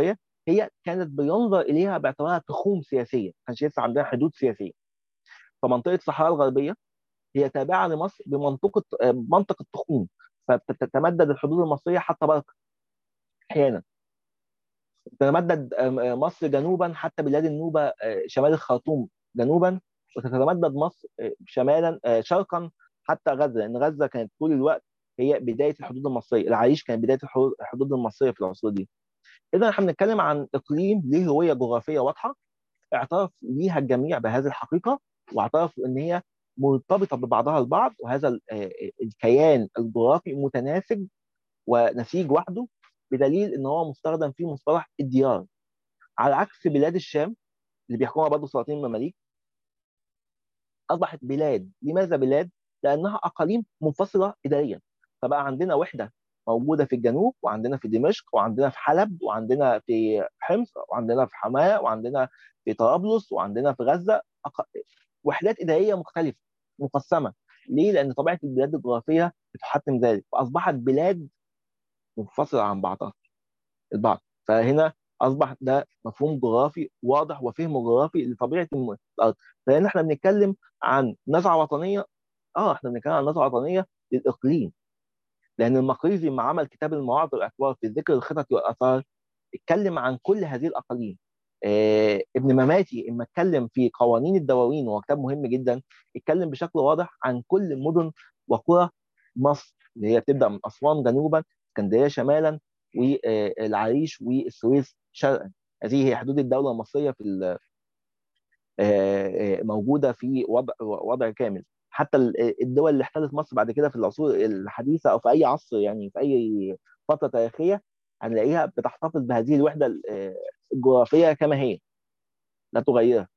هي كانت بينظر اليها باعتبارها تخوم سياسيه ما كانش لسه عندنا حدود سياسيه فمنطقه الصحراء الغربيه هي تابعه لمصر بمنطقه منطق التخوم فتتمدد الحدود المصريه حتى بركه احيانا تتمدد مصر جنوبا حتى بلاد النوبه شمال الخرطوم جنوبا وتتمدد مصر شمالا شرقا حتى غزه لان غزه كانت طول الوقت هي بدايه الحدود المصريه العريش كانت بدايه الحدود المصريه في العصور دي اذا احنا بنتكلم عن اقليم ليه هويه جغرافيه واضحه اعترف ليها الجميع بهذه الحقيقه واعترفوا ان هي مرتبطه ببعضها البعض وهذا الكيان الجغرافي متناسج ونسيج وحده بدليل ان هو مستخدم فيه مصطلح الديار على عكس بلاد الشام اللي بيحكمها برضه سلاطين المماليك اصبحت بلاد لماذا بلاد لانها اقاليم منفصله اداريا فبقى عندنا وحده موجوده في الجنوب وعندنا في دمشق وعندنا في حلب وعندنا في حمص وعندنا في حماه وعندنا في طرابلس وعندنا في غزه أق... وحدات اداريه مختلفه مقسمه ليه؟ لان طبيعه البلاد الجغرافيه بتحتم ذلك فاصبحت بلاد منفصله عن بعضها البعض فهنا اصبح ده مفهوم جغرافي واضح وفهم جغرافي لطبيعه الارض فهنا احنا بنتكلم عن نزعه وطنيه اه احنا بنتكلم عن نزعه وطنيه للاقليم لان المقريزي لما عمل كتاب المواعظ والاكبار في ذكر الخطط والاثار اتكلم عن كل هذه الاقاليم آه ابن مماتي اما اتكلم في قوانين الدواوين وهو كتاب مهم جدا اتكلم بشكل واضح عن كل مدن وقرى مصر اللي هي بتبدا من اسوان جنوبا اسكندريه شمالا والعريش والسويس شرقا هذه هي حدود الدوله المصريه في موجوده في وضع وضع كامل حتى الدول اللي احتلت مصر بعد كده في العصور الحديثه او في اي عصر يعني في اي فتره تاريخيه هنلاقيها بتحتفظ بهذه الوحده الجغرافيه كما هي لا تغيرها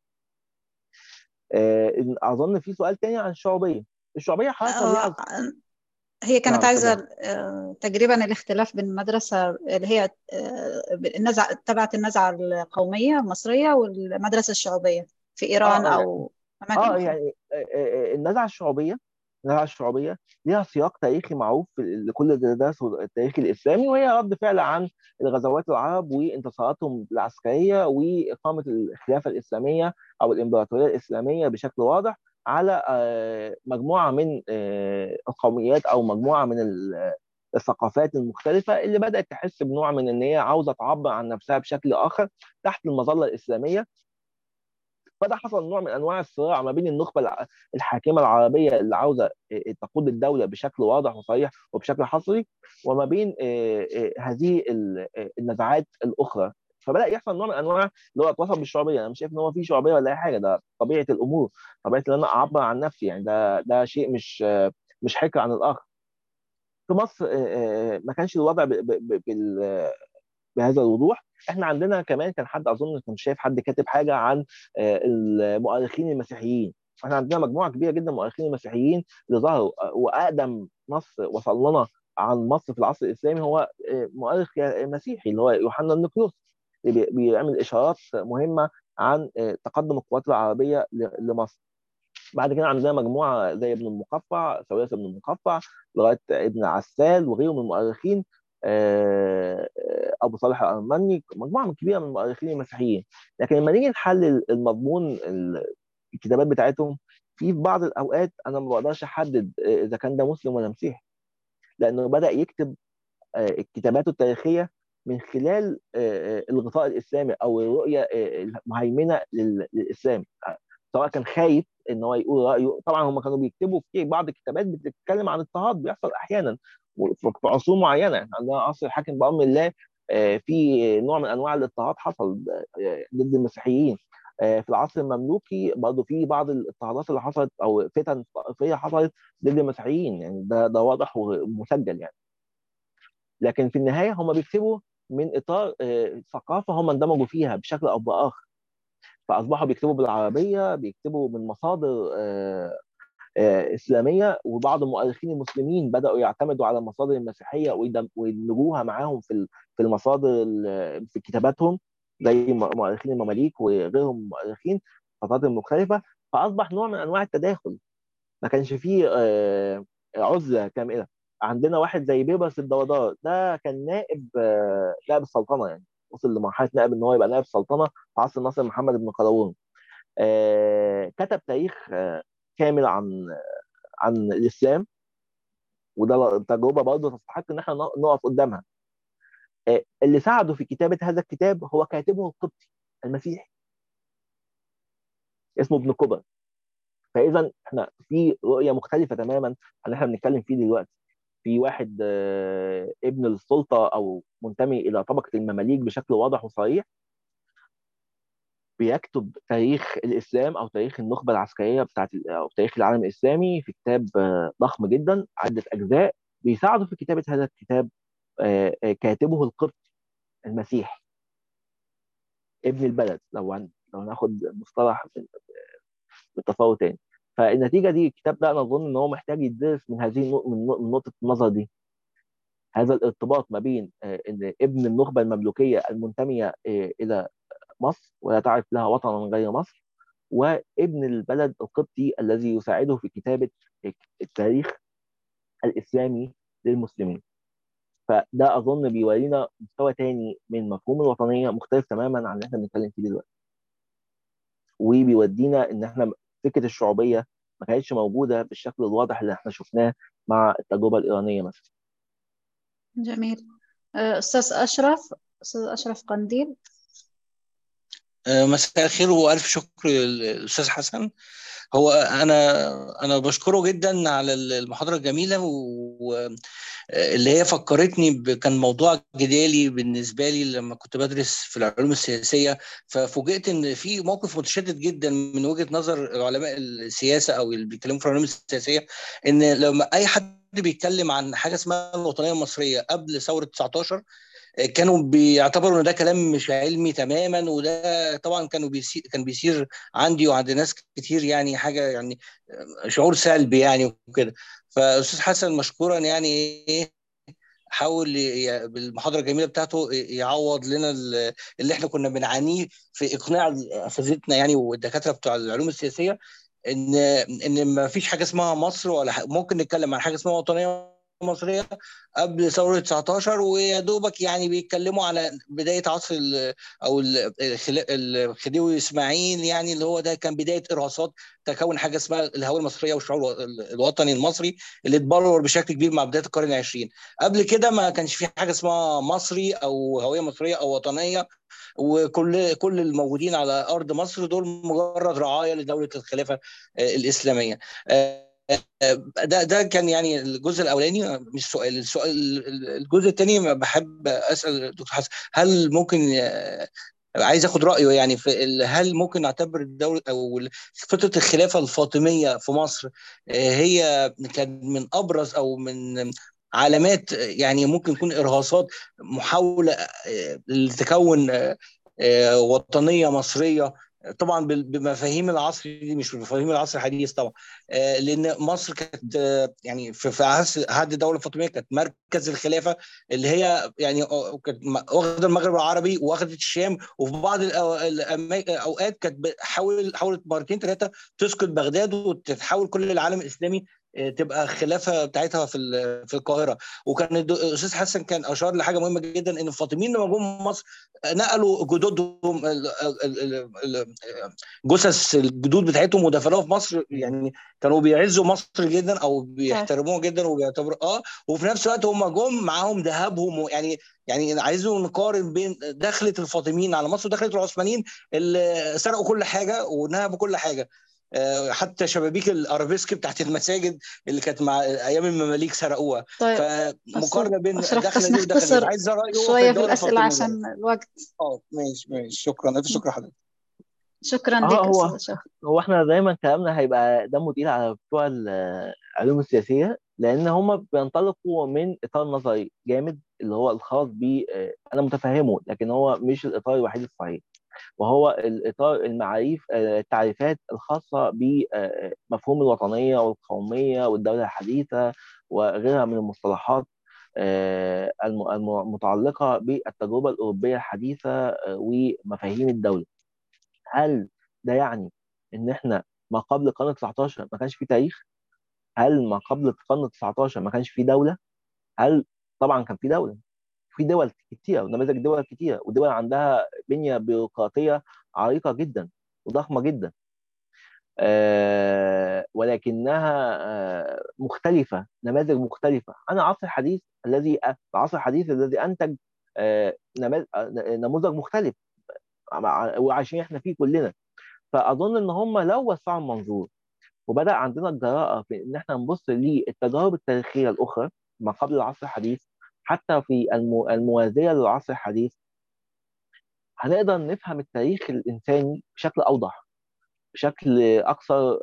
اظن في سؤال تاني عن الشعوبيه الشعوبيه حصل هي كانت عايزه تقريبا الاختلاف بين المدرسه اللي هي النزعه تبعت النزعه القوميه المصريه والمدرسه الشعوبيه في ايران آه او اماكن اه يعني النزعه الشعوبيه النزعه الشعوبيه ليها سياق تاريخي معروف لكل اللي درسوا التاريخ الاسلامي وهي رد فعل عن الغزوات العرب وانتصاراتهم العسكريه واقامه الخلافه الاسلاميه او الامبراطوريه الاسلاميه بشكل واضح على مجموعه من القوميات او مجموعه من الثقافات المختلفه اللي بدات تحس بنوع من ان هي عاوزه تعبر عن نفسها بشكل اخر تحت المظله الاسلاميه فده حصل نوع من انواع الصراع ما بين النخبه الحاكمه العربيه اللي عاوزه تقود الدوله بشكل واضح وصريح وبشكل حصري وما بين هذه النزعات الاخرى فبدا يحصل نوع من انواع اللي هو اتوصف بالشعوبيه انا مش شايف ان هو في شعوبيه ولا اي حاجه ده طبيعه الامور طبيعه ان انا اعبر عن نفسي يعني ده ده شيء مش مش حكر عن الاخر في مصر ما كانش الوضع بهذا الوضوح احنا عندنا كمان كان حد اظن كنت شايف حد كاتب حاجه عن المؤرخين المسيحيين احنا عندنا مجموعه كبيره جدا من المؤرخين المسيحيين اللي ظهروا واقدم نص وصل لنا عن مصر في العصر الاسلامي هو مؤرخ مسيحي اللي هو يوحنا النقيوس اللي بيعمل اشارات مهمه عن تقدم القوات العربيه لمصر بعد كده عندنا مجموعه زي ابن المقفع سويس ابن المقفع لغايه ابن عسال وغيره من المؤرخين ابو صالح الارمني مجموعه كبيره من المؤرخين المسيحيين لكن لما نيجي نحلل المضمون الكتابات بتاعتهم في بعض الاوقات انا ما بقدرش احدد اذا كان ده مسلم ولا مسيحي لانه بدا يكتب كتاباته التاريخيه من خلال الغطاء الاسلامي او الرؤيه المهيمنه للاسلام سواء كان خايف ان هو يقول رايه طبعا هم كانوا بيكتبوا في بعض الكتابات بتتكلم عن اضطهاد بيحصل احيانا في عصور معينه احنا عندنا عصر الحاكم بامر الله في نوع من انواع الاضطهاد حصل ضد المسيحيين في العصر المملوكي برضه في بعض الاضطهادات اللي حصلت او فتن طائفيه حصلت ضد المسيحيين يعني ده ده واضح ومسجل يعني لكن في النهايه هم بيكتبوا من اطار ثقافه هم اندمجوا فيها بشكل او باخر فاصبحوا بيكتبوا بالعربيه بيكتبوا من مصادر اسلاميه وبعض المؤرخين المسلمين بداوا يعتمدوا على المصادر المسيحيه ويدمجوها معاهم في في المصادر في كتاباتهم زي مؤرخين المماليك وغيرهم مؤرخين فترات مختلفه فاصبح نوع من انواع التداخل ما كانش فيه عزله كامله عندنا واحد زي بيبرس الدودار ده كان نائب نائب السلطنه يعني وصل لمرحله نائب ان هو يبقى نائب سلطنه في عصر ناصر محمد بن قلاوون كتب تاريخ كامل عن عن الاسلام وده تجربه برضه تستحق ان احنا نقف قدامها اللي ساعده في كتابه هذا الكتاب هو كاتبه القبطي المسيحي اسمه ابن كبر فاذا احنا في رؤيه مختلفه تماما عن اللي احنا بنتكلم فيه دلوقتي في واحد ابن السلطه او منتمي الى طبقه المماليك بشكل واضح وصريح بيكتب تاريخ الاسلام او تاريخ النخبه العسكريه بتاعت او تاريخ العالم الاسلامي في كتاب ضخم جدا عده اجزاء بيساعده في كتابه هذا الكتاب كاتبه القبطي المسيحي ابن البلد لو عن لو ناخد مصطلح بالتصور تاني فالنتيجه دي الكتاب ده انا اظن ان هو محتاج يدرس من هذه من نقطه النظر دي هذا الارتباط ما بين ان ابن النخبه المملوكيه المنتميه الى مصر ولا تعرف لها وطنا غير مصر وابن البلد القبطي الذي يساعده في كتابه التاريخ الاسلامي للمسلمين فده اظن بيورينا مستوى تاني من مفهوم الوطنيه مختلف تماما عن اللي احنا بنتكلم فيه دلوقتي وبيودينا ان احنا فكره الشعوبيه ما كانتش موجوده بالشكل الواضح اللي احنا شفناه مع التجربه الايرانيه مثلا جميل استاذ اشرف استاذ اشرف قنديل مساء الخير والف شكر للاستاذ حسن هو انا انا بشكره جدا على المحاضره الجميله واللي هي فكرتني كان موضوع جدالي بالنسبه لي لما كنت بدرس في العلوم السياسيه ففوجئت ان في موقف متشدد جدا من وجهه نظر علماء السياسه او اللي بيتكلموا في العلوم السياسيه ان لما اي حد بيتكلم عن حاجه اسمها الوطنيه المصريه قبل ثوره 19 كانوا بيعتبروا ان ده كلام مش علمي تماما وده طبعا كانوا بيصير كان بيصير عندي وعند ناس كتير يعني حاجه يعني شعور سلبي يعني وكده فاستاذ حسن مشكورا يعني ايه حاول بالمحاضره الجميله بتاعته يعوض لنا اللي احنا كنا بنعانيه في اقناع اساتذتنا يعني والدكاتره بتوع العلوم السياسيه ان ان ما فيش حاجه اسمها مصر ولا ممكن نتكلم عن حاجه اسمها وطنيه مصريه قبل ثوره 19 ويا دوبك يعني بيتكلموا على بدايه عصر ال او الخديوي اسماعيل يعني اللي هو ده كان بدايه ارهاصات تكون حاجه اسمها الهويه المصريه والشعور الوطني المصري اللي اتبلور بشكل كبير مع بدايه القرن العشرين قبل كده ما كانش في حاجه اسمها مصري او هويه مصريه او وطنيه وكل كل الموجودين على ارض مصر دول مجرد رعايه لدوله الخلافه الاسلاميه ده ده كان يعني الجزء الاولاني مش سؤال السؤال الجزء الثاني بحب اسال دكتور حسن هل ممكن عايز اخد رايه يعني في هل ممكن نعتبر الدوله او فتره الخلافه الفاطميه في مصر هي كان من ابرز او من علامات يعني ممكن يكون ارهاصات محاوله لتكون وطنيه مصريه طبعا بمفاهيم العصر دي مش بمفاهيم العصر الحديث طبعا لان مصر كانت يعني في عهد الدوله الفاطميه كانت مركز الخلافه اللي هي يعني كانت واخده المغرب العربي واخدت الشام وفي بعض الاوقات كانت حاول حاولت مرتين ثلاثه تسقط بغداد وتتحول كل العالم الاسلامي تبقى خلافه بتاعتها في في القاهره وكان الاستاذ حسن كان اشار لحاجه مهمه جدا ان الفاطميين لما جم مصر نقلوا جدودهم جثث الجدود بتاعتهم ودفنوها في مصر يعني كانوا بيعزوا مصر جدا او بيحترموها جدا وبيعتبروا اه وفي نفس الوقت هم جم معاهم ذهبهم يعني يعني عايزين نقارن بين دخله الفاطميين على مصر ودخله العثمانيين اللي سرقوا كل حاجه ونهبوا كل حاجه حتى شبابيك الارابيسك بتاعت المساجد اللي كانت مع ايام المماليك سرقوها طيب فمقارنه بين دخله دي ودخله عايز رايه شويه في الاسئله عشان الوقت اه ماشي ماشي شكرا الف شكرا حضرتك شكرا آه لك هو استاذ هو احنا دايما كلامنا هيبقى دمه تقيل على بتوع العلوم السياسيه لان هم بينطلقوا من اطار نظري جامد اللي هو الخاص ب انا متفهمه لكن هو مش الاطار الوحيد الصحيح وهو الاطار المعاريف التعريفات الخاصه بمفهوم الوطنيه والقوميه والدوله الحديثه وغيرها من المصطلحات المتعلقه بالتجربه الاوروبيه الحديثه ومفاهيم الدوله. هل ده يعني ان احنا ما قبل القرن 19 ما كانش في تاريخ؟ هل ما قبل القرن 19 ما كانش في دوله؟ هل طبعا كان في دوله في دول كتيره ونماذج دول كتيره ودول عندها بنيه بيروقراطيه عريقه جدا وضخمه جدا آه ولكنها آه مختلفه نماذج مختلفه انا عصر الحديث الذي العصر الحديث الذي انتج آه نموذج مختلف وعايشين احنا فيه كلنا فاظن ان هم لو وسعوا المنظور وبدا عندنا الجراءه في ان احنا نبص للتجارب التاريخيه الاخرى ما قبل العصر الحديث حتى في الموازيه للعصر الحديث هنقدر نفهم التاريخ الانساني بشكل اوضح بشكل اكثر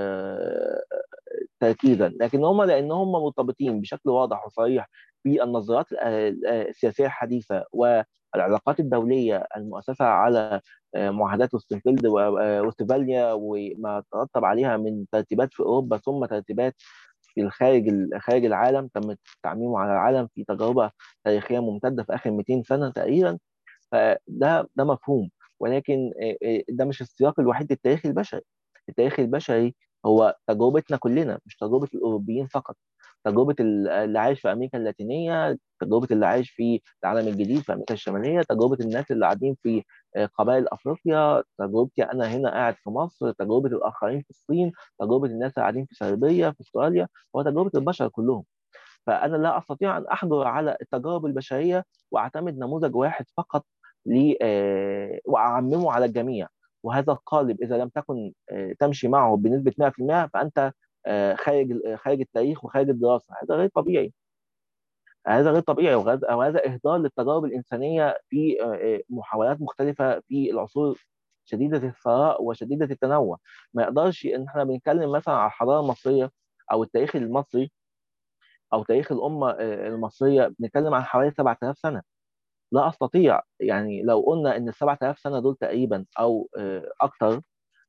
تركيزا لكن هم لان هم مرتبطين بشكل واضح وصريح بالنظريات السياسيه الحديثه والعلاقات الدوليه المؤسسه على معاهدات وستنفيلد وستفاليا وما ترتب عليها من ترتيبات في اوروبا ثم ترتيبات في الخارج خارج العالم تم تعميمه على العالم في تجربه تاريخيه ممتده في اخر 200 سنه تقريبا فده ده مفهوم ولكن ده مش السياق الوحيد للتاريخ البشري التاريخ البشري هو تجربتنا كلنا مش تجربه الاوروبيين فقط تجربه اللي عايش في امريكا اللاتينيه تجربه اللي عايش في العالم الجديد في امريكا الشماليه تجربه الناس اللي قاعدين في قبائل افريقيا تجربتي انا هنا قاعد في مصر تجربه الاخرين في الصين تجربه الناس اللي قاعدين في صربيا في استراليا هو تجربه البشر كلهم فانا لا استطيع ان احجر على التجارب البشريه واعتمد نموذج واحد فقط ل واعممه على الجميع وهذا القالب اذا لم تكن تمشي معه بنسبه 100% فانت خارج خارج التاريخ وخارج الدراسه هذا غير طبيعي هذا غير طبيعي وهذا اهدار للتجارب الانسانيه في محاولات مختلفه في العصور شديده الثراء وشديده التنوع ما يقدرش ان احنا بنتكلم مثلا على الحضاره المصريه او التاريخ المصري او تاريخ الامه المصريه بنتكلم عن حوالي 7000 سنه لا استطيع يعني لو قلنا ان ال 7000 سنه دول تقريبا او اكثر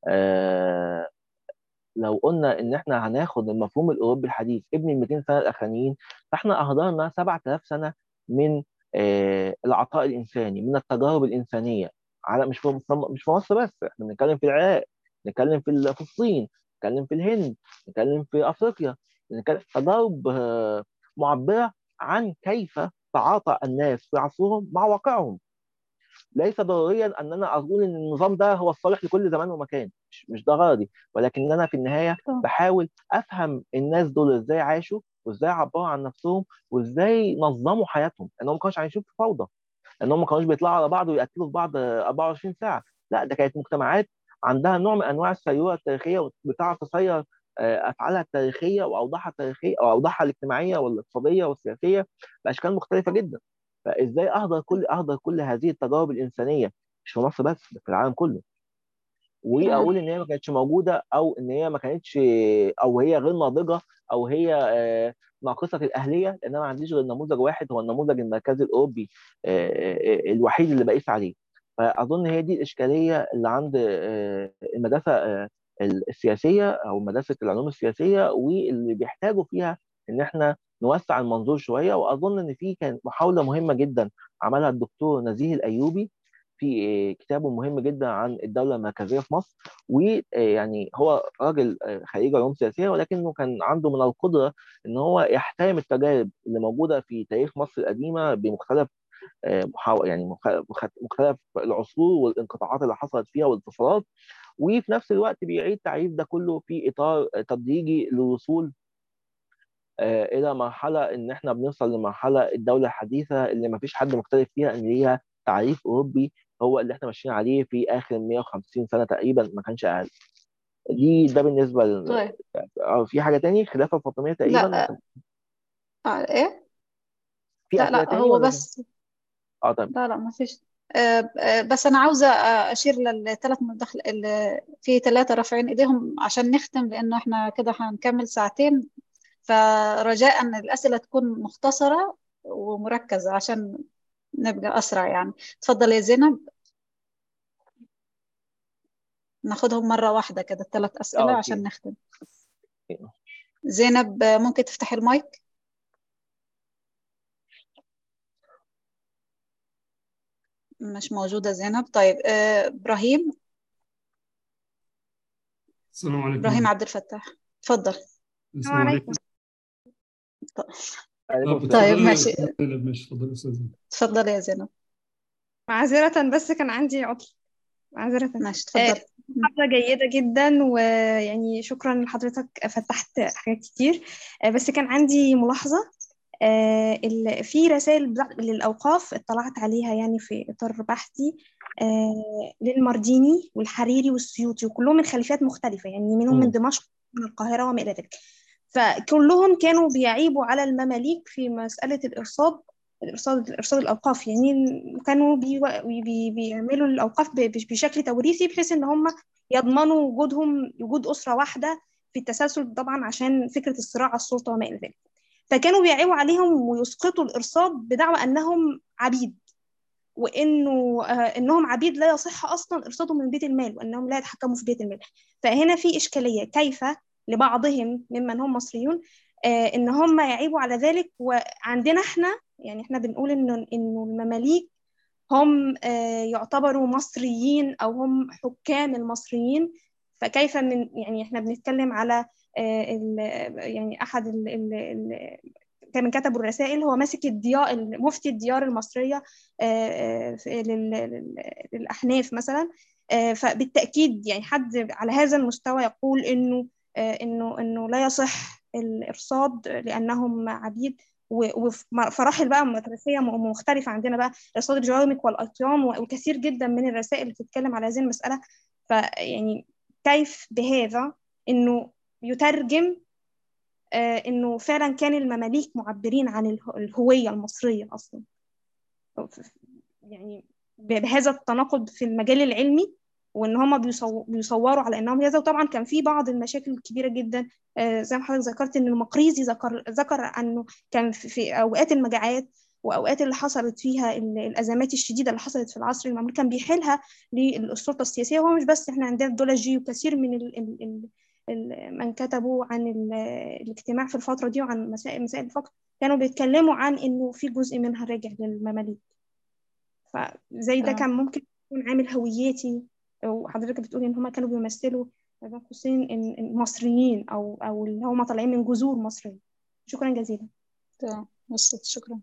لو قلنا ان احنا هناخد المفهوم الاوروبي الحديث ابن ال 200 سنه الاخرانيين فاحنا اهدرنا 7000 سنه من العطاء الانساني من التجارب الانسانيه على مش في مش في مصر بس احنا بنتكلم في العراق نتكلم في في الصين نتكلم في الهند نتكلم في افريقيا نتكلم تجارب معبره عن كيف تعاطى الناس في عصرهم مع واقعهم ليس ضروريا ان انا اقول ان النظام ده هو الصالح لكل زمان ومكان مش مش ده غرضي ولكن انا في النهايه بحاول افهم الناس دول ازاي عاشوا وازاي عبروا عن نفسهم وازاي نظموا حياتهم لانهم ما كانوش عايشين في فوضى لانهم ما كانوش بيطلعوا على بعض ويقتلوا في بعض 24 ساعه لا ده كانت مجتمعات عندها نوع من انواع السيوله التاريخيه وبتعرف تسير افعالها التاريخيه واوضاعها التاريخيه او اوضاعها الاجتماعيه والاقتصاديه والسياسيه باشكال مختلفه جدا فازاي اهدر كل اهدر كل هذه التجارب الانسانيه مش في مصر بس في العالم كله واقول ان هي ما كانتش موجوده او ان هي ما كانتش او هي غير ناضجه او هي ناقصه الاهليه لان انا ما عنديش غير نموذج واحد هو النموذج المركزي الاوروبي الوحيد اللي بقيس عليه فاظن هي دي الاشكاليه اللي عند المدرسه السياسيه او مدرسه العلوم السياسيه واللي بيحتاجوا فيها ان احنا نوسع المنظور شويه واظن ان في كانت محاوله مهمه جدا عملها الدكتور نزيه الايوبي في كتابه مهم جدا عن الدوله المركزيه في مصر ويعني هو راجل خريج علوم سياسيه ولكنه كان عنده من القدره ان هو يحترم التجارب اللي موجوده في تاريخ مصر القديمه بمختلف يعني مختلف العصور والانقطاعات اللي حصلت فيها والاتصالات وفي نفس الوقت بيعيد تعريف ده كله في اطار تدريجي للوصول الى مرحله ان احنا بنوصل لمرحله الدوله الحديثه اللي ما فيش حد مختلف فيها ان ليها تعريف اوروبي هو اللي احنا ماشيين عليه في اخر 150 سنه تقريبا ما كانش اقل دي ده بالنسبه ل... طيب في حاجه تاني خلافه الفاطميه تقريبا لا آه ايه في لا لا هو بس اه طيب لا لا ما فيش آه بس انا عاوزه اشير للثلاث مداخل اللي في ثلاثه رافعين ايديهم عشان نختم لانه احنا كده هنكمل ساعتين فرجاء ان الاسئله تكون مختصره ومركزه عشان نبقى اسرع يعني تفضل يا زينب ناخدهم مره واحده كده الثلاث اسئله آه، عشان أوكي. نختم زينب ممكن تفتحي المايك مش موجوده زينب طيب آه، ابراهيم السلام عليكم ابراهيم عبد الفتاح تفضل السلام عليكم عليكم طب السلام طيب اتفضلي ماشي اتفضلي ماشي اتفضلي استاذ تفضلي يا زينب معذرة بس كان عندي عطل معذرة ماشي آه، تفضلي م. محاضرة جيدة جدا ويعني شكرا لحضرتك فتحت حاجات كتير آه، بس كان عندي ملاحظة آه، ال- في رسائل بتاع- للأوقاف اطلعت عليها يعني في إطار بحثي آه، للمرديني والحريري والسيوطي وكلهم من خلفيات مختلفة يعني منهم من مم. دمشق من القاهرة وما إلى ذلك فكلهم كانوا بيعيبوا على المماليك في مسألة الإرصاد الإرصاد إرصاد الأوقاف يعني كانوا بي بي بيعملوا الأوقاف ب- بشكل توريثي بحيث إن هم يضمنوا وجودهم وجود أسرة واحدة في التسلسل طبعا عشان فكرة الصراع على السلطة وما إلى ذلك فكانوا بيعيبوا عليهم ويسقطوا الإرصاد بدعوى أنهم عبيد وانه آه انهم عبيد لا يصح اصلا ارصادهم من بيت المال وانهم لا يتحكموا في بيت المال فهنا في اشكاليه كيف لبعضهم ممن هم مصريون آه ان هم يعيبوا على ذلك وعندنا احنا يعني احنا بنقول انه انه المماليك هم آه يعتبروا مصريين او هم حكام المصريين فكيف من يعني احنا بنتكلم على آه ال يعني احد ال ال ال كان كتبوا الرسائل هو ماسك الديار مفتي الديار المصرية للأحناف مثلا فبالتأكيد يعني حد على هذا المستوى يقول إنه إنه إنه لا يصح الإرصاد لأنهم عبيد وفراحل بقى مدرسية مختلفة عندنا بقى إرصاد الجوامك والأطيان وكثير جدا من الرسائل اللي بتتكلم على هذه المسألة فيعني كيف بهذا إنه يترجم آه انه فعلا كان المماليك معبرين عن الهويه المصريه اصلا يعني بهذا التناقض في المجال العلمي وان هم بيصوروا على انهم هذا وطبعا كان في بعض المشاكل الكبيره جدا آه زي ما حضرتك ذكرت ان المقريزي ذكر ذكر انه كان في اوقات المجاعات واوقات اللي حصلت فيها الازمات الشديده اللي حصلت في العصر المملوكي كان بيحيلها للسلطه السياسيه وهو مش بس احنا عندنا الدوله جي وكثير من ال ال ال من كتبوا عن الاجتماع في الفترة دي وعن مسائل مسائل الفقر كانوا بيتكلموا عن إنه في جزء منها راجع للمماليك فزي ده كان ممكن يكون عامل هوياتي وحضرتك بتقولي إن هما كانوا بيمثلوا بين قوسين المصريين أو أو اللي هما طالعين من جذور مصرية شكرا جزيلا تمام وصلت شكرا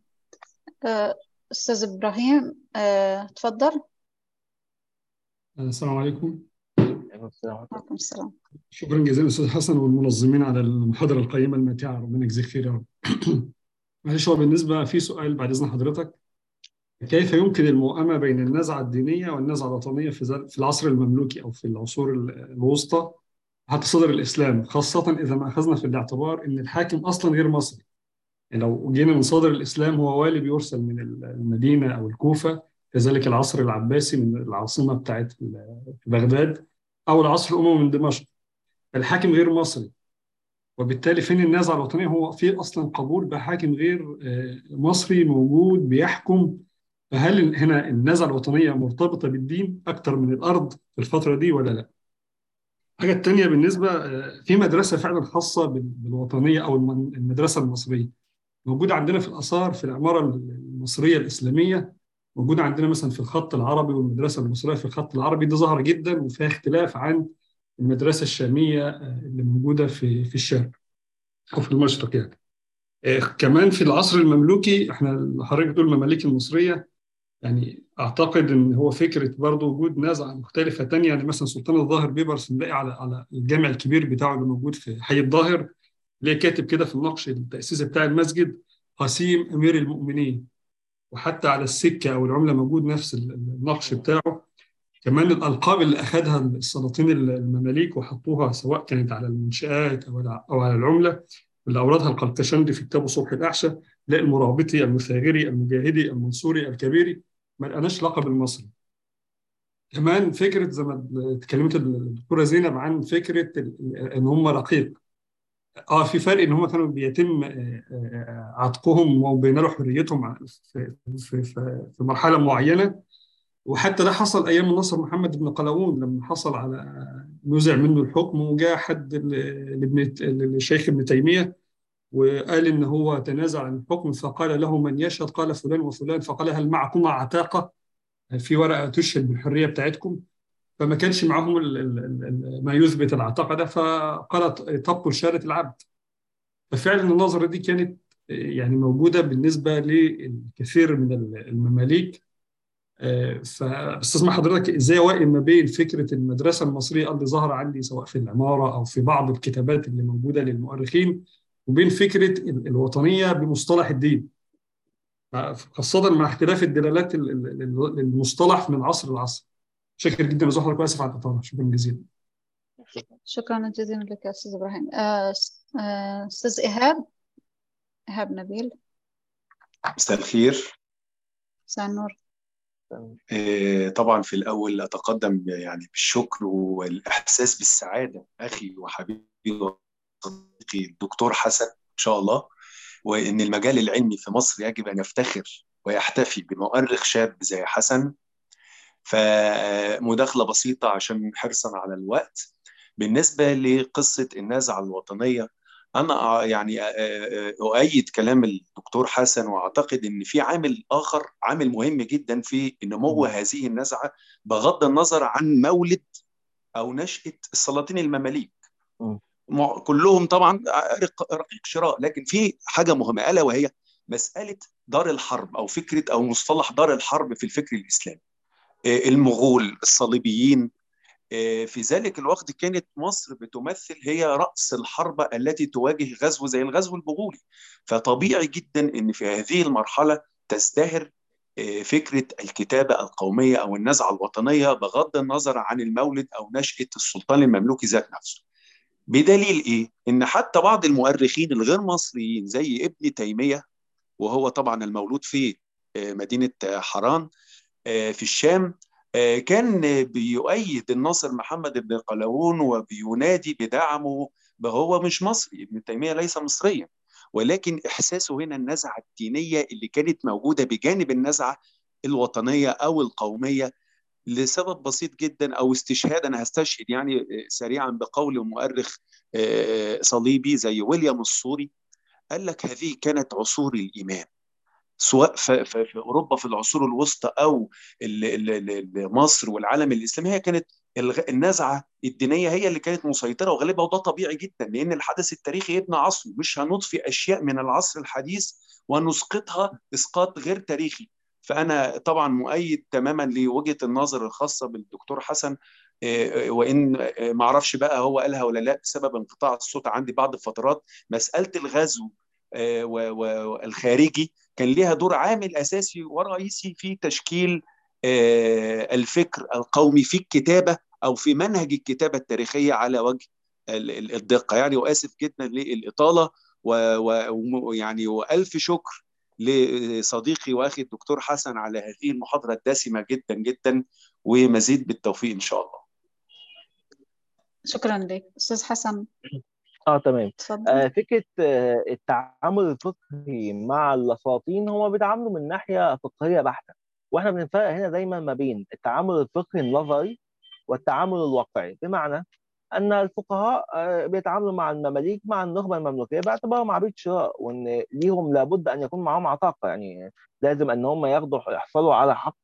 أستاذ إبراهيم أه، تفضل السلام عليكم وعليكم السلام شكرا جزيلا استاذ حسن والمنظمين على المحاضره القيمه الممتعه ربنا يجزيك خير يا رب معلش هو بالنسبه في سؤال بعد اذن حضرتك كيف يمكن الموائمه بين النزعه الدينيه والنزعه الوطنيه في في العصر المملوكي او في العصور الوسطى حتى صدر الاسلام خاصه اذا ما اخذنا في الاعتبار ان الحاكم اصلا غير مصري يعني لو جينا من صدر الاسلام هو والي بيرسل من المدينه او الكوفه كذلك العصر العباسي من العاصمه بتاعت بغداد أو العصر الأموي من دمشق الحاكم غير مصري وبالتالي فين النزعة الوطنية هو في أصلا قبول بحاكم غير مصري موجود بيحكم فهل هنا النزعة الوطنية مرتبطة بالدين أكتر من الأرض في الفترة دي ولا لا؟ الحاجة التانية بالنسبة في مدرسة فعلا خاصة بالوطنية أو المدرسة المصرية موجودة عندنا في الآثار في العمارة المصرية الإسلامية موجودة عندنا مثلا في الخط العربي والمدرسة المصرية في الخط العربي دي ظاهرة جدا وفيها اختلاف عن المدرسة الشامية اللي موجودة في في الشرق أو في المشرق يعني. كمان في العصر المملوكي احنا حضرتك بتقول المماليك المصرية يعني أعتقد إن هو فكرة برضه وجود نزعة مختلفة تانية يعني مثلا سلطان الظاهر بيبرس نلاقي على على الجامع الكبير بتاعه اللي موجود في حي الظاهر ليه كاتب كده في النقش التأسيسي بتاع المسجد قسيم أمير المؤمنين وحتى على السكة أو العملة موجود نفس النقش بتاعه كمان الألقاب اللي أخذها السلاطين المماليك وحطوها سواء كانت على المنشآت أو على العملة اللي أوردها القلقشندي في كتابه صبح الأحشى لا المرابطي المثاغري المجاهدي المنصوري الكبيري ما لقناش لقب المصري كمان فكرة زي ما اتكلمت الدكتورة زينب عن فكرة إن هم رقيق اه في فرق ان هم كانوا بيتم عتقهم وبينالوا حريتهم في, في, في, في مرحله معينه وحتى ده حصل ايام النصر محمد بن قلاوون لما حصل على نزع منه الحكم وجاء حد لابن للشيخ ابن تيميه وقال ان هو تنازع عن الحكم فقال له من يشهد قال فلان وفلان فقال هل معكم عتاقه في ورقه تشهد بالحريه بتاعتكم فما كانش معاهم ال ال ما يثبت العتاقه ده فقالت تبطل شهاده العبد ففعلا النظره دي كانت يعني موجودة بالنسبة للكثير من المماليك فاستسمع حضرتك ازاي اوائم ما بين فكره المدرسه المصريه اللي ظاهره عندي سواء في العماره او في بعض الكتابات اللي موجوده للمؤرخين وبين فكره الوطنيه بمصطلح الدين خاصه مع اختلاف الدلالات للمصطلح من عصر لعصر شكرا جدا لزوج حضرتك واسف على الاطاله شكرا جزيلا شكرا جزيلا لك يا استاذ ابراهيم استاذ ايهاب ايهاب نبيل مساء الخير مساء النور طبعا في الأول أتقدم يعني بالشكر والإحساس بالسعادة أخي وحبيبي وصديقي الدكتور حسن إن شاء الله وإن المجال العلمي في مصر يجب أن يفتخر ويحتفي بمؤرخ شاب زي حسن فمداخلة بسيطة عشان حرصا على الوقت بالنسبة لقصة النزعة الوطنية أنا يعني أؤيد كلام الدكتور حسن وأعتقد إن في عامل آخر عامل مهم جدا في نمو هذه النزعة بغض النظر عن مولد أو نشأة السلاطين المماليك كلهم طبعا رقيق شراء لكن في حاجة مهمة ألا وهي مسألة دار الحرب أو فكرة أو مصطلح دار الحرب في الفكر الإسلامي المغول الصليبيين في ذلك الوقت كانت مصر بتمثل هي رأس الحرب التي تواجه غزو زي الغزو البغولي فطبيعي جدا أن في هذه المرحلة تزدهر فكرة الكتابة القومية أو النزعة الوطنية بغض النظر عن المولد أو نشأة السلطان المملوكي ذات نفسه بدليل إيه؟ إن حتى بعض المؤرخين الغير مصريين زي ابن تيمية وهو طبعا المولود في مدينة حران في الشام كان بيؤيد الناصر محمد بن قلاوون وبينادي بدعمه هو مش مصري ابن تيمية ليس مصريا ولكن إحساسه هنا النزعة الدينية اللي كانت موجودة بجانب النزعة الوطنية أو القومية لسبب بسيط جدا أو استشهاد أنا هستشهد يعني سريعا بقول مؤرخ صليبي زي ويليام الصوري قال لك هذه كانت عصور الإيمان سواء في اوروبا في العصور الوسطى او مصر والعالم الاسلامي هي كانت النزعه الدينيه هي اللي كانت مسيطره وغالبا وده طبيعي جدا لان الحدث التاريخي ابن عصره مش هنضفي اشياء من العصر الحديث ونسقطها اسقاط غير تاريخي فانا طبعا مؤيد تماما لوجهه النظر الخاصه بالدكتور حسن وان ما اعرفش بقى هو قالها ولا لا بسبب انقطاع الصوت عندي بعض الفترات مساله الغزو والخارجي كان ليها دور عامل اساسي ورئيسي في تشكيل الفكر القومي في الكتابه او في منهج الكتابه التاريخيه على وجه الدقه يعني واسف جدا للاطاله ويعني والف شكر لصديقي واخي الدكتور حسن على هذه المحاضره الدسمه جدا جدا ومزيد بالتوفيق ان شاء الله. شكرا لك استاذ حسن اه تمام آه فكره آه التعامل الفقهي مع الاساطين هو بيتعاملوا من ناحيه فقهيه بحته واحنا بنفرق هنا دايما ما بين التعامل الفقهي النظري والتعامل الواقعي بمعنى ان الفقهاء آه بيتعاملوا مع المماليك مع النخبه المملوكيه باعتبارهم عبيد شراء وان ليهم لابد ان يكون معاهم عتاقه يعني لازم ان هم ياخدوا يحصلوا على حق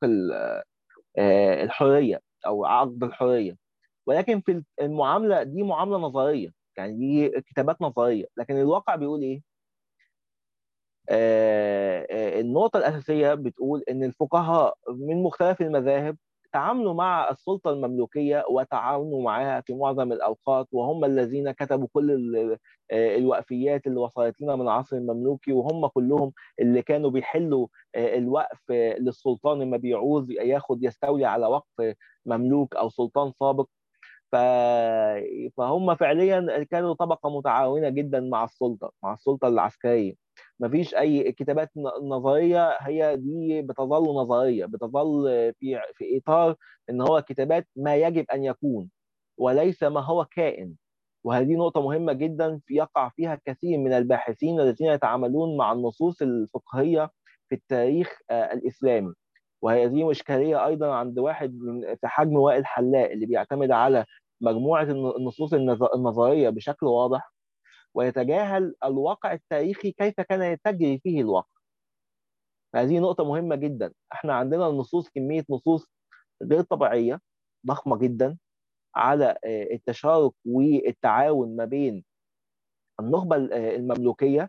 الحريه او عقد الحريه ولكن في المعامله دي معامله نظريه يعني دي كتابات نظريه لكن الواقع بيقول ايه آه آه النقطه الاساسيه بتقول ان الفقهاء من مختلف المذاهب تعاملوا مع السلطه المملوكيه وتعاونوا معها في معظم الاوقات وهم الذين كتبوا كل الوقفيات اللي وصلت لنا من العصر المملوكي وهم كلهم اللي كانوا بيحلوا الوقف للسلطان لما بيعوز ياخد يستولي على وقف مملوك او سلطان سابق ف... فهم فعليا كانوا طبقه متعاونه جدا مع السلطه مع السلطه العسكريه مفيش اي كتابات نظريه هي دي بتظل نظريه بتظل في في اطار ان هو كتابات ما يجب ان يكون وليس ما هو كائن وهذه نقطة مهمة جدا يقع فيها كثير من الباحثين الذين يتعاملون مع النصوص الفقهية في التاريخ الإسلامي وهذه إشكالية أيضا عند واحد من في حجم وائل حلاق اللي بيعتمد على مجموعة النصوص النظرية بشكل واضح ويتجاهل الواقع التاريخي كيف كان تجري فيه الواقع هذه نقطة مهمة جدا احنا عندنا النصوص كمية نصوص غير طبيعية ضخمة جدا على التشارك والتعاون ما بين النخبة المملوكية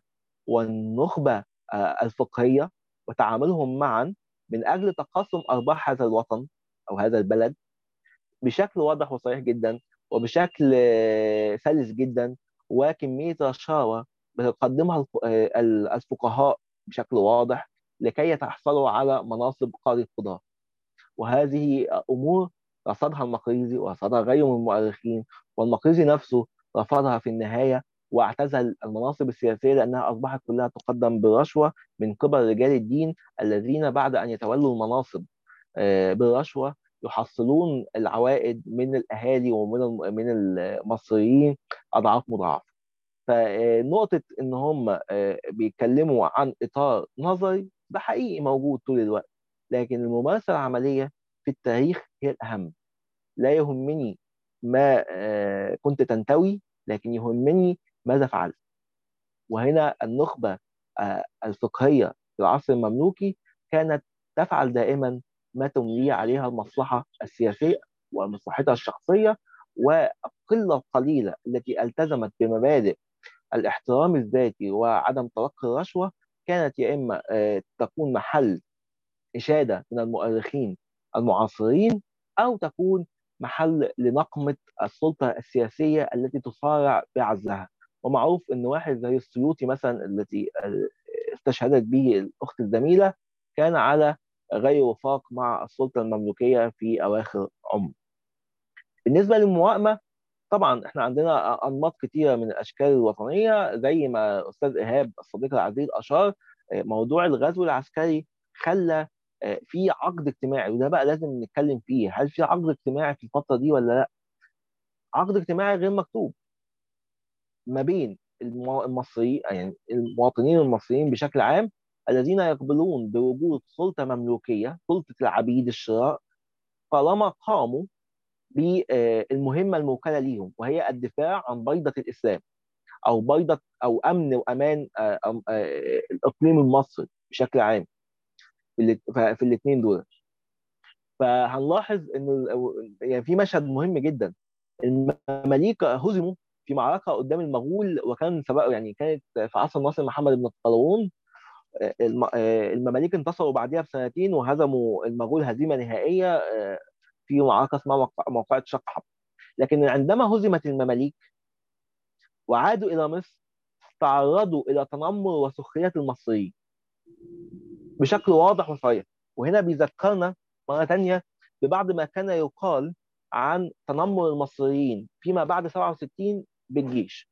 والنخبه الفقهيه وتعاملهم معا من اجل تقاسم ارباح هذا الوطن او هذا البلد بشكل واضح وصريح جدا وبشكل سلس جدا وكميه رشاوى بتقدمها الفقهاء بشكل واضح لكي يتحصلوا على مناصب قاضي القضاة وهذه امور رصدها المقريزي ورصدها غيره من المؤرخين والمقريزي نفسه رفضها في النهايه واعتزل المناصب السياسيه لانها اصبحت كلها تقدم بالرشوه من قبل رجال الدين الذين بعد ان يتولوا المناصب بالرشوه يحصلون العوائد من الاهالي ومن من المصريين اضعاف مضاعفه. فنقطه ان هم بيتكلموا عن اطار نظري ده حقيقي موجود طول الوقت لكن الممارسه العمليه في التاريخ هي الاهم. لا يهمني ما كنت تنتوي لكن يهمني ماذا فعلت. وهنا النخبه الفقهيه في العصر المملوكي كانت تفعل دائما ما تملي عليها المصلحة السياسية ومصلحتها الشخصية والقلة القليلة التي التزمت بمبادئ الاحترام الذاتي وعدم تلقي الرشوة كانت يا إما تكون محل إشادة من المؤرخين المعاصرين أو تكون محل لنقمة السلطة السياسية التي تصارع بعزلها ومعروف أن واحد زي السيوطي مثلا التي استشهدت به الأخت الزميلة كان على غير وفاق مع السلطة المملوكية في أواخر عمره. بالنسبة للموائمة طبعا احنا عندنا أنماط كثيرة من الأشكال الوطنية زي ما أستاذ إيهاب الصديق العزيز أشار موضوع الغزو العسكري خلى في عقد اجتماعي وده بقى لازم نتكلم فيه هل في عقد اجتماعي في الفترة دي ولا لا؟ عقد اجتماعي غير مكتوب ما بين المصريين يعني المواطنين المصريين بشكل عام الذين يقبلون بوجود سلطة مملوكية سلطة العبيد الشراء طالما قاموا بالمهمة الموكلة ليهم وهي الدفاع عن بيضة الإسلام أو بيضة أو أمن وأمان الإقليم المصري بشكل عام في الاثنين دول فهنلاحظ ان يعني في مشهد مهم جدا المماليك هزموا في معركه قدام المغول وكان سبق يعني كانت في عصر الناصر محمد بن قلاوون المماليك انتصروا بعدها بسنتين وهزموا المغول هزيمه نهائيه في معركه اسمها موقعه شقحب لكن عندما هزمت المماليك وعادوا الى مصر تعرضوا الى تنمر وسخريه المصريين بشكل واضح وصريح وهنا بيذكرنا مره ثانيه ببعض ما كان يقال عن تنمر المصريين فيما بعد 67 بالجيش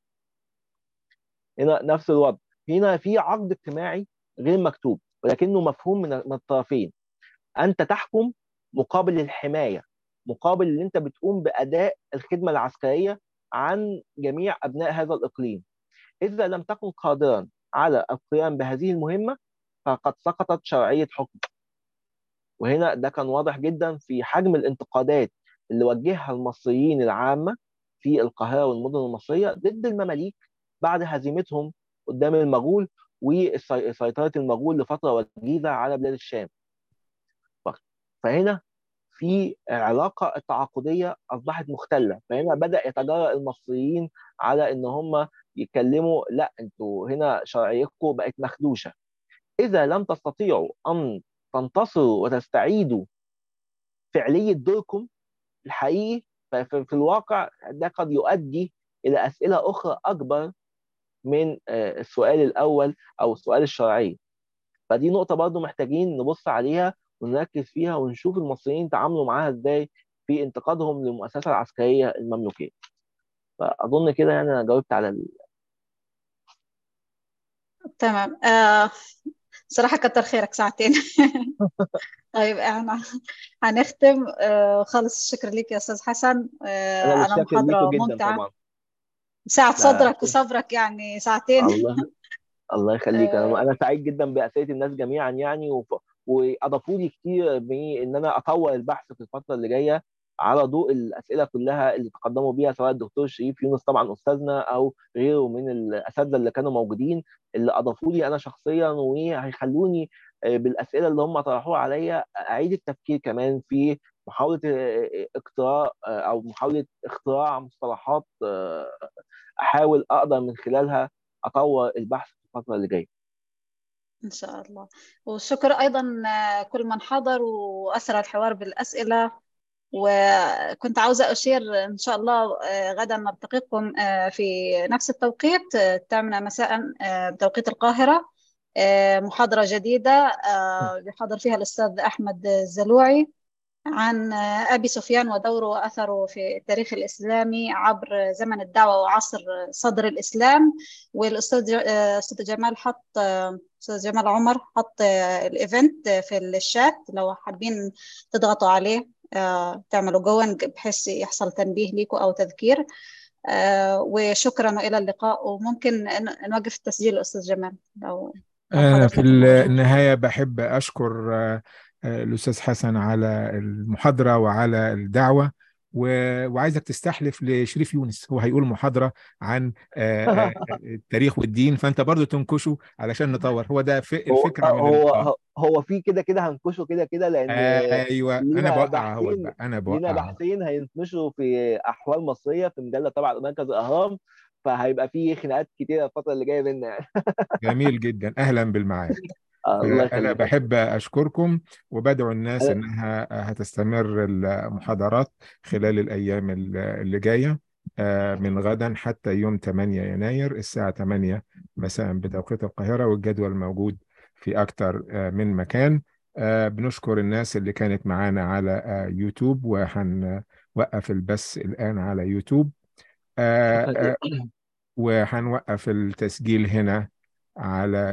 هنا نفس الوضع هنا في عقد اجتماعي غير مكتوب ولكنه مفهوم من الطرفين انت تحكم مقابل الحمايه مقابل ان انت بتقوم باداء الخدمه العسكريه عن جميع ابناء هذا الاقليم اذا لم تكن قادرا على القيام بهذه المهمه فقد سقطت شرعيه حكم وهنا ده كان واضح جدا في حجم الانتقادات اللي وجهها المصريين العامه في القاهره والمدن المصريه ضد المماليك بعد هزيمتهم قدام المغول وسيطره المغول لفتره وجيزه على بلاد الشام. فهنا في علاقه التعاقديه اصبحت مختله، فهنا بدا يتجرأ المصريين على ان هم يتكلموا لا انتوا هنا شرعيتكم بقت مخدوشه. اذا لم تستطيعوا ان تنتصروا وتستعيدوا فعليه دوركم الحقيقي ففي الواقع ده قد يؤدي الى اسئله اخرى اكبر من السؤال الاول او السؤال الشرعي فدي نقطه برضو محتاجين نبص عليها ونركز فيها ونشوف المصريين تعاملوا معاها ازاي في انتقادهم للمؤسسه العسكريه المملوكيه فاظن كده يعني انا جاوبت على ال... تمام آه صراحة كتر خيرك ساعتين طيب احنا هنختم آه خالص الشكر لك يا استاذ حسن آه انا انا متشكر محاضرة ليكم جدا ممتعة طبعا ساعة ف- صدرك وصبرك يعني ساعتين الله الله يخليك آه انا انا سعيد جدا باسئله الناس جميعا يعني وف... واضافوا لي كتير بان انا اطور البحث في الفتره اللي جايه على ضوء الاسئله كلها اللي تقدموا بيها سواء الدكتور شريف يونس طبعا استاذنا او غيره من الاساتذه اللي كانوا موجودين اللي اضافوا لي انا شخصيا وهيخلوني آه، بالاسئله اللي هم طرحوها عليا اعيد التفكير كمان في محاوله آه، اقتراء آه، او محاوله اختراع مصطلحات آه، احاول اقدر من خلالها اطور البحث في الفتره اللي جايه إن شاء الله والشكر أيضا كل من حضر وأسرى الحوار بالأسئلة وكنت عاوزة أشير إن شاء الله غدا نلتقيكم في نفس التوقيت الثامنة مساء بتوقيت القاهرة محاضرة جديدة يحاضر فيها الأستاذ أحمد الزلوعي عن أبي سفيان ودوره وأثره في التاريخ الإسلامي عبر زمن الدعوة وعصر صدر الإسلام والأستاذ أستاذ جمال حط أستاذ جمال عمر حط الإيفنت في الشات لو حابين تضغطوا عليه تعملوا جوينج بحيث يحصل تنبيه لكم أو تذكير وشكرا وإلى اللقاء وممكن نوقف التسجيل أستاذ جمال لو في النهاية بحب أشكر الأستاذ حسن على المحاضرة وعلى الدعوة وعايزك تستحلف لشريف يونس هو هيقول محاضرة عن التاريخ والدين فأنت برضو تنكشه علشان نطور هو ده الفكرة من هو هو في كده كده هنكشه كده كده لأن أيوه أنا بوقع هو بقى أنا بوقع لينا بحثين هينتشروا في أحوال مصرية في مجلة تبع مركز الأهرام فهيبقى في خناقات كتيرة الفترة اللي جاية بينا يعني جميل جدا أهلا بالمعاد الله أنا بحب أشكركم وبدعو الناس إنها هتستمر المحاضرات خلال الأيام اللي جاية من غدا حتى يوم 8 يناير الساعة 8 مساء بتوقيت القاهرة والجدول موجود في أكتر من مكان بنشكر الناس اللي كانت معانا على يوتيوب وهنوقف البث الآن على يوتيوب وهنوقف التسجيل هنا على